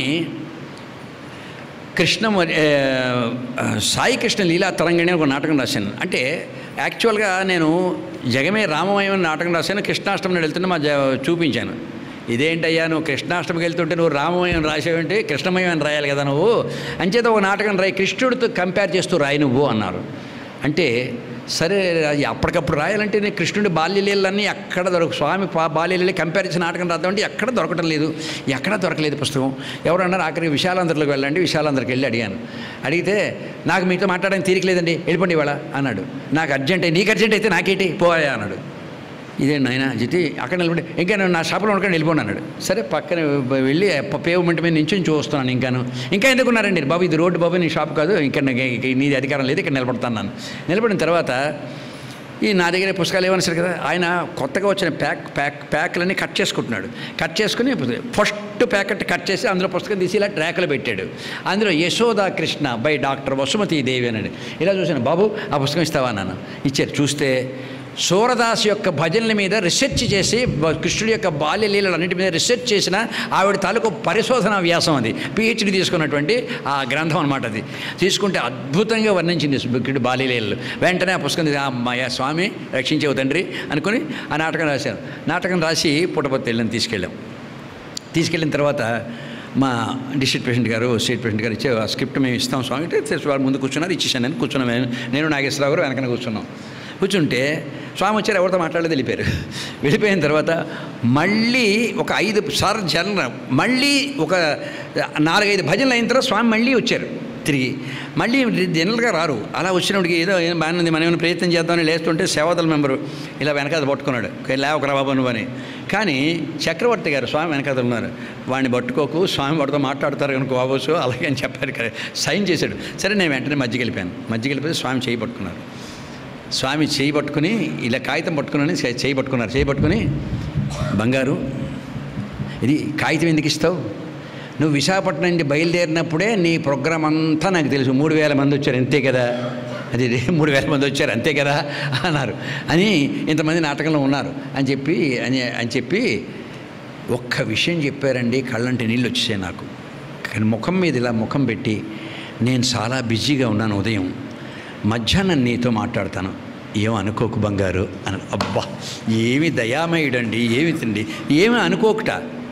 కృష్ణ సాయి కృష్ణ లీలా తరంగిణి అని ఒక నాటకం రాశాను అంటే యాక్చువల్గా నేను జగమే రామమయం అని నాటకం రాశాను కృష్ణాష్టమి వెళ్తుంటే మా జ- చూపించాను ఇదేంటయ్యా నువ్వు కృష్ణాష్టమికి వెళ్తుంటే నువ్వు రామమయం రాసావంటే కృష్ణమయం అని రాయాలి కదా నువ్వు అంచేత ఒక నాటకం రాయి కృష్ణుడితో కంపేర్ చేస్తూ రాయి నువ్వు అన్నారు అంటే సరే అది అప్పటికప్పుడు రాయాలంటే నేను కృష్ణుడి బాల్యలీలన్నీ ఎక్కడ దొరక స్వామి పా- బాల్యలీల కంపారిజన్ నాటకం రాద్దామంటే ఎక్కడ దొరకటం లేదు ఎక్కడ దొరకలేదు పుస్తకం ఎవరన్నారు ఆఖరికి విశాలాంధ్రలోకి వెళ్ళండి విశాలాంధ్రకి వెళ్ళి అడిగాను అడిగితే నాకు మీతో మాట్లాడడానికి తీరిక లేదండి వెళ్ళిపోండి ఇవాళ అన్నాడు నాకు అర్జెంట్ నీకు అర్జెంట్ అయితే నాకేంటి పోయా అన్నాడు ఇదే నాయన జితి అక్కడ నిలబడి ఇంకా నేను నా షాపులో ఉండకుండా వెళ్ళిపోను అన్నాడు సరే పక్కన వెళ్ళి పేమెంట్ మీద నుంచి చూస్తున్నాను ఇంకాను ఇంకా ఎందుకున్నారండి బాబు ఇది రోడ్డు బాబు నీ షాప్ కాదు ఇంకా నాకు ఇక నీది అధికారం లేదు ఇక్కడ నిలబడతాను నేను నిలబడిన తర్వాత ఈ నా దగ్గర పుస్తకాలు ఏమన్నా సరే కదా ఆయన కొత్తగా వచ్చిన ప్యాక్ ప్యాక్ ప్యాక్లన్నీ కట్ చేసుకుంటున్నాడు కట్ చేసుకుని ఫస్ట్ ప్యాకెట్ కట్ చేసి అందులో పుస్తకం తీసి ఇలా ట్రాక్లో పెట్టాడు అందులో యశోదా కృష్ణ బై డాక్టర్ వసుమతి దేవి అన్నాడు ఇలా చూశాను బాబు ఆ పుస్తకం ఇస్తావా నాన్న ఇచ్చారు చూస్తే సూరదాస్ యొక్క భజనల మీద రీసెర్చ్ చేసి బ- కృష్ణుడి యొక్క బాల్య లీలలన్నిటి మీద రీసెర్చ్ చేసిన ఆవిడ తాలూకు పరిశోధన వ్యాసం అది పిహెచ్డి తీసుకున్నటువంటి ఆ గ్రంథం అనమాట అది తీసుకుంటే అద్భుతంగా వర్ణించింది కృష్ణుడి బాల్య లీలలు వెంటనే ఆ పుస్తకం తీసి, అమ్మాయ స్వామి రక్షించేవు తండ్రి అనుకుని ఆ నాటకం రాశాను నాటకం రాసి పుట్టపత్తి వెళ్ళని తీసుకెళ్ళాం తీసుకెళ్ళిన తర్వాత మా డిస్ట్రిక్ట్ ప్రెసిడెంట్ గారు స్టేట్ ప్రెసిడెంట్ గారు ఇచ్చే ఆ స్క్రిప్ట్ మేము ఇస్తాం స్వామి అంటే తెలిసి వారు ముందు కూర్చున్నారు ఇచ్చేసాను నేను కూర్చున్నాం నేను నేను నాగేశ్వరరావు గారు వెనకన కూర్చున్నాం కూర్చుంటే స్వామి వచ్చారు ఎవరితో మాట్లాడలేదు వెళ్ళిపోయారు వెళ్ళిపోయిన తర్వాత మళ్ళీ ఒక ఐదు సార్లు జన మళ్ళీ ఒక నాలుగైదు భజనలు అయిన తర్వాత స్వామి మళ్ళీ వచ్చారు తిరిగి మళ్ళీ జనరల్గా రారు అలా వచ్చినప్పటికి ఏదో ఏం బాగానే ఉంది మనం ఏమైనా ప్రయత్నం చేద్దామని లేస్తుంటే సేవాదల మెంబరు ఇలా వెనకాల పట్టుకున్నాడు లేవకరా బాబు నువ్వు అని కానీ చక్రవర్తి గారు స్వామి వెనకాల ఉన్నారు వాడిని పట్టుకోకు స్వామి వాడితో మాట్లాడతారు కనుక బాబోసు అలాగే అని చెప్పారు కదా సైన్ చేశాడు సరే నేను వెంటనే మధ్యకి వెళ్ళిపోయాను మధ్యకి వెళ్ళిపోయి స్వామి చేయి పట్టుకున్నారు స్వామి చేయి పట్టుకుని ఇలా కాగితం పట్టుకుని చేయి పట్టుకున్నారు చేయి పట్టుకుని బంగారు ఇది కాగితం ఎందుకు ఇస్తావు నువ్వు విశాఖపట్నం నుండి బయలుదేరినప్పుడే నీ ప్రోగ్రాం అంతా నాకు తెలుసు మూడు వేల మంది వచ్చారు అంతే కదా అది ఇది, మూడు వేల మంది వచ్చారు అంతే కదా అన్నారు అని ఇంతమంది నాటకంలో ఉన్నారు అని చెప్పి అని అని చెప్పి ఒక్క విషయం చెప్పారండి కళ్ళంటి నీళ్ళు వచ్చేసాయి నాకు కానీ ముఖం మీద ఇలా ముఖం పెట్టి నేను చాలా బిజీగా ఉన్నాను ఉదయం మధ్యాహ్నం నీతో మాట్లాడతాను ఏం అనుకోకు బంగారు అని అబ్బా ఏమి దయామయుడండి ఏమి తిండి ఏమి అనుకోకుట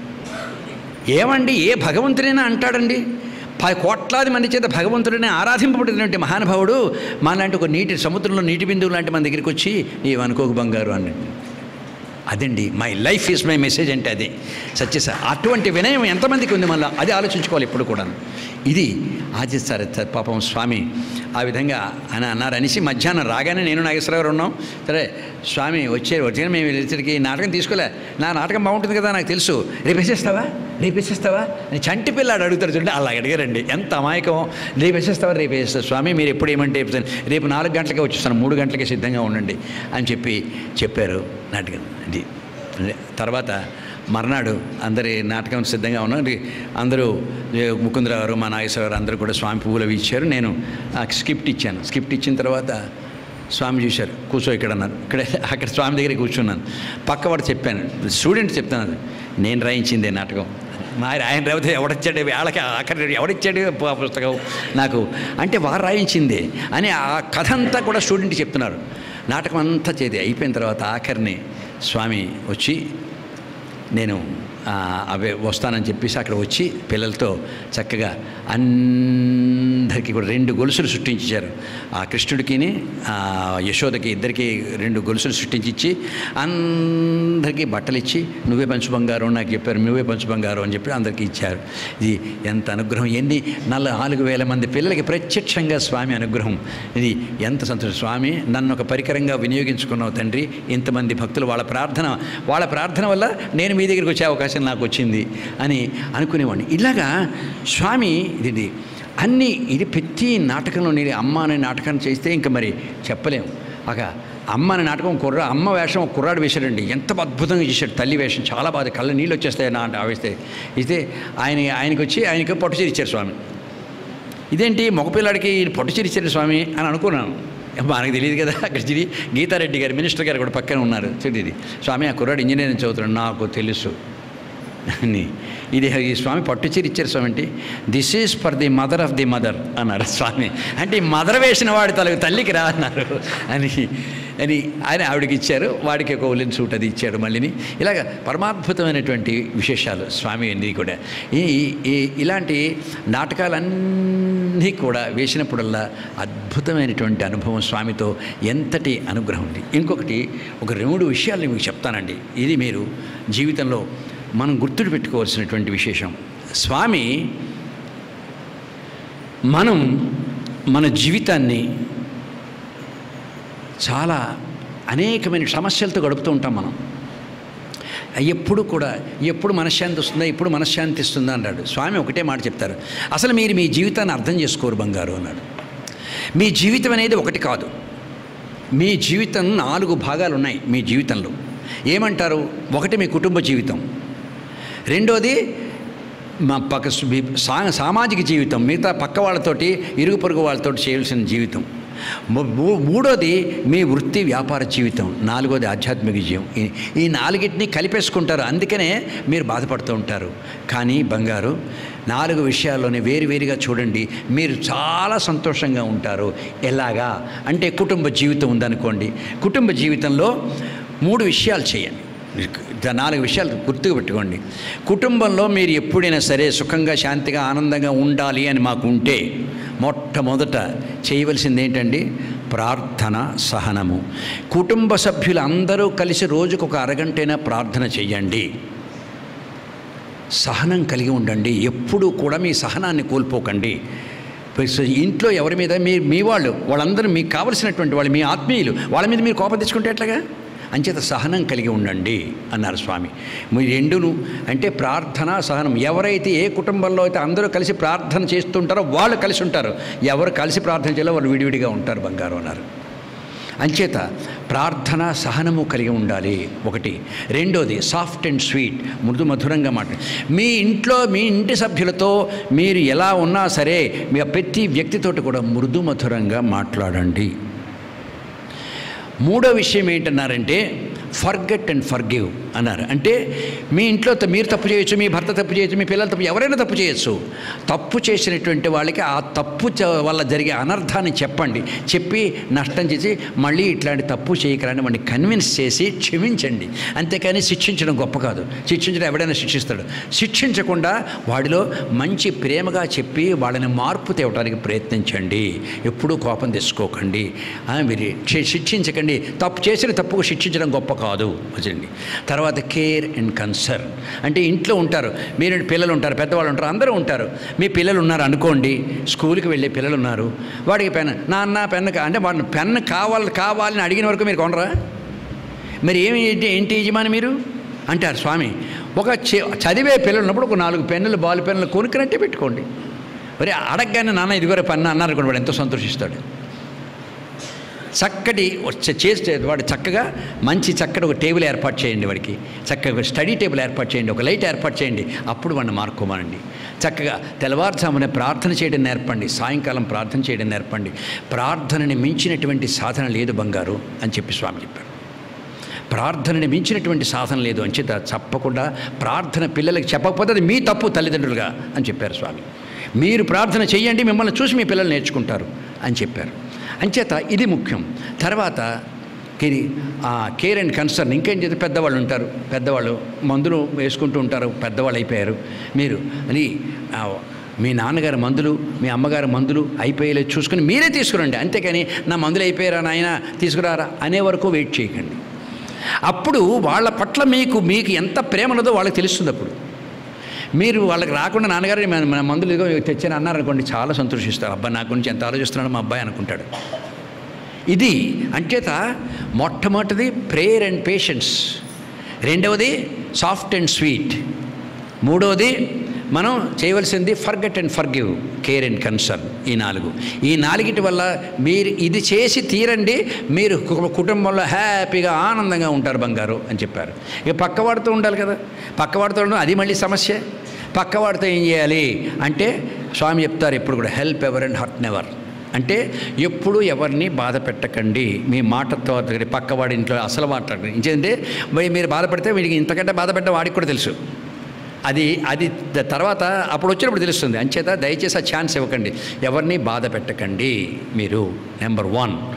ఏమండి ఏ భగవంతుడైనా అంటాడండి పది కోట్లాది మంది చేత భగవంతుడిని ఆరాధింపబడినటువంటి మహానుభావుడు మాలాంటి ఒక నీటి సముద్రంలో నీటి బిందువు లాంటి మన దగ్గరికి వచ్చి ఏమనుకోకు బంగారు అన్నట్టు అదండి my life is my message అంటే అది సత్యస అటువంటి వినయం ఎంతమందికి ఉంది మళ్ళీ అది ఆలోచించుకోవాలి ఇప్పుడు కూడా ఇది ఆదిస్తారు పాపం స్వామి ఆ విధంగా అని అన్నారు అనేసి మధ్యాహ్నం రాగానే నేను నాగేశ్వరరావు గారు ఉన్నాం సరే స్వామి వచ్చే వచ్చే మేము వెళ్ళేసరికి నాటకం తీసుకోలే నా నాటకం బాగుంటుంది కదా నాకు తెలుసు రేపు వేసేస్తావా రేపు వేసేస్తావా అని చంటి పిల్లాడు అడుగుతారు చూడండి అలా అడిగారండి ఎంత అమాయకం రేపు వేసేస్తావా రేపు వేసేస్తా స్వామి మీరు ఎప్పుడు ఏమంటే చెప్తాను రేపు నాలుగు గంటలకే వచ్చేస్తాను మూడు గంటలకే సిద్ధంగా ఉండండి అని చెప్పి చెప్పారు నాటకం అది తర్వాత మర్నాడు అందరి నాటకం సిద్ధంగా ఉన్నాం అందరూ ఏ, ముకుందరావు గారు మా నాగేశ్వర గారు అందరూ కూడా స్వామి పువ్వులు అవి ఇచ్చారు నేను ఆ స్క్రిప్ట్ ఇచ్చాను స్క్రిప్ట్ ఇచ్చిన తర్వాత స్వామి చూశారు కూర్చో ఇక్కడ అన్నారు ఇక్కడ అక్కడ స్వామి దగ్గర కూర్చున్నాను పక్కవాడు చెప్పాను స్టూడెంట్ చెప్తాను నేను రాయించిందే నాటకం మా ఆయన ఆయన రాకపోతే ఎవడిచ్చాడు వాళ్ళకి ఆఖరి ఎవడిచ్చాడు ఆ పుస్తకం నాకు అంటే వారు రాయించిందే అని ఆ కథ అంతా కూడా స్టూడెంట్ చెప్తున్నారు నాటకం అంతా చేది అయిపోయిన తర్వాత ఆఖరిని స్వామి వచ్చి నేను ఆ, అవే వస్తానని చెప్పేసి అక్కడ వచ్చి పిల్లలతో చక్కగా అందరికీ కూడా రెండు గొలుసులు సృష్టించారు ఆ కృష్ణుడికిని ఆ యశోదకి ఇద్దరికి రెండు గొలుసులు సృష్టించి ఇచ్చి అందరికీ బట్టలు ఇచ్చి నువ్వే పంచు బంగారం నాకు చెప్పారు నువ్వే పంచు బంగారం అని చెప్పి అందరికీ ఇచ్చారు ఇది ఎంత అనుగ్రహం ఎన్ని నల్ల నాలుగు వేల మంది పిల్లలకి ప్రత్యక్షంగా స్వామి అనుగ్రహం ఇది ఎంత సంతోషం స్వామి నన్ను ఒక పరికరంగా వినియోగించుకున్నావు తండ్రి ఇంతమంది భక్తులు వాళ్ళ ప్రార్థన వాళ్ళ ప్రార్థన వల్ల నేను మీ దగ్గరికి వచ్చే అవకాశం నాకు వచ్చింది అని అనుకునేవాడిని ఇలాగా స్వామి ఇది అన్నీ ఇది ప్రతి నాటకంలో నేను అమ్మ అనే నాటకాన్ని చేస్తే ఇంకా మరి చెప్పలేము ఒక అమ్మ అనే నాటకం కుర్ర అమ్మ వేషం ఒక కుర్రాడు వేశాడండి ఎంత అద్భుతంగా చేశాడు తల్లి వేషం చాలా బాగా కళ్ళ నీళ్ళు వచ్చేస్తాయి నా ఆవేస్తే ఇస్తే ఆయన ఆయనకి వచ్చి ఆయనకి పట్టు చీర ఇచ్చారు స్వామి ఇదేంటి మగపిల్లాడికి ఈయన పట్టు చీర ఇచ్చారు స్వామి అని అనుకున్నాను మనకు తెలియదు కదా అక్కడ చిరి గీతారెడ్డి గారు మినిస్టర్ గారు కూడా పక్కన ఉన్నారు చూడు ఇది స్వామి ఆ కుర్రాడు ఇంజనీరింగ్ చదువుతున్నాడు నాకు తెలుసు అని ఇది ఈ స్వామి పట్టు చీర ఇచ్చారు స్వామి అంటే this is for the mother of the mother అన్నారు స్వామి అంటే ఈ మదర్ వేసిన వాడి తల తల్లికి రా అన్నారు అని అని ఆయన ఆవిడకి ఇచ్చారు వాడికి ఒక ఉలిన్ సూట్ అది ఇచ్చాడు మళ్ళీని ఇలాగ పరమాద్భుతమైనటువంటి విశేషాలు స్వామి అన్నీ కూడా ఈ ఈ- ఇలాంటి నాటకాలన్నీ కూడా వేసినప్పుడల్లా అద్భుతమైనటువంటి అనుభవం స్వామితో ఎంతటి అనుగ్రహం ఉంది ఇంకొకటి ఒక రెండు విషయాలు మీకు చెప్తానండి ఇది మీరు జీవితంలో మనం గుర్తుడు పెట్టుకోవాల్సినటువంటి విశేషం స్వామి మనం మన జీవితాన్ని చాలా అనేకమైన సమస్యలతో గడుపుతూ ఉంటాం మనం ఎప్పుడు కూడా ఎప్పుడు మనశ్శాంతి వస్తుందా ఎప్పుడు మనశ్శాంతి ఇస్తుందా అన్నాడు స్వామి ఒకటే మాట చెప్తారు అసలు మీరు మీ జీవితాన్ని అర్థం చేసుకోరు బంగారు అన్నాడు మీ జీవితం అనేది ఒకటి కాదు మీ జీవితం నాలుగు భాగాలు ఉన్నాయి మీ జీవితంలో ఏమంటారు ఒకటి మీ కుటుంబ జీవితం రెండోది మా పక్క సా సామాజిక జీవితం మిగతా పక్క వాళ్ళతోటి ఇరుగు పొరుగు వాళ్ళతోటి చేయాల్సిన జీవితం మూ- మూ- మూడోది మీ వృత్తి వ్యాపార జీవితం నాలుగోది ఆధ్యాత్మిక జీవితం ఈ- ఈ నాలుగిటిని కలిపేసుకుంటారు అందుకనే మీరు బాధపడుతూ ఉంటారు కానీ బంగారు నాలుగు విషయాల్లోనే వేరువేరుగా చూడండి మీరు చాలా సంతోషంగా ఉంటారు ఎలాగా అంటే కుటుంబ జీవితం ఉందనుకోండి కుటుంబ జీవితంలో మూడు విషయాలు చేయండి దా- నాలుగు విషయాలు గుర్తుకు పెట్టుకోండి కుటుంబంలో మీరు ఎప్పుడైనా సరే సుఖంగా శాంతిగా ఆనందంగా ఉండాలి అని మాకు ఉంటే మొట్టమొదట చేయవలసింది ఏంటండి ప్రార్థన సహనము కుటుంబ సభ్యులు అందరూ కలిసి రోజుకు ఒక అరగంటైనా ప్రార్థన చేయండి సహనం కలిగి ఉండండి ఎప్పుడూ కూడా మీ సహనాన్ని కోల్పోకండి ప్లస్ ఇంట్లో ఎవరి మీద మీ మీ వాళ్ళు వాళ్ళందరూ మీకు కావలసినటువంటి వాళ్ళు మీ ఆత్మీయులు వాళ్ళ మీద మీరు కోపం తెచ్చుకుంటే ఎట్లాగా అంచేత సహనం కలిగి ఉండండి అన్నారు స్వామి మీ రెండును అంటే ప్రార్థన సహనం ఎవరైతే ఏ కుటుంబంలో అయితే అందరూ కలిసి ప్రార్థన చేస్తుంటారో వాళ్ళు కలిసి ఉంటారు ఎవరు కలిసి ప్రార్థన చేయాలో వాళ్ళు విడివిడిగా ఉంటారు బంగారు అన్నారు అంచేత ప్రార్థన సహనము కలిగి ఉండాలి ఒకటి రెండోది సాఫ్ట్ అండ్ స్వీట్ మృదు మధురంగా మాట మీ ఇంట్లో మీ ఇంటి సభ్యులతో మీరు ఎలా ఉన్నా సరే మీ ప్రతి వ్యక్తితోటి కూడా మృదు మధురంగా మాట్లాడండి మూడో విషయం ఏంటన్నారంటే ఫర్గెట్ అండ్ ఫర్గివ్ అన్నారు అంటే మీ ఇంట్లో త- మీరు తప్పు చేయొచ్చు మీ భర్త తప్పు చేయొచ్చు మీ పిల్లలు తప్పు ఎవరైనా తప్పు చేయొచ్చు తప్పు చేసినటువంటి వాళ్ళకి ఆ తప్పు చ- వల్ల జరిగే అనర్థాన్ని చెప్పండి చెప్పి నష్టం చేసి మళ్ళీ ఇట్లాంటి తప్పు చేయకరాని వాడిని కన్విన్స్ చేసి క్షమించండి అంతేకాని శిక్షించడం గొప్ప కాదు శిక్షించడం ఎవడైనా శిక్షిస్తాడు శిక్షించకుండా వాడిలో మంచి ప్రేమగా చెప్పి వాళ్ళని మార్పు తేవడానికి ప్రయత్నించండి ఎప్పుడూ కోపం తెచ్చుకోకండి ఆ, మీరు శి- శిక్షించకండి తప్పు చేసిన తప్పుకు శిక్షించడం గొప్ప కాదు వచ్చండి తర్వాత కేర్ అండ్ కన్సర్న్ అంటే ఇంట్లో ఉంటారు మీరు పిల్లలు ఉంటారు పెద్దవాళ్ళు ఉంటారు అందరూ ఉంటారు మీ పిల్లలు ఉన్నారు అనుకోండి స్కూల్కి వెళ్ళే పిల్లలు ఉన్నారు వాడికి పెన్ నాన్న పెన్ కా-" అంటే వాడిని పెన్ కావాలి కావాలని అడిగిన వరకు మీరు కొనరా మరి ఏమి ఏంటి ఏంటి యజమాని మీరు అంటారు స్వామి ఒక చె- చదివే పిల్లలు ఉన్నప్పుడు ఒక నాలుగు పెన్నులు బాల్ పెన్నులు కొనుక్కునట్టే పెట్టుకోండి మరి అడగగానే నాన్న ఇదిగోరే పన్ను అన్నారు అనుకోండి వాడు ఎంతో సంతోషిస్తాడు చక్కటి వచ్చే- చేస్తే వాడు చక్కగా మంచి చక్కటి ఒక టేబుల్ ఏర్పాటు చేయండి వాడికి చక్కగా స్టడీ టేబుల్ ఏర్పాటు చేయండి ఒక లైట్ ఏర్పాటు చేయండి అప్పుడు వాడిని మార్కోమానండి చక్కగా తెల్లవారుజామునే ప్రార్థన చేయడం నేర్పండి సాయంకాలం ప్రార్థన చేయడం నేర్పండి ప్రార్థనని మించినటువంటి సాధన లేదు బంగారు అని చెప్పి స్వామి చెప్పారు ప్రార్థనని మించినటువంటి సాధన లేదు అని చేత తప్పకుండా ప్రార్థన పిల్లలకి చెప్పకపోతే అది మీ తప్పు తల్లిదండ్రులుగా అని చెప్పారు స్వామి మీరు ప్రార్థన చేయండి మిమ్మల్ని చూసి మీ పిల్లలు నేర్చుకుంటారు అని చెప్పారు అంచేత ఇది ముఖ్యం తర్వాత కిరి ఆ కేర్ అండ్ కన్సర్న్ ఇంకేం చేస్తే పెద్దవాళ్ళు ఉంటారు పెద్దవాళ్ళు మందులు వేసుకుంటూ ఉంటారు పెద్దవాళ్ళు అయిపోయారు మీరు అని ఆ, మీ నాన్నగారి మందులు మీ అమ్మగారి మందులు అయిపోయేలా చూసుకుని మీరే తీసుకురండి అంతేకాని నా మందులు అయిపోయారా నాయన తీసుకురారా అనే వరకు వెయిట్ చేయకండి అప్పుడు వాళ్ళ పట్ల మీకు మీకు ఎంత ప్రేమ ఉన్నదో వాళ్ళకి తెలుస్తుంది అప్పుడు మీరు వాళ్ళకి రాకుండా నాన్నగారు మన మన మందులు ఇదిగో తెచ్చాను అన్నారనుకోండి చాలా సంతోషిస్తారు అబ్బా నా గురించి ఎంత ఆలోచిస్తున్నాడు మా అబ్బాయి అనుకుంటాడు ఇది అంచేత మొట్టమొదటిది ప్రేయర్ అండ్ పేషెన్స్ రెండవది సాఫ్ట్ అండ్ స్వీట్ మూడవది మనం చేయవలసింది forget and forgive care and concern ఈ నాలుగు ఈ నాలుగిటి వల్ల మీరు ఇది చేసి తీరండి మీరు కు- కుటుంబంలో హ్యాపీగా ఆనందంగా ఉంటారు బంగారు అని చెప్పారు ఇక పక్కవాడితో ఉండాలి కదా పక్కవాడితో ఉండడం అది మళ్ళీ సమస్య పక్కవాడితో ఏం చేయాలి అంటే స్వామి చెప్తారు ఎప్పుడు కూడా help ever and hurt never అంటే ఎప్పుడు ఎవరిని బాధ పెట్టకండి మీ మాటతో దగ్గర పక్కవాడి ఇంట్లో అసలు మాట్లాడండి ఇంకేంటే మరి మీరు బాధపడితే వీడికి ఇంతకంటే బాధ పెట్ట వాడికి కూడా తెలుసు అది అది ద- తర్వాత అప్పుడు వచ్చినప్పుడు తెలుస్తుంది అంచేత దయచేసి ఆ ఛాన్స్ ఇవ్వకండి ఎవరిని బాధ పెట్టకండి మీరు నెంబర్ వన్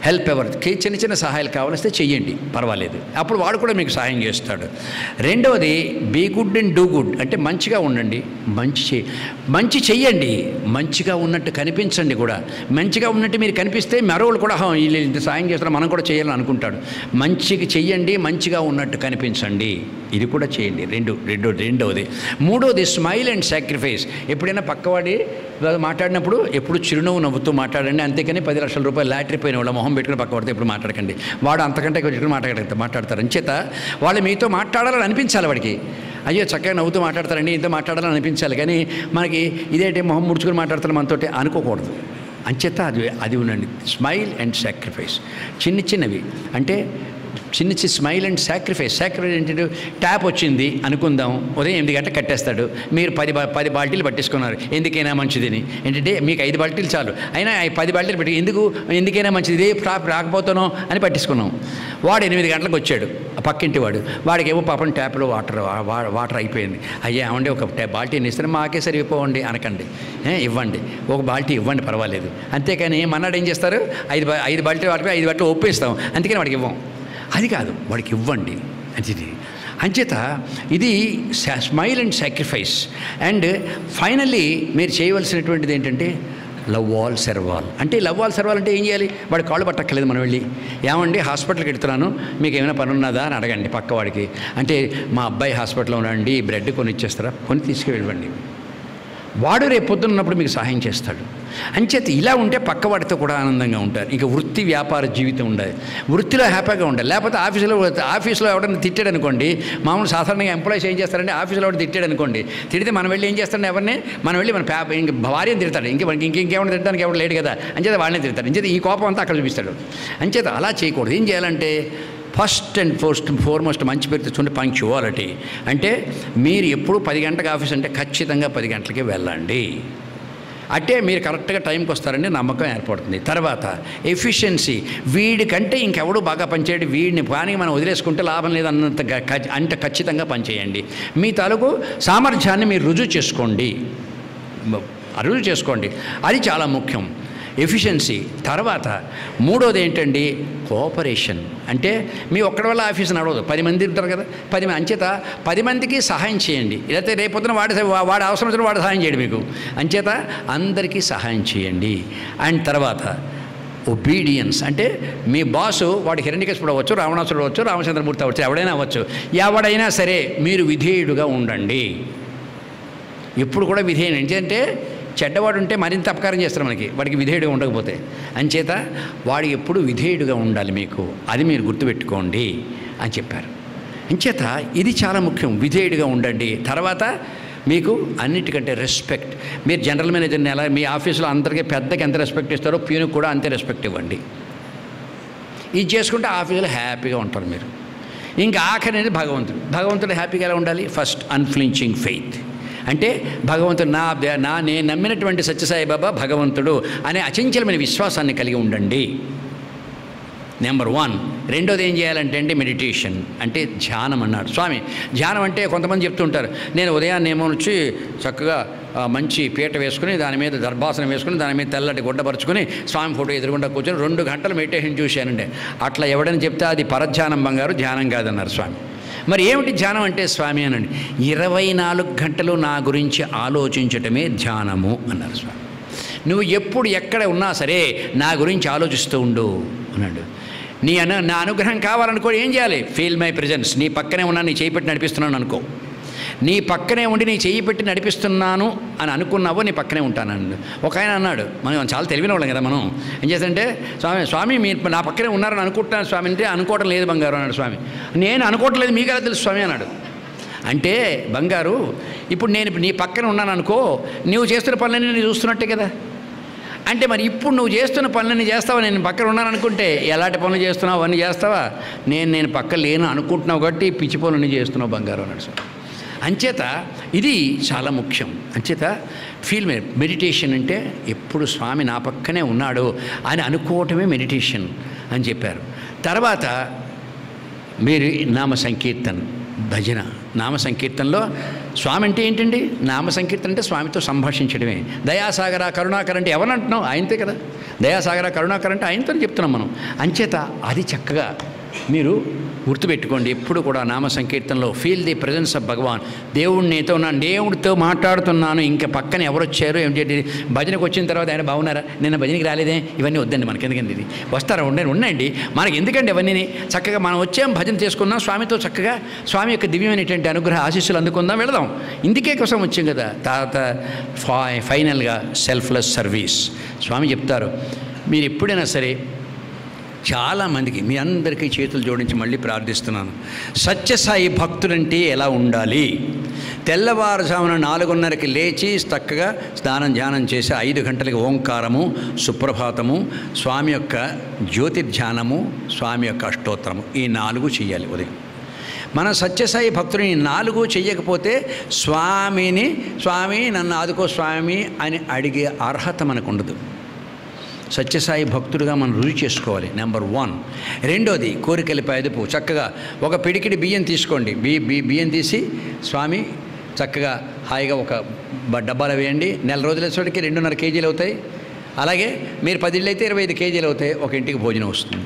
హెల్ప్ ఎవరికి చిన్న చిన్న సహాయాలు కావాలిస్తే చెయ్యండి పర్వాలేదు అప్పుడు వాడు కూడా మీకు సహాయం చేస్తాడు రెండవది be good and do good అంటే మంచిగా ఉండండి మంచి చే మంచి చెయ్యండి మంచిగా ఉన్నట్టు కనిపించండి కూడా మంచిగా ఉన్నట్టు మీరు కనిపిస్తే మరొకరు కూడా "హా, వీళ్ళు ఇంత సాయం చేస్తారు మనం కూడా చేయాలని అనుకుంటాడు మంచిగా చెయ్యండి మంచిగా ఉన్నట్టు కనిపించండి ఇది కూడా చేయండి రెండు రెండు రెండవది మూడవది స్మైల్ అండ్ సాక్రిఫైస్ ఎప్పుడైనా పక్కవాడి మాట్లాడినప్పుడు ఎప్పుడు చిరునవ్వు నవ్వుతూ మాట్లాడండి అంతేకాని పది లక్షల రూపాయలు లాటరీ పోయిన వాళ్ళ మొహం పెట్టుకుని పక్కవాడితో ఎప్పుడు మాట్లాడకండి వాడు అంతకంటే కొంచెం మాట్లాడతారు మాట్లాడతారు అంచేత వాళ్ళు మీతో మాట్లాడాలని అనిపించాలి వాడికి అయ్యో చక్కగా నవ్వుతూ మాట్లాడతారండి ఇంత మాట్లాడాలని అనిపించాలి కానీ మనకి ఇదేంటి మొహం ముడుచుకుని మాట్లాడతారు మనతోటి అనుకోకూడదు అంచేత అది అది ఉండండి స్మైల్ అండ్ సాక్రిఫైస్ చిన్న చిన్నవి అంటే చిన్న చిన్న స్మైల్ అండ్ సాక్రిఫైస్ సాక్రిఫైస్ ఏంటంటే ట్యాప్ వచ్చింది అనుకుందాం ఉదయం ఎనిమిది గంటలకు కట్టేస్తాడు మీరు పది బా- పది బాల్టీలు పట్టించుకున్నారు ఎందుకైనా మంచిదని ఏంటంటే మీకు ఐదు బాల్టీలు చాలు అయినా ఈ పది బాల్టీలు పెట్టి ఎందుకు ఎందుకైనా మంచిది ఇదే ట్యాప్ రాకపోతానో అని పట్టించుకున్నాం వాడు ఎనిమిది గంటలకు వచ్చాడు ఆ పక్కింటి వాడు వాడికి ఏమో పాపం ట్యాప్లో వాటర్ వా- వాటర్ అయిపోయింది అయ్యా ఏమండి ఒక ట్యాప్ బాల్టీని ఇస్తే మాకే సరిపోవండి అనకండి ఏ, ఇవ్వండి ఒక బాల్టీ ఇవ్వండి పర్వాలేదు అంతేకాని మన్నాడు ఏం చేస్తారు ఐదు బా- ఐదు బాల్టీ వాటిపై ఐదు బాల్టీ ఒప్పేస్తాం అందుకని వాడికి ఇవ్వం అది కాదు వాడికి ఇవ్వండి అది అంచేత ఇది smile and sacrifice and finally మీరు చేయవలసినటువంటిది ఏంటంటే లవ్ ఆల్ సెర్వాల్ అంటే లవ్ ఆల్ సెర్వాల్ అంటే ఏం చేయాలి వాడి కాళ్ళు పట్టక్కర్లేదు మనం వెళ్ళి ఏమండి హాస్పిటల్కి వెళ్తున్నాను మీకు ఏమైనా పని ఉన్నదా అని అడగండి పక్కవాడికి అంటే మా అబ్బాయి హాస్పిటల్లో ఉన్నాండి బ్రెడ్ కొని ఇచ్చేస్తారా కొని తీసుకువెళ్ళండి వాడు రేపు పొద్దున్న ఉన్నప్పుడు మీకు సహాయం చేస్తాడు అంచేత ఇలా ఉంటే పక్కవాడితో కూడా ఆనందంగా ఉంటారు ఇక వృత్తి వ్యాపార జీవితం ఉండాలి వృత్తిలో హ్యాపీగా ఉండాలి లేకపోతే ఆఫీసులో ఆఫీసులో ఎవడన్నా తిట్టాడు అనుకోండి మామూలు సాధారణంగా ఎంప్లాయీస్ ఏం చేస్తారంటే ఆఫీసులో ఎవడు తిట్టాడు అనుకోండి తిడితే మనం వెళ్ళి ఏం చేస్తాడు ఎవరిని మనం వెళ్ళి మన పేప ఇంక భార్యను తిడతాడు ఇంక మనకి ఇంక ఇంకేమైనా తిట్టడానికి ఎవడు లేడు కదా అంచేత వాళ్ళని తిడతాడు అంచేత ఈ కోపం అంతా అక్కడ చూపిస్తాడు అంచేత అలా చేయకూడదు ఏం చేయాలంటే ఫస్ట్ అండ్ ఫస్ట్ ఫోర్మోస్ట్ మంచి పేరు తెచ్చుకుంటే పంక్చువాలిటీ అంటే మీరు ఎప్పుడు పది గంటలకు ఆఫీస్ అంటే ఖచ్చితంగా పది గంటలకి వెళ్ళండి అంటే మీరు కరెక్ట్గా టైంకి వస్తారని నమ్మకం ఏర్పడుతుంది తర్వాత ఎఫిషియన్సీ వీడికంటే ఇంకెవడు బాగా పనిచేయడు వీడిని పని మనం వదిలేసుకుంటే లాభం లేదు అన్నంత గ- ఖ- అంత ఖచ్చితంగా పనిచేయండి మీ తాలూకు సామర్థ్యాన్ని మీరు రుజువు చేసుకోండి మ- రుజువు చేసుకోండి అది చాలా ముఖ్యం ఎఫిషియన్సీ తర్వాత మూడోది ఏంటండి కోఆపరేషన్ అంటే మీ ఒక్కడి వల్ల ఆఫీస్ నడవదు పది మంది ఉంటారు కదా పది మంది అంచేత పది మందికి సహాయం చేయండి లేకపోతే రేపొద్దున వాడి వాడి అవసరం వచ్చిన వాడు సహాయం చేయడు మీకు అంచేత అందరికీ సహాయం చేయండి అండ్ తర్వాత ఒబీడియన్స్ అంటే మీ బాసు వాడు హిరణ్యకశిపుడు అవ్వచ్చు రావణాసుడు అవ్వచ్చు రామచంద్రమూర్తి అవ్వచ్చు ఎవడైనా అవ్వచ్చు ఎవడైనా సరే మీరు విధేయుడుగా ఉండండి ఎప్పుడు కూడా విధేయుడు ఎందుకంటే చెడ్డవాడు ఉంటే మరింత అపకారం చేస్తారు మనకి వాడికి విధేయుడుగా ఉండకపోతే అంచేత వాడు ఎప్పుడు విధేయుడుగా ఉండాలి మీకు అది మీరు గుర్తుపెట్టుకోండి అని చెప్పారు అంచేత ఇది చాలా ముఖ్యం విధేయుడిగా ఉండండి తర్వాత మీకు అన్నిటికంటే రెస్పెక్ట్ మీరు జనరల్ మేనేజర్ని ఎలా మీ ఆఫీసులో అందరికీ పెద్దకి ఎంత రెస్పెక్ట్ ఇస్తారో ప్యూనికి కూడా అంతే రెస్పెక్ట్ ఇవ్వండి ఇది చేసుకుంటే ఆఫీసులో హ్యాపీగా ఉంటారు మీరు ఇంకా ఆఖరి అనేది భగవంతుడు భగవంతుడు హ్యాపీగా ఎలా ఉండాలి ఫస్ట్ అన్ఫ్లించింగ్ ఫెయిత్ అంటే భగవంతుడు నా నా నేను నమ్మినటువంటి సత్యసాయి బాబా భగవంతుడు అనే అచంచలమైన విశ్వాసాన్ని కలిగి ఉండండి నెంబర్ వన్ రెండోది ఏం చేయాలంటే అంటే మెడిటేషన్ అంటే ధ్యానం అన్నాడు స్వామి ధ్యానం అంటే కొంతమంది చెప్తుంటారు నేను ఉదయాన్నే ఏమో వచ్చి చక్కగా ఆ, మంచి పీట వేసుకుని దాని మీద దర్భాసనం వేసుకుని దాని మీద తెల్లటి గుడ్డపరుచుకుని స్వామి ఫోటో ఎదురుగుండా కూర్చొని రెండు గంటలు మెడిటేషన్ చూశానండి అట్లా ఎవడని చెప్తే అది పరధ్యానం బంగారు ధ్యానం కాదన్నారు స్వామి మరి ఏమిటి ధ్యానం అంటే స్వామి అనండి ఇరవై నాలుగు గంటలు నా గురించి ఆలోచించటమే ధ్యానము అన్నారు స్వామి నువ్వు ఎప్పుడు ఎక్కడ ఉన్నా సరే నా గురించి ఆలోచిస్తూ ఉండు అన్నాడు నీ అను నా అనుగ్రహం కావాలనుకో ఏం చేయాలి ఫీల్ మై ప్రెజెన్స్ నీ పక్కనే ఉన్నా నీ చేయి పెట్టి నడిపిస్తున్నాను అనుకో నీ పక్కనే ఉండి నీ చెయ్యి పెట్టి నడిపిస్తున్నాను అని అనుకున్నావో నీ పక్కనే ఉంటానండి ఒక ఆయన అన్నాడు మనం చాలా తెలివిన వాళ్ళం కదా మనం ఏం చేస్తుంటే స్వామి స్వామి మీరు నా పక్కనే ఉన్నారని అనుకుంటున్నాను స్వామి అంటే అనుకోవటం లేదు బంగారు అన్నాడు స్వామి నేను అనుకోవటం లేదు మీకు ఎలా తెలుసు స్వామి అన్నాడు అంటే బంగారు ఇప్పుడు నేను నీ పక్కన ఉన్నాను అనుకో నువ్వు చేస్తున్న పనులన్నీ నేను చూస్తున్నట్టే కదా అంటే మరి ఇప్పుడు నువ్వు చేస్తున్న పనులన్నీ చేస్తావా నేను పక్కన ఉన్నాను అనుకుంటే ఎలాంటి పనులు చేస్తున్నావు అవన్నీ చేస్తావా నేను నేను పక్కన లేను అనుకుంటున్నావు కాబట్టి ఈ పిచ్చి పనులన్నీ చేస్తున్నావు బంగారు అన్నాడు సార్ అంచేత ఇది చాలా ముఖ్యం అంచేత ఫీల్ మెడిటేషన్ అంటే ఎప్పుడు స్వామి నా పక్కనే ఉన్నాడు అని అనుకోవటమే మెడిటేషన్ అని చెప్పారు తర్వాత మీరు నామ సంకీర్తన్ భజన నామ సంకీర్తనలో స్వామి అంటే ఏంటండి నామ సంకీర్తన అంటే స్వామితో సంభాషించడమే దయాసాగర కరుణాకర్ అంటే ఎవరు అంటున్నాం ఆయనతే కదా దయాసాగర కరుణాకర్ అంటే ఆయనతో చెప్తున్నాం మనం అంచేత అది చక్కగా మీరు గుర్తుపెట్టుకోండి ఎప్పుడు కూడా నామ సంకీర్తనలో feel the presence of Bhagavan దేవుడు నీతో ఉన్నాను దేవుడితో మాట్లాడుతున్నాను ఇంకా పక్కన ఎవరు వచ్చారు ఏంటి భజనకు వచ్చిన తర్వాత ఆయన బాగున్నారా నిన్న భజనకి రాలేదే ఇవన్నీ వద్దండి మనకి ఎందుకండి ఇది వస్తారా ఉండండి ఉండండి మనకి ఎందుకండి అవన్నీ చక్కగా మనం వచ్చాం భజన చేసుకున్నాం స్వామితో చక్కగా స్వామి యొక్క దివ్యమైనటువంటి అనుగ్రహ ఆశీస్సులు అందుకుందాం వెళదాం ఇందుకే కోసం వచ్చాం కదా తర్వాత ఫై ఫైనల్గా సెల్ఫ్లెస్ సర్వీస్ స్వామి చెప్తారు మీరు ఎప్పుడైనా సరే చాలామందికి మీ అందరికీ చేతులు జోడించి మళ్ళీ ప్రార్థిస్తున్నాను సత్యసాయి భక్తులంటే ఎలా ఉండాలి తెల్లవారుజామున నాలుగున్నరకి లేచి చక్కగా స్నానం ధ్యానం చేసి ఐదు గంటలకి ఓంకారము సుప్రభాతము స్వామి యొక్క జ్యోతిర్ధ్యానము స్వామి యొక్క అష్టోత్తరము ఈ నాలుగు చేయాలి ఉదయం మన సత్యసాయి భక్తుని ఈ నాలుగు చెయ్యకపోతే స్వామిని స్వామి నన్ను ఆదుకో స్వామి అని అడిగే అర్హత మనకు ఉండదు సత్యసాయి భక్తుడిగా మనం రుచి చేసుకోవాలి నెంబర్ వన్ రెండోది కోరికలపై అదుపు చక్కగా ఒక పిడికిడి బియ్యం తీసుకోండి బి బి బియ్యం తీసి స్వామి చక్కగా హాయిగా ఒక బ- డబ్బాలో వేయండి నెల రోజుల చోటికి రెండున్నర కేజీలు అవుతాయి అలాగే మీరు పది ఇళ్ళు అయితే ఇరవై ఐదు కేజీలు అవుతాయి ఒక ఇంటికి భోజనం వస్తుంది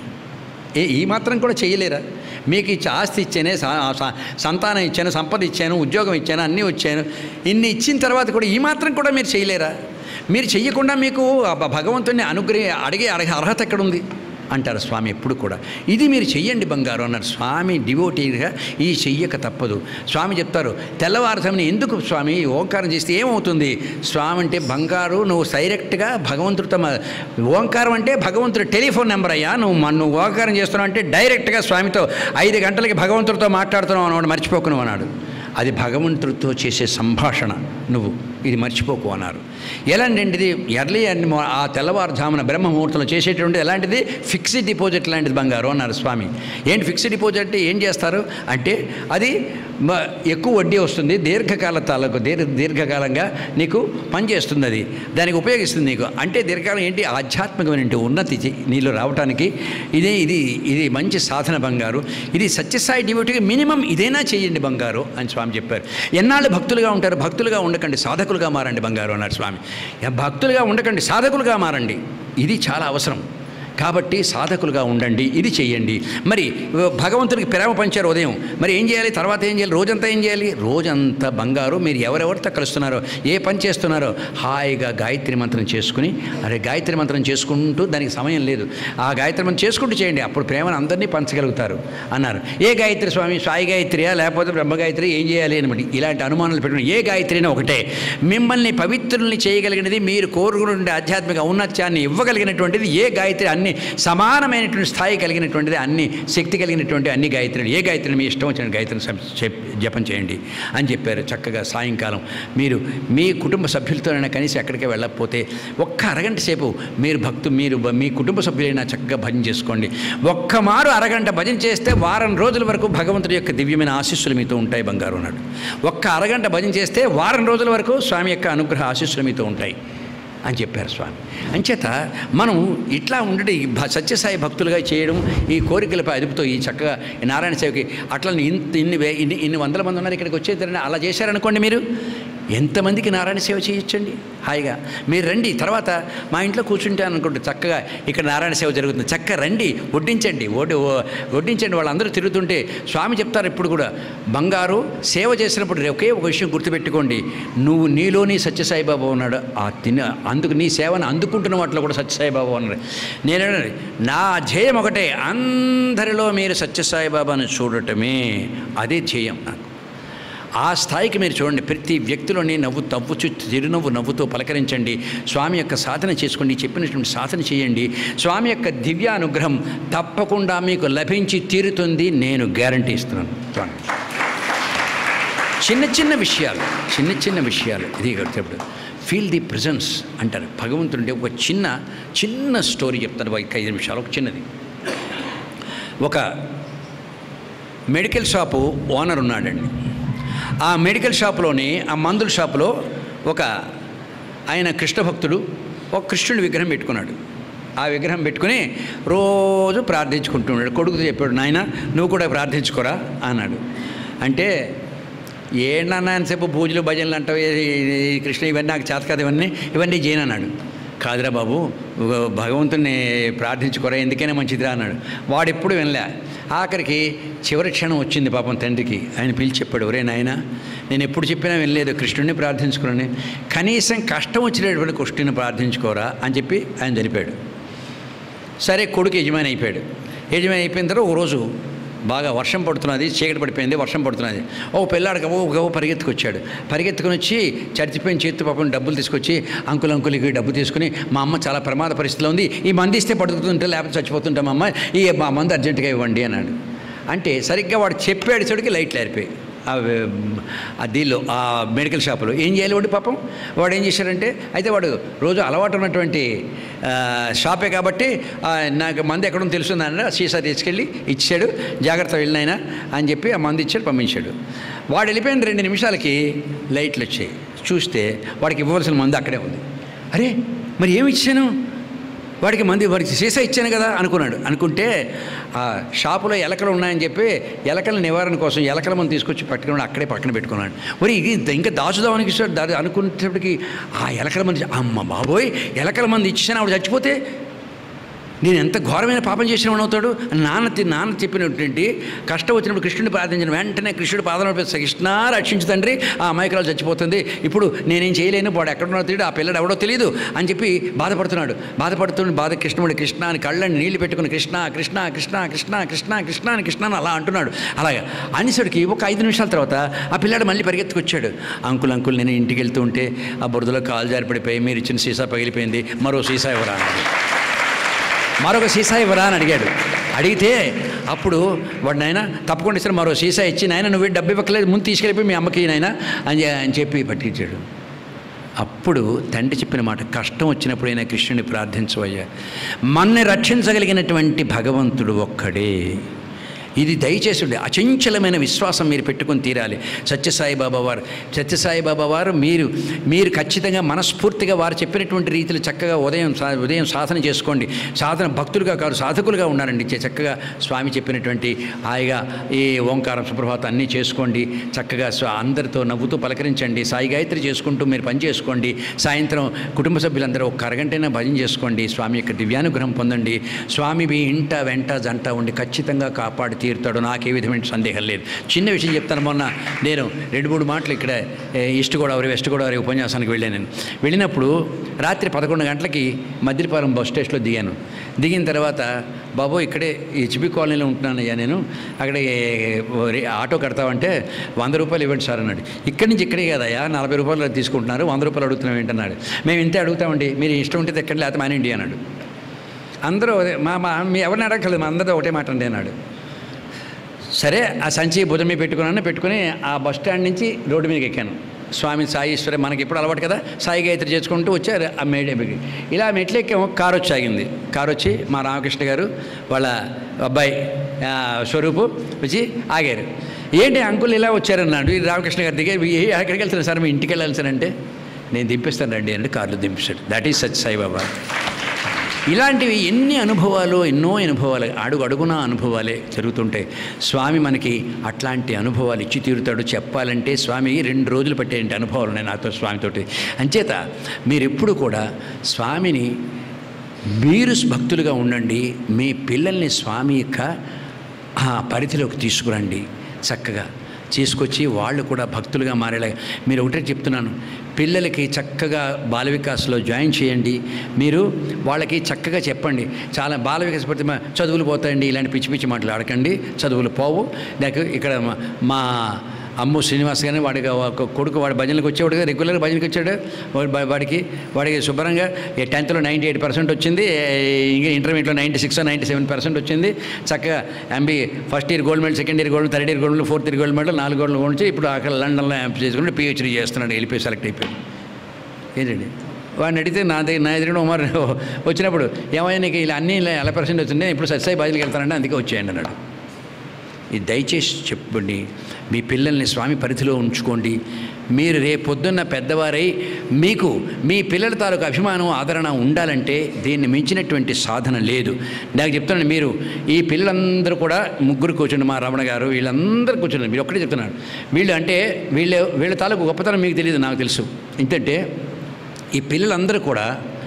ఏ ఈ మాత్రం కూడా చేయలేరా మీకు ఇచ్చి ఆస్తి ఇచ్చానే స- స- సంతానం ఇచ్చాను సంపద ఇచ్చాను ఉద్యోగం ఇచ్చాను అన్నీ వచ్చాను ఇన్ని ఇచ్చిన తర్వాత కూడా ఈ మాత్రం కూడా మీరు చేయలేరా మీరు చెయ్యకుండా మీకు ఆ భ- భగవంతుని అనుగ్రహ అడిగే అడిగే అర్హత ఎక్కడుంది అంటారు స్వామి ఎప్పుడు కూడా ఇది మీరు చెయ్యండి బంగారు అన్నారు స్వామి డివోటీగా ఈ చెయ్యక తప్పదు స్వామి చెప్తారు తెల్లవారుజామున ఎందుకు స్వామి ఈ ఓంకారం చేస్తే ఏమవుతుంది స్వామి అంటే బంగారు నువ్వు డైరెక్ట్గా భగవంతుడితో మా- ఓంకారం అంటే భగవంతుడి టెలిఫోన్ నెంబర్ అయ్యా నువ్వు మన నువ్వు ఓంకారం చేస్తున్నావు అంటే డైరెక్ట్గా స్వామితో ఐదు గంటలకి భగవంతుడితో మాట్లాడుతున్నావు అన్నాడు మర్చిపోకు నువ్వు అన్నాడు అది భగవంతుడితో చేసే సంభాషణ నువ్వు ఇది మర్చిపోకు అన్నారు ఎలాంటిది ఎర్లీ అండ్ మో- ఆ తెల్లవారుజామున బ్రహ్మ ముహూర్తంలో చేసేటువంటిది ఎలాంటిది ఫిక్స్డ్ డిపాజిట్ లాంటిది బంగారు అన్నారు స్వామి ఏంటి ఫిక్స్డ్ డిపాజిట్ అంటే ఏం చేస్తారు అంటే అది మ- ఎక్కువ వడ్డీ వస్తుంది దీర్ఘకాల తాలూకు దీర్ఘ దీర్ఘకాలంగా నీకు పనిచేస్తుంది అది దానికి ఉపయోగిస్తుంది నీకు అంటే దీర్ఘకాలం ఏంటి ఆధ్యాత్మికమైన ఉన్నతి చే- నీలో రావటానికి ఇదే ఇది ఇది మంచి సాధన బంగారు ఇది సత్యసాయి డివోటీగా మినిమం ఇదైనా చేయండి బంగారు అని స్వామి చెప్పారు ఎన్నాళ్ళు భక్తులుగా ఉంటారు భక్తులుగా ఉండకండి సాధకులుగా మారండి బంగారు అన్నారు స్వామి "యా, భక్తులుగా ఉండకండి సాధకులుగా మారండి ఇది చాలా అవసరం కాబట్టి సాధకులుగా ఉండండి ఇది చెయ్యండి మరి భగవంతుడికి ప్రేమ పంచారు ఉదయం మరి ఏం చేయాలి తర్వాత ఏం చేయాలి రోజంతా ఏం చేయాలి రోజంతా బంగారు మీరు ఎవరెవరితో కలుస్తున్నారో ఏ పని చేస్తున్నారో హాయిగా గాయత్రి మంత్రం చేసుకుని అరే గాయత్రి మంత్రం చేసుకుంటూ దానికి సమయం లేదు ఆ గాయత్రి మంత్రం చేసుకుంటూ చేయండి అప్పుడు ప్రేమను అందరినీ పంచగలుగుతారు అన్నారు ఏ గాయత్రి స్వామి సాయి గాయత్రియా లేకపోతే బ్రహ్మ గాయత్రి ఏం చేయాలి అనమాట ఇలాంటి అనుమానాలు పెట్టుకుని ఏ గాయత్రి అయినా ఒకటే మిమ్మల్ని పవిత్రుల్ని చేయగలిగినది మీరు కోరుకునే ఆధ్యాత్మిక ఔన్నత్యాన్ని ఇవ్వగలిగినటువంటిది ఏ గాయత్రి అన్ని సమానమైనటువంటి స్థాయి కలిగినటువంటిది అన్ని శక్తి కలిగినటువంటి అన్ని గాయత్రులు ఏ గాయత్రిని మీ ఇష్టం వచ్చిన గాయత్రిని సం- చెప్- జపం చేయండి అని చెప్పారు చక్కగా సాయంకాలం మీరు మీ కుటుంబ సభ్యులతోనైనా కనీసం ఎక్కడికి వెళ్ళకపోతే ఒక్క అరగంట సేపు మీరు భక్తు మీరు బ- మీ కుటుంబ సభ్యులైనా చక్కగా భజన చేసుకోండి ఒక్క మారు అరగంట భజన చేస్తే వారం రోజుల వరకు భగవంతుడి యొక్క దివ్యమైన ఆశీస్సులు మీతో ఉంటాయి బంగారు అన్నాడు ఒక్క అరగంట భజన చేస్తే వారం రోజుల వరకు స్వామి యొక్క అనుగ్రహ ఆశీస్సులు మీతో ఉంటాయి అని చెప్పారు స్వామి అంచేత మనం ఇట్లా ఉండడం ఈ భ- సత్యసాయి భక్తులుగా చేయడం ఈ కోరికలపై అదుపుతో ఈ చక్కగా ఈ నారాయణ సేవకి అట్లా ఇంత ఇన్ని వే- ఇన్ని ఇన్ని వందల మంది ఉన్నారు ఇక్కడికి వచ్చేద్దరని అలా చేశారనుకోండి మీరు ఎంతమందికి నారాయణ సేవ చేయొచ్చండి హాయిగా మీరు రండి తర్వాత మా ఇంట్లో కూర్చుంటే అనుకుంటే చక్కగా ఇక్కడ నారాయణ సేవ జరుగుతుంది చక్కగా రండి వడ్డించండి వడ్డి ఓ- వడ్డించండి వాళ్ళందరూ తిరుగుతుంటే స్వామి చెప్తారు ఇప్పుడు కూడా బంగారు సేవ చేసినప్పుడు ఒకే ఒక విషయం గుర్తుపెట్టుకోండి నువ్వు నీలోని సత్యసాయిబాబా ఉన్నాడు ఆ తిన అందుకు నీ సేవను అందుకుంటున్న వాటిలో కూడా సత్యసాయిబాబా ఉన్నాడు నేను అన్నాను, నా ధ్యేయం ఒకటే అందరిలో మీరు సత్యసాయిబాబాను చూడటమే అదే ధ్యేయం నాకు ఆ స్థాయికి మీరు చూడండి ప్రతి వ్యక్తిలోని నవ్వు తవ్వుచు చిరునవ్వు నవ్వుతూ పలకరించండి స్వామి యొక్క సాధన చేసుకోండి చెప్పినటువంటి సాధన చేయండి స్వామి యొక్క దివ్య అనుగ్రహం తప్పకుండా మీకు లభించి తీరుతుంది నేను గ్యారంటీ ఇస్తున్నాను స్వామి చిన్న చిన్న విషయాలు చిన్న చిన్న విషయాలు ఇది చెప్పుడు ఫీల్ ది ప్రజెన్స్ అంటారు భగవంతుడి ఒక చిన్న చిన్న స్టోరీ చెప్తారు ఒక ఐదు నిమిషాలు ఒక చిన్నది ఒక మెడికల్ షాపు ఓనర్ ఉన్నాడండి ఆ మెడికల్ షాపులోని ఆ మందుల షాపులో ఒక ఆయన కృష్ణ భక్తుడు ఒక కృష్ణుడి విగ్రహం పెట్టుకున్నాడు ఆ విగ్రహం పెట్టుకుని రోజు ప్రార్థించుకుంటున్నాడు కొడుకుతో చెప్పాడు నాయన నువ్వు కూడా ప్రార్థించుకోరా అన్నాడు అంటే ఏంటన్నా ఎంతసేపు పూజలు భజనలు అంటావు ఏ- ఈ కృష్ణ ఇవన్నీ నాకు చేత కాదు ఇవన్నీ ఇవన్నీ చేయను అన్నాడు కాదురా బాబు ఒక భగవంతుని ప్రార్థించుకోరా ఎందుకైనా మంచిదిరా అన్నాడు వాడు ఎప్పుడు వినలే ఆఖరికి చివరి క్షణం వచ్చింది పాపం తండ్రికి ఆయన పిలిచి చెప్పాడు ఒరే నాయన నేను ఎప్పుడు చెప్పినా వినలేదు కృష్ణుడిని ప్రార్థించుకుని కనీసం కష్టం వచ్చినటువంటి కృష్ణుని ప్రార్థించుకోరా అని చెప్పి ఆయన జరిపాడు సరే కొడుకు యజమాని అయిపోయాడు యజమాని అయిపోయిన తర్వాత ఒక రోజు బాగా వర్షం పడుతున్నది చీకటి పడిపోయింది వర్షం పడుతున్నది ఓ పిల్లాడు గబో గబో పరిగెత్తుకొచ్చాడు పరిగెత్తుకుని వచ్చి చచ్చిపోయిన చేతి పాపం డబ్బులు తీసుకొచ్చి అంకుల్ అంకుల్కి డబ్బు తీసుకుని మా అమ్మ చాలా ప్రమాద పరిస్థితిలో ఉంది ఈ మంది ఇస్తే పడుతుంటే లేకపోతే చచ్చిపోతుంటాం అమ్మ ఈ మా మంది అర్జెంటుగా ఇవ్వండి అన్నాడు అంటే సరిగ్గా వాడు చెప్పాడు చోటికి లైట్లు ఆరిపోయి ఆ వే- ఆ దీనిలో ఆ మెడికల్ షాపులో ఏం చేయాలి వాడు పాపం వాడు ఏం చేశాడంటే అయితే వాడు రోజు అలవాటు ఉన్నటువంటి ఆ, షాపే కాబట్టి ఆ, నాకు మంది ఎక్కడో తెలుస్తుందని సీసా తీసుకెళ్ళి ఇచ్చాడు జాగ్రత్త వెళ్ళినైనా అని చెప్పి ఆ మంది ఇచ్చాడు పంపించాడు వాడు వెళ్ళిపోయిన రెండు నిమిషాలకి లైట్లు వచ్చాయి చూస్తే వాడికి ఇవ్వవలసిన మంది అక్కడే ఉంది అరే మరి ఏమి ఇచ్చాను వాడికి మంది వాడికి సీసా ఇచ్చాను కదా అనుకున్నాడు అనుకుంటే ఆ షాపులో ఎలకలు ఉన్నాయని చెప్పి ఎలకల నివారణ కోసం ఎలకల మంది తీసుకొచ్చి పట్టుకుని అక్కడే పక్కన పెట్టుకున్నాడు మరి ఇది ఇంకా దాచుదామనికి ఇస్తాడు దాని అనుకునేటప్పటికి ఆ ఎలకల మంది అమ్మ బాబోయ్ ఎలకల మంది ఇచ్చాను ఆవిడ చచ్చిపోతే నేను ఎంత ఘోరమైన పాపం చేసిన అవుతాడు నాన్న తి- నాన్న చెప్పినటువంటి కష్టం వచ్చినప్పుడు కృష్ణుడిని ప్రార్థించిన వెంటనే కృష్ణుడి పాదం కృష్ణ రక్షించు తండ్రి ఆ అమాయకురాలు చచ్చిపోతుంది ఇప్పుడు నేనేం చేయలేను వాడు ఎక్కడున్నో తెలియదు ఆ పిల్లడు ఎవడో తెలియదు అని చెప్పి బాధపడుతున్నాడు బాధపడుతున్న బాధ కృష్ణుడు కృష్ణ అని కళ్ళని నీళ్లు పెట్టుకుని కృష్ణ కృష్ణ కృష్ణ కృష్ణ కృష్ణ కృష్ణ అని కృష్ణ అని అలా అంటున్నాడు అలాగా అనేసరికి ఒక ఐదు నిమిషాల తర్వాత ఆ పిల్లాడు మళ్ళీ పరిగెత్తుకొచ్చాడు అంకుల్ అంకుల్ నేను ఇంటికి వెళ్తూ ఉంటే ఆ బురదలో కాలు జారి పడిపోయి మీరు ఇచ్చిన సీసా పగిలిపోయింది మరో సీసా ఎవరా అన్నాడు మరొక సీసా ఇవ్వరా అని అడిగాడు అడిగితే అప్పుడు వాడు నాయన తప్పకుండా ఇస్తారు మరో సీసా ఇచ్చి నాయన నువ్వు డబ్బు ఇవ్వకలేదు ముందు తీసుకెళ్ళిపోయి మీ అమ్మకి నాయన అని చె- అని చెప్పి పట్టించాడు అప్పుడు తండ్రి చెప్పిన మాట కష్టం వచ్చినప్పుడైనా కృష్ణుని ప్రార్థించవయ్యా మన్ని రక్షించగలిగినటువంటి భగవంతుడు ఒక్కడే ఇది దయచేసి ఉండే అచంచలమైన విశ్వాసం మీరు పెట్టుకొని తీరాలి సత్యసాయి బాబా వారు సత్యసాయి బాబా వారు మీరు మీరు ఖచ్చితంగా మనస్ఫూర్తిగా వారు చెప్పినటువంటి రీతిలో చక్కగా ఉదయం సా- ఉదయం సాధన చేసుకోండి సాధన భక్తులుగా కాదు సాధకులుగా ఉన్నారండి చ- చక్కగా స్వామి చెప్పినటువంటి హాయిగా ఈ ఓంకారం సుప్రభాతం అన్నీ చేసుకోండి చక్కగా స్వ- అందరితో నవ్వుతూ పలకరించండి సాయి గాయత్రి చేసుకుంటూ మీరు పని చేసుకోండి సాయంత్రం కుటుంబ సభ్యులందరూ ఒక అరగంటైనా భజన చేసుకోండి స్వామి యొక్క దివ్యానుగ్రహం పొందండి స్వామి మీ ఇంట వెంట జంట ఉండి ఖచ్చితంగా కాపాడి తీరుతాడు నాకే విధమైన సందేహం లేదు చిన్న విషయం చెప్తాను మొన్న నేను రెండు మూడు మాటలు ఇక్కడ ఏ, ఈస్ట్ గోదావరి వెస్ట్ గోదావరి ఉపన్యాసానికి వెళ్ళాను నేను వెళ్ళినప్పుడు రాత్రి పదకొండు గంటలకి మద్దిలపాలెం బస్ స్టేషన్లో దిగాను దిగిన తర్వాత బాబు ఇక్కడే హెచ్బి కాలనీలో ఉంటున్నానయ్యా నేను అక్కడ ఏ, ఓ రే- ఆటో కడతావంటే వంద రూపాయలు ఇవ్వండి సార్ అన్నాడు ఇక్కడి నుంచి ఇక్కడే కదయ్యా నలభై రూపాయలు తీసుకుంటున్నారు వంద రూపాయలు అడుగుతున్నాం ఏంటన్నాడు మేము ఇంతే అడుగుతామండి మీరు ఇష్టం ఉంటే ఎక్కడ లేకపోతే మానేండి అన్నాడు అందరూ అదే, మా మా మీ ఎవరిని అడగలేదు మా అందరితో ఒకటే మాట అండి అన్నాడు సరే ఆ సంచి భుజం మీద పెట్టుకున్నాను పెట్టుకుని ఆ బస్ స్టాండ్ నుంచి రోడ్డు మీదకి ఎక్కాను స్వామి సాయి ఈశ్వర మనకి ఇప్పుడు అలవాటు కదా సాయి గాయత్రి చేసుకుంటూ వచ్చారు ఆ మేడకి ఇలా మెట్లు ఎక్కాము కారు వచ్చి ఆగింది కారు వచ్చి మా రామకృష్ణ గారు వాళ్ళ అబ్బాయి ఆ, స్వరూపు వచ్చి ఆగారు ఏంటి అంకుల్ ఇలా వచ్చారన్నాడు ఈ రామకృష్ణ గారి దిగే "ఏ, ఎక్కడికి వెళ్తున్నారు సార్ మీ ఇంటికి వెళ్ళాలి సార్ అంటే నేను దింపిస్తాను రండి అంటే కార్లో దింపిస్తాడు దట్ ఈజ్ సచ్ సాయిబాబా ఇలాంటివి ఎన్ని అనుభవాలు ఎన్నో అనుభవాలు అడుగు అడుగున అనుభవాలే జరుగుతుంటాయి స్వామి మనకి అట్లాంటి అనుభవాలు ఇచ్చి తీరుతాడు చెప్పాలంటే స్వామి రెండు రోజులు పట్టేంటి అనుభవాలు ఉన్నాయి నాతో స్వామితోటి అంచేత మీరు ఎప్పుడు కూడా స్వామిని మీరు భక్తులుగా ఉండండి మీ పిల్లల్ని స్వామి యొక్క ఆ పరిధిలోకి తీసుకురండి చక్కగా తీసుకొచ్చి వాళ్ళు కూడా భక్తులుగా మారేలా మీరు ఒకటే చెప్తున్నాను పిల్లలకి చక్కగా బాల వికాస్లో జాయిన్ చేయండి మీరు వాళ్ళకి చక్కగా చెప్పండి చాలా బాల వికాస్ పడితే మా చదువులు పోతాయండి ఇలాంటి పిచ్చి పిచ్చి మాటలు ఆడకండి చదువులు పోవు లేక ఇక్కడ మా- మా అమ్ము శ్రీనివాస్ గారిని వాడికి ఒక కొడుకు వాడి భజనలకు వచ్చేవాడుగా రెగ్యులర్గా భజనకి వచ్చాడు వాడి బా- వాడికి వాడికి శుభ్రంగా ఈ టెన్త్లో నైంటీ ఎయిట్ పర్సెంట్ వచ్చింది ఏ, ఇంకా ఇంటర్మీడియట్లో ninety six ninety seven percent వచ్చింది చక్కగా MB first year gold medal second year gold third year gold medal fourth year gold medal నాలుగు గోల్డ్ వచ్చి ఇప్పుడు అక్కడ లండన్లో ఎంపీ చేసుకుంటే పిహెచ్డీ చేస్తున్నాడు వెళ్ళిపోయి సెలెక్ట్ అయిపోయాడు ఏంటండి వాడిని అడిగితే నా దగ్గర నా ఎదురుగా ఉమర్ వచ్చినప్పుడు ఏమైనా నీకు ఇలా అన్నీ ఇలా ఎలా పర్సెంట్ వచ్చింది ఇప్పుడు సత్సాయి బాజీకి వెళ్తానంటే అందుకే వచ్చేయండి అన్నాడు ఇది దయచేసి చెప్పండి మీ పిల్లల్ని స్వామి పరిధిలో ఉంచుకోండి మీరు రేపొద్దున్న పెద్దవారై మీకు మీ పిల్లల తాలూకు అభిమానం ఆదరణ ఉండాలంటే దీన్ని మించినటువంటి సాధన లేదు నాకు చెప్తున్నాను మీరు ఈ పిల్లలందరూ కూడా ముగ్గురు కూర్చోండి మా రమణ గారు వీళ్ళందరూ కూర్చోండి మీరు ఒక్కటే చెప్తున్నాను వీళ్ళు అంటే వీళ్ళ వీళ్ళ తాలూకు గొప్పతనం మీకు తెలియదు నాకు తెలుసు ఏంటంటే ఈ పిల్లలందరూ కూడా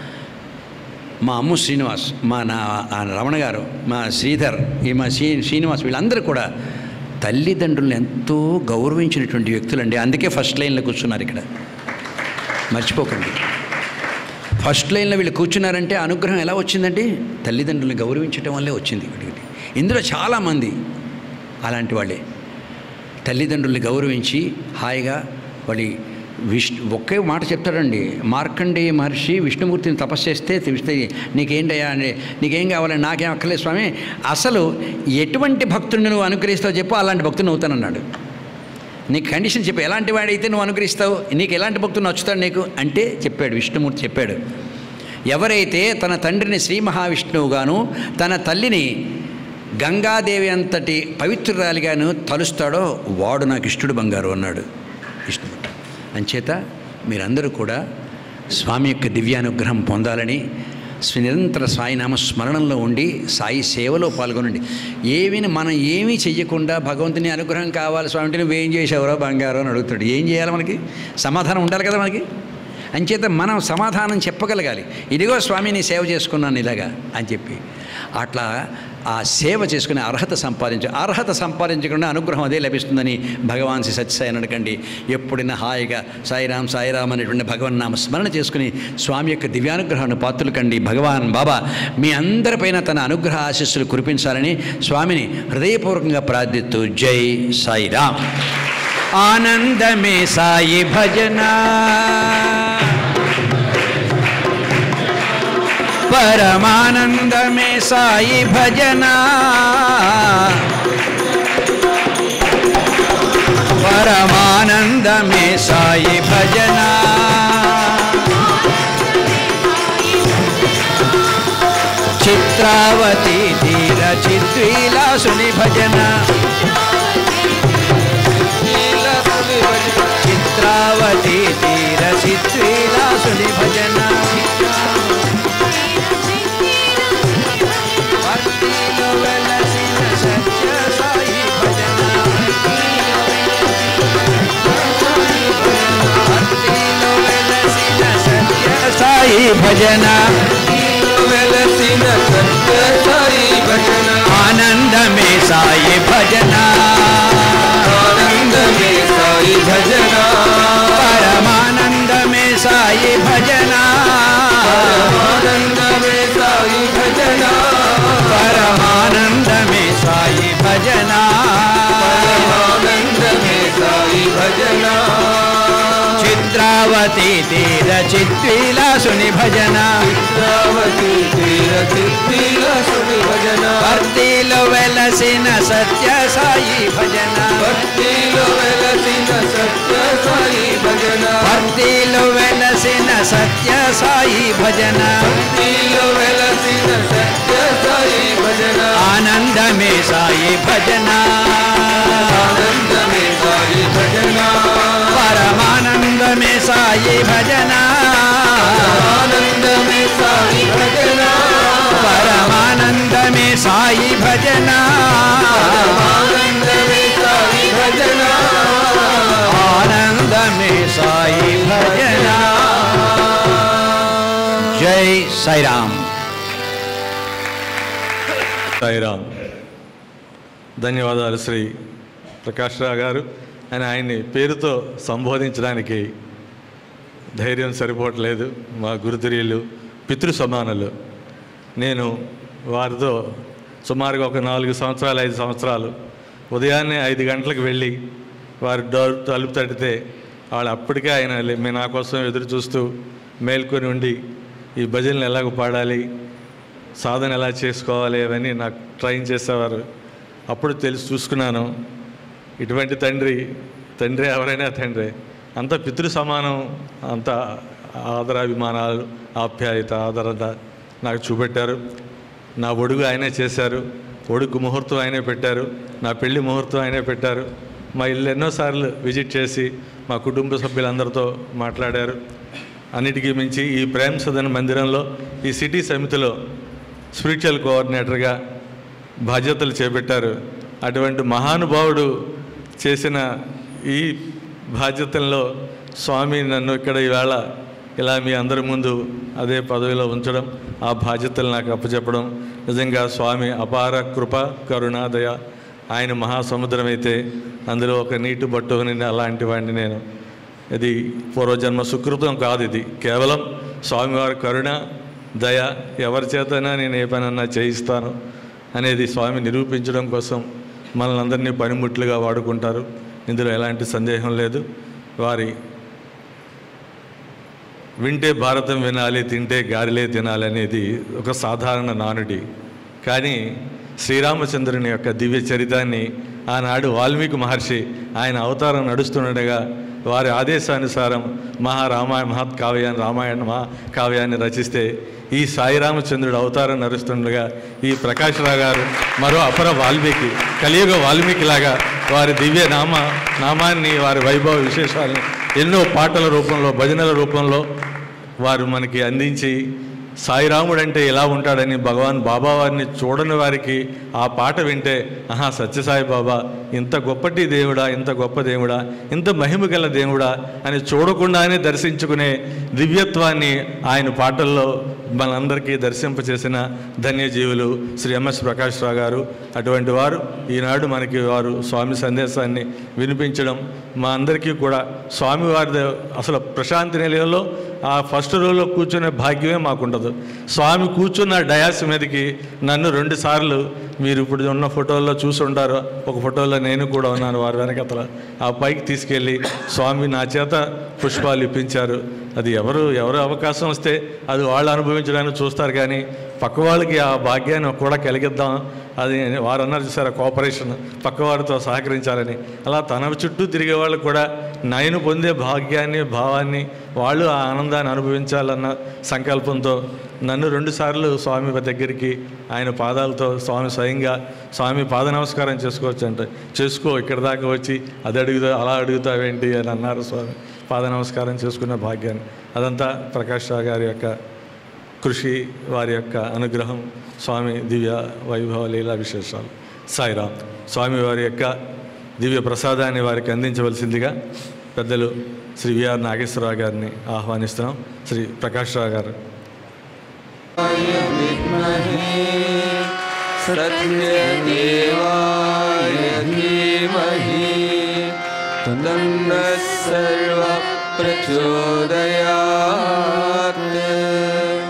మా అమ్ము శ్రీనివాస్ మా నా ఆ రమణ గారు మా శ్రీధర్ ఈ మా శ్రీ శ్రీనివాస్ వీళ్ళందరూ కూడా తల్లిదండ్రులను ఎంతో గౌరవించినటువంటి వ్యక్తులండి అందుకే ఫస్ట్ లైన్లో కూర్చున్నారు ఇక్కడ మర్చిపోకండి ఫస్ట్ లైన్లో వీళ్ళు కూర్చున్నారంటే అనుగ్రహం ఎలా వచ్చిందండి తల్లిదండ్రులను గౌరవించడం వల్లే వచ్చింది వీడికి ఇందులో చాలామంది అలాంటి వాళ్ళే తల్లిదండ్రుల్ని గౌరవించి హాయిగా వాళ్ళి విష్ణు ఒకే మాట చెప్తాడండి మార్కండేయ మహర్షి విష్ణుమూర్తిని తపస్సు చేస్తే తెలిస్తే నీకేంటయ్యా అని నీకేం కావాలని నాకేం అక్కర్లేదు స్వామి అసలు ఎటువంటి భక్తుడిని నువ్వు అనుగ్రహిస్తావు చెప్పు అలాంటి భక్తుని అవుతానన్నాడు నీకు కండిషన్ చెప్పు ఎలాంటి వాడైతే నువ్వు అనుగ్రహిస్తావు నీకు ఎలాంటి భక్తుడు నచ్చుతాడు నీకు అంటే చెప్పాడు విష్ణుమూర్తి చెప్పాడు ఎవరైతే తన తండ్రిని శ్రీ మహావిష్ణువుగాను తన తల్లిని గంగాదేవి అంతటి పవిత్రురాలిగాను తలుస్తాడో వాడు నాకు ఇష్టడు బంగారు అన్నాడు విష్ణుమూర్తి అంచేత మీరందరూ కూడా స్వామి యొక్క దివ్యానుగ్రహం పొందాలని స్వ- నిరంతర సాయినామ స్మరణంలో ఉండి సాయి సేవలో పాల్గొనండి ఏమీ మనం ఏమీ చెయ్యకుండా భగవంతుని అనుగ్రహం కావాలి స్వామి అంటే నువ్వేం చేసావురా బంగారు అని అడుగుతాడు ఏం చేయాలి మనకి సమాధానం ఉండాలి కదా మనకి అంచేత మనం సమాధానం చెప్పగలగాలి ఇదిగో స్వామి నీ సేవ చేసుకున్నాను ఇలాగా అని చెప్పి అట్లా ఆ సేవ చేసుకునే అర్హత సంపాదించ అర్హత సంపాదించకుండా అనుగ్రహం అదే లభిస్తుందని భగవాన్ శ్రీ సత్యసాయి అడగండి ఎప్పుడైనా హాయిగా సాయిరాం సాయిరాం అనేటువంటి భగవన్ నామ స్మరణ చేసుకుని స్వామి యొక్క దివ్యానుగ్రహాన్ని పాత్రలు కండి భగవాన్ బాబా మీ అందరిపైన తన అనుగ్రహ ఆశీస్సులు కురిపించాలని స్వామిని హృదయపూర్వకంగా ప్రార్థిస్తూ జై సాయిరాం ఆనందమే సాయి భజన పరమానందమే సాయి భజన పరమానందమే సాయి భజన చిత్రావతి తీర చిత్రీలాసుని భజన చిత్రావతి తీర చిత్రీలాసుని భజన భక్తిలో వెలసిన సత్య సాయి భజన భక్తిలో వెలసిన సత్య సాయి భజన వెలసిన సత్య సాయి భజన ఆనందమే సాయి భజన ఆనందమే సాయి భజన పరమానందమే సాయి భజన ఆనందమే సాయి భజన పరమానందమే సాయి భజన ఆనందమే సాయి భజన చిత్రావతి తీర చిత్రీలాసుని భజన చిత్రావతి తీర చిత్రీల సుని భజన భక్తిలో వెలసిన సత్య సాయి భజన భక్తిలో వెలసిన సత్య సాయి భజన భక్తిలో వెలసిన సత్య సాయి భజన భక్తిలో వెలసిన సత్య సాయి భజన ఆనందమే సాయి భజన ఆనందమే సాయి భజన పరమానందమే సాయి భజన ఆనందమే సాయి భజన పరమానందమే సాయి భజన ఆనందమే సాయి భజన ఆనందమే సాయి భజన జై సాయిరామ్ సాయిరామ్ ధన్యవాదాలు శ్రీ ప్రకాష్ రావు గారు అని ఆయన్ని పేరుతో సంబోధించడానికి ధైర్యం సరిపోవట్లేదు మా గురుతుర్యులు పితృ సమానులు నేను వారితో సుమారుగా ఒక నాలుగు సంవత్సరాలు ఐదు సంవత్సరాలు ఉదయాన్నే ఐదు గంటలకు వెళ్ళి వారి డోర్ తలుపు తడితే వాళ్ళు అప్పటికే ఆయన లే- మీ నా కోసం ఎదురు చూస్తూ మేల్కొని ఉండి ఈ భజనలు ఎలాగ పాడాలి సాధన ఎలా చేసుకోవాలి అవన్నీ నాకు ట్రైన్ చేసేవారు అప్పుడు తెలిసి చూసుకున్నాను ఇటువంటి తండ్రి తండ్రి ఎవరైనా తండ్రి అంత పితృ సమానం అంత ఆదరాభిమానాలు ఆప్యాయత ఆదరత నాకు చూపెట్టారు నా ఒడుగు ఆయనే చేశారు ఒడుకు ముహూర్తం ఆయనే పెట్టారు నా పెళ్లి ముహూర్తం ఆయనే పెట్టారు మా ఇల్లు ఎన్నోసార్లు విజిట్ చేసి మా కుటుంబ సభ్యులందరితో మాట్లాడారు అన్నిటికీ మించి ఈ ప్రేమ్ సదన్ మందిరంలో ఈ సిటీ సమితిలో స్పిరిచువల్ కోఆర్డినేటర్గా బాధ్యతలు చేపట్టారు అటువంటి మహానుభావుడు చేసిన ఈ బాధ్యతల్లో స్వామి నన్ను ఇక్కడ ఈవేళ ఇలా మీ అందరి ముందు అదే పదవిలో ఉంచడం ఆ బాధ్యతలు నాకు అప్పచెప్పడం నిజంగా స్వామి అపార కృప కరుణ దయ ఆయన మహాసముద్రం అయితే అందులో ఒక నీటి బట్టుకుని అలాంటి వాడిని నేను ఇది పూర్వజన్మ సుకృతం కాదు ఇది కేవలం స్వామివారి కరుణ దయ ఎవరి చేతనా నేను ఏ పనన్నా చేయిస్తాను అనేది స్వామి నిరూపించడం కోసం మనల్ని అందరినీ పనిముట్లుగా వాడుకుంటారు ఇందులో ఎలాంటి సందేహం లేదు వారి వింటే భారతం వినాలి తింటే గారిలే తినాలి అనేది ఒక సాధారణ నానుడి కానీ శ్రీరామచంద్రుని యొక్క దివ్య చరితాన్ని ఆనాడు వాల్మీకి మహర్షి ఆయన అవతారం నడుస్తుండగా వారి ఆదేశానుసారం మహారామాయణ మహత్ కావ్యాన్ని రామాయణ మహా కావ్యాన్ని రచిస్తే ఈ సాయిరామచంద్రుడు అవతారం నడుస్తుండగా ఈ ప్రకాశ్రావు గారు మరో అపర వాల్మీకి కలియుగ వాల్మీకిలాగా వారి దివ్య నామ నామాన్ని వారి వైభవ విశేషాలను ఎన్నో పాటల రూపంలో భజనల రూపంలో వారు మనకి అందించి సాయిరాముడు అంటే ఎలా ఉంటాడని భగవాన్ బాబా వారిని చూడని వారికి ఆ పాట వింటే ఆహా సత్యసాయి బాబా ఇంత గొప్పటి దేవుడా ఇంత గొప్ప దేవుడా ఇంత మహిమ గల దేవుడా అని చూడకుండానే దర్శించుకునే దివ్యత్వాన్ని ఆయన పాటల్లో మనందరికీ దర్శింపచేసిన ధన్యజీవులు శ్రీ ఎంఎస్ ప్రకాష్ రావు గారు అటువంటి వారు ఈనాడు మనకి వారు స్వామి సందేశాన్ని వినిపించడం మా అందరికీ కూడా స్వామివారి అసలు ప్రశాంతి నిలయంలో ఆ ఫస్ట్ రోలో కూర్చునే భాగ్యమే మాకుండదు స్వామి కూర్చున్న డయాస్ మీదకి నన్ను రెండు సార్లు మీరు ఇప్పుడు ఉన్న ఫోటోల్లో చూసి ఉంటారు ఒక ఫోటోలో నేను కూడా ఉన్నాను వారి వెనకతల ఆ పైకి తీసుకెళ్ళి స్వామి నా చేత పుష్పాలు ఇప్పించారు అది ఎవరు ఎవరు అవకాశం వస్తే అది వాళ్ళు అనుభవించడానికి చూస్తారు కానీ పక్క వాళ్ళకి ఆ భాగ్యాన్ని కూడా కలిగిద్దాం అది వారు అన్నారు చూసారా కోఆపరేషన్ పక్కవారితో సహకరించాలని అలా తన చుట్టూ తిరిగే వాళ్ళు కూడా నేను పొందే భాగ్యాన్ని భావాన్ని వాళ్ళు ఆ ఆనందాన్ని అనుభవించాలన్న సంకల్పంతో నన్ను రెండుసార్లు స్వామి దగ్గరికి ఆయన పాదాలతో స్వామి స్వయంగా స్వామి పాద నమస్కారం చేసుకోవచ్చు అంటే చేసుకో ఇక్కడ దాకా వచ్చి అది అడుగుతా అలా అడుగుతావేంటి అని అన్నారు స్వామి పాద నమస్కారం చేసుకున్న భాగ్యాన్ని అదంతా ప్రకాష్ రావు గారి యొక్క కృషి వారి యొక్క అనుగ్రహం స్వామి దివ్య వైభవ లీలా విశేషాలు సాయిరామ్ స్వామి వారి యొక్క దివ్య ప్రసాదాన్ని వారికి అందించవలసిందిగా పెద్దలు శ్రీ విఆర్ నాగేశ్వరరావు గారిని ఆహ్వానిస్తున్నాం శ్రీ ప్రకాష్ రావు గారు सत्यदेवाय धीमहि तन्नः सर्वप्रचोदयात्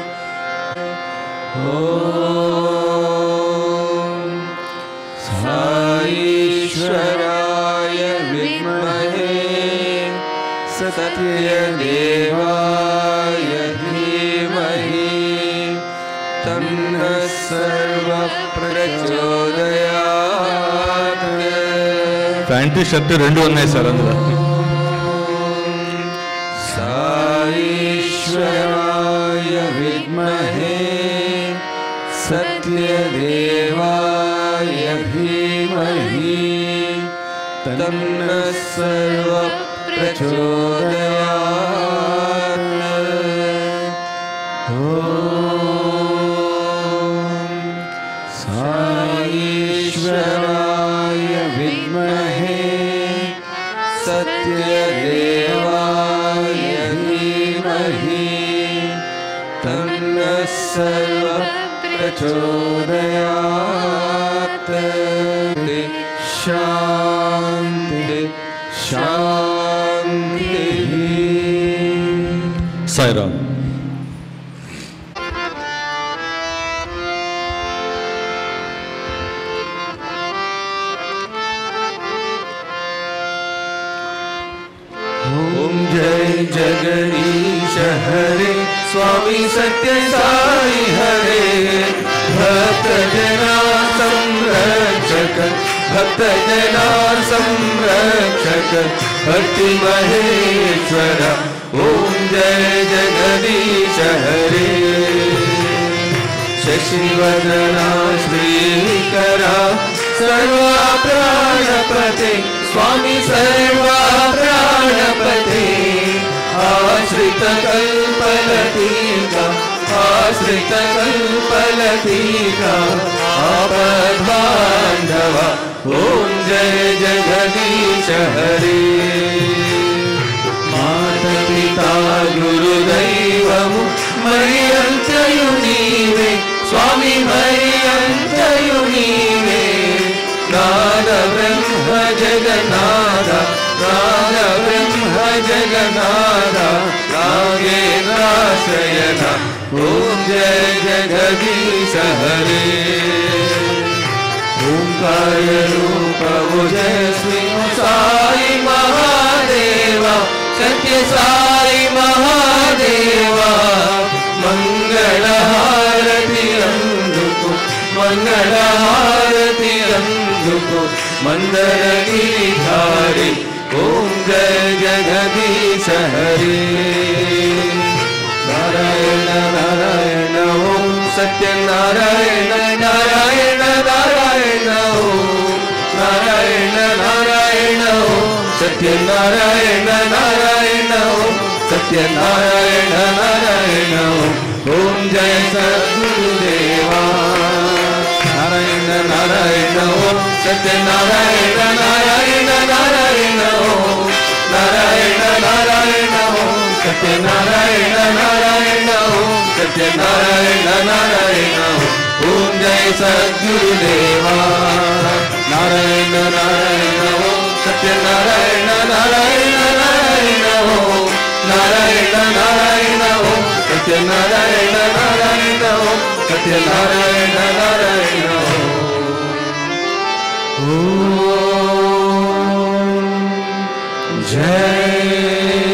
ॐ साईश्वराय विद्महे सत्यदेवाय धीमहि तन्नः सर्वप्रचोदयात् ప్యాంటు షర్టు రెండు ఉన్నాయి సార్ అందులో साईश्वराय विद्महे सत्यदेवाय धीमहि तन्नः सर्वप्रचोदयात् ॐ साईश्वराय विद्महे सत्यदेवाय धीमहि तन्नः सर्वप्रचोदयात् शान्ति शान्तिः సాయిరామ్ ॐ जय जगदीश हरे स्वामी सत्य साई हरे भक्त जना संरक्षक भक्त जना संरक्षक भक्ति महेश्वर ॐ जय जगदीश हरे शशिवदना श्रीकरा सर्वा प्राणपते स्वामी सर्वा प्राणपते आश्रितकल्पलतीका आश्रितकल्पलतीका आपद्बान्धव ॐ जय जगदीश हरे మాతపితా గురుదైవము మరి అంతయు నీవే స్వామి మరి అంతయు నీవే నాద బ్రహ్మ జగన్నాథ నాద బ్రహ్మ జగన్నాథ నాగేంద్రాశ్రయన ఓం జయ జగదీశ హరే ఓంకార రూపవు జయ శ్రీ సాయి మహాదేవ సత్య సాయి మహాదేవ మంగళహారతి అందుకు మంగళహారతి అందుకు మందరగిరిధారి ఓం జయ జగదీశ హరే నారాయణ నారాయణ ఓం సత్యనారాయణ నారాయణ నారాయణ ఓం నారాయణ నారాయణ ఓం సత్యనారాయణ నారాయణ ఓం సత్యనారాయణ నారాయణ ఓం ఓం జయ సద్గురుదేవా నారాయణ నారాయణ ఓం సత్యనారాయణ నారాయణ నారాయణ ఓం నారాయణ నారాయణ ఓం సత్యనారాయణ నారాయణ ఓం సత్యనారాయణ నారాయణ ఓం జయ సద్గురుదేవా నారాయణ నారాయణ ఓం సత్యనారాయణ నారాయణ నారాయణ ఓం నారాయణ నారాయణ ఓం సత్యనారాయణ నారాయణ ఓం సత్యనారాయణ నారాయణ ఓం జయ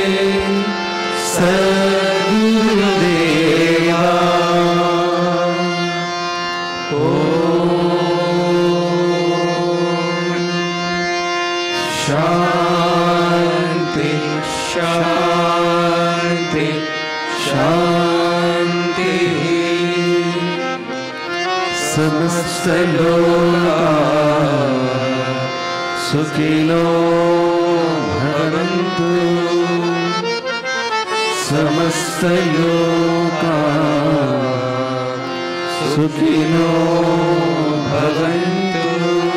సద్గురుదేవా శాంతి శాంతి శాంతి సమస్తలోకా సుఖినో భవంతు సమస్తలోకా సుఖినో భవంతు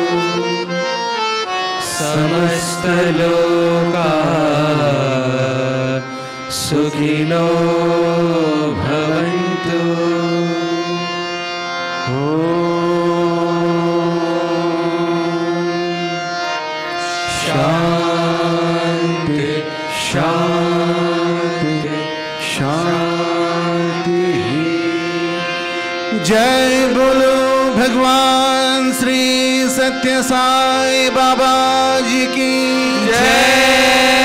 సమస్తలోకా సుఖినో భవంతు శాంతి శాంతి శాంతి जय बोलो भगवान श्री सत्य साई बाबा जी की जय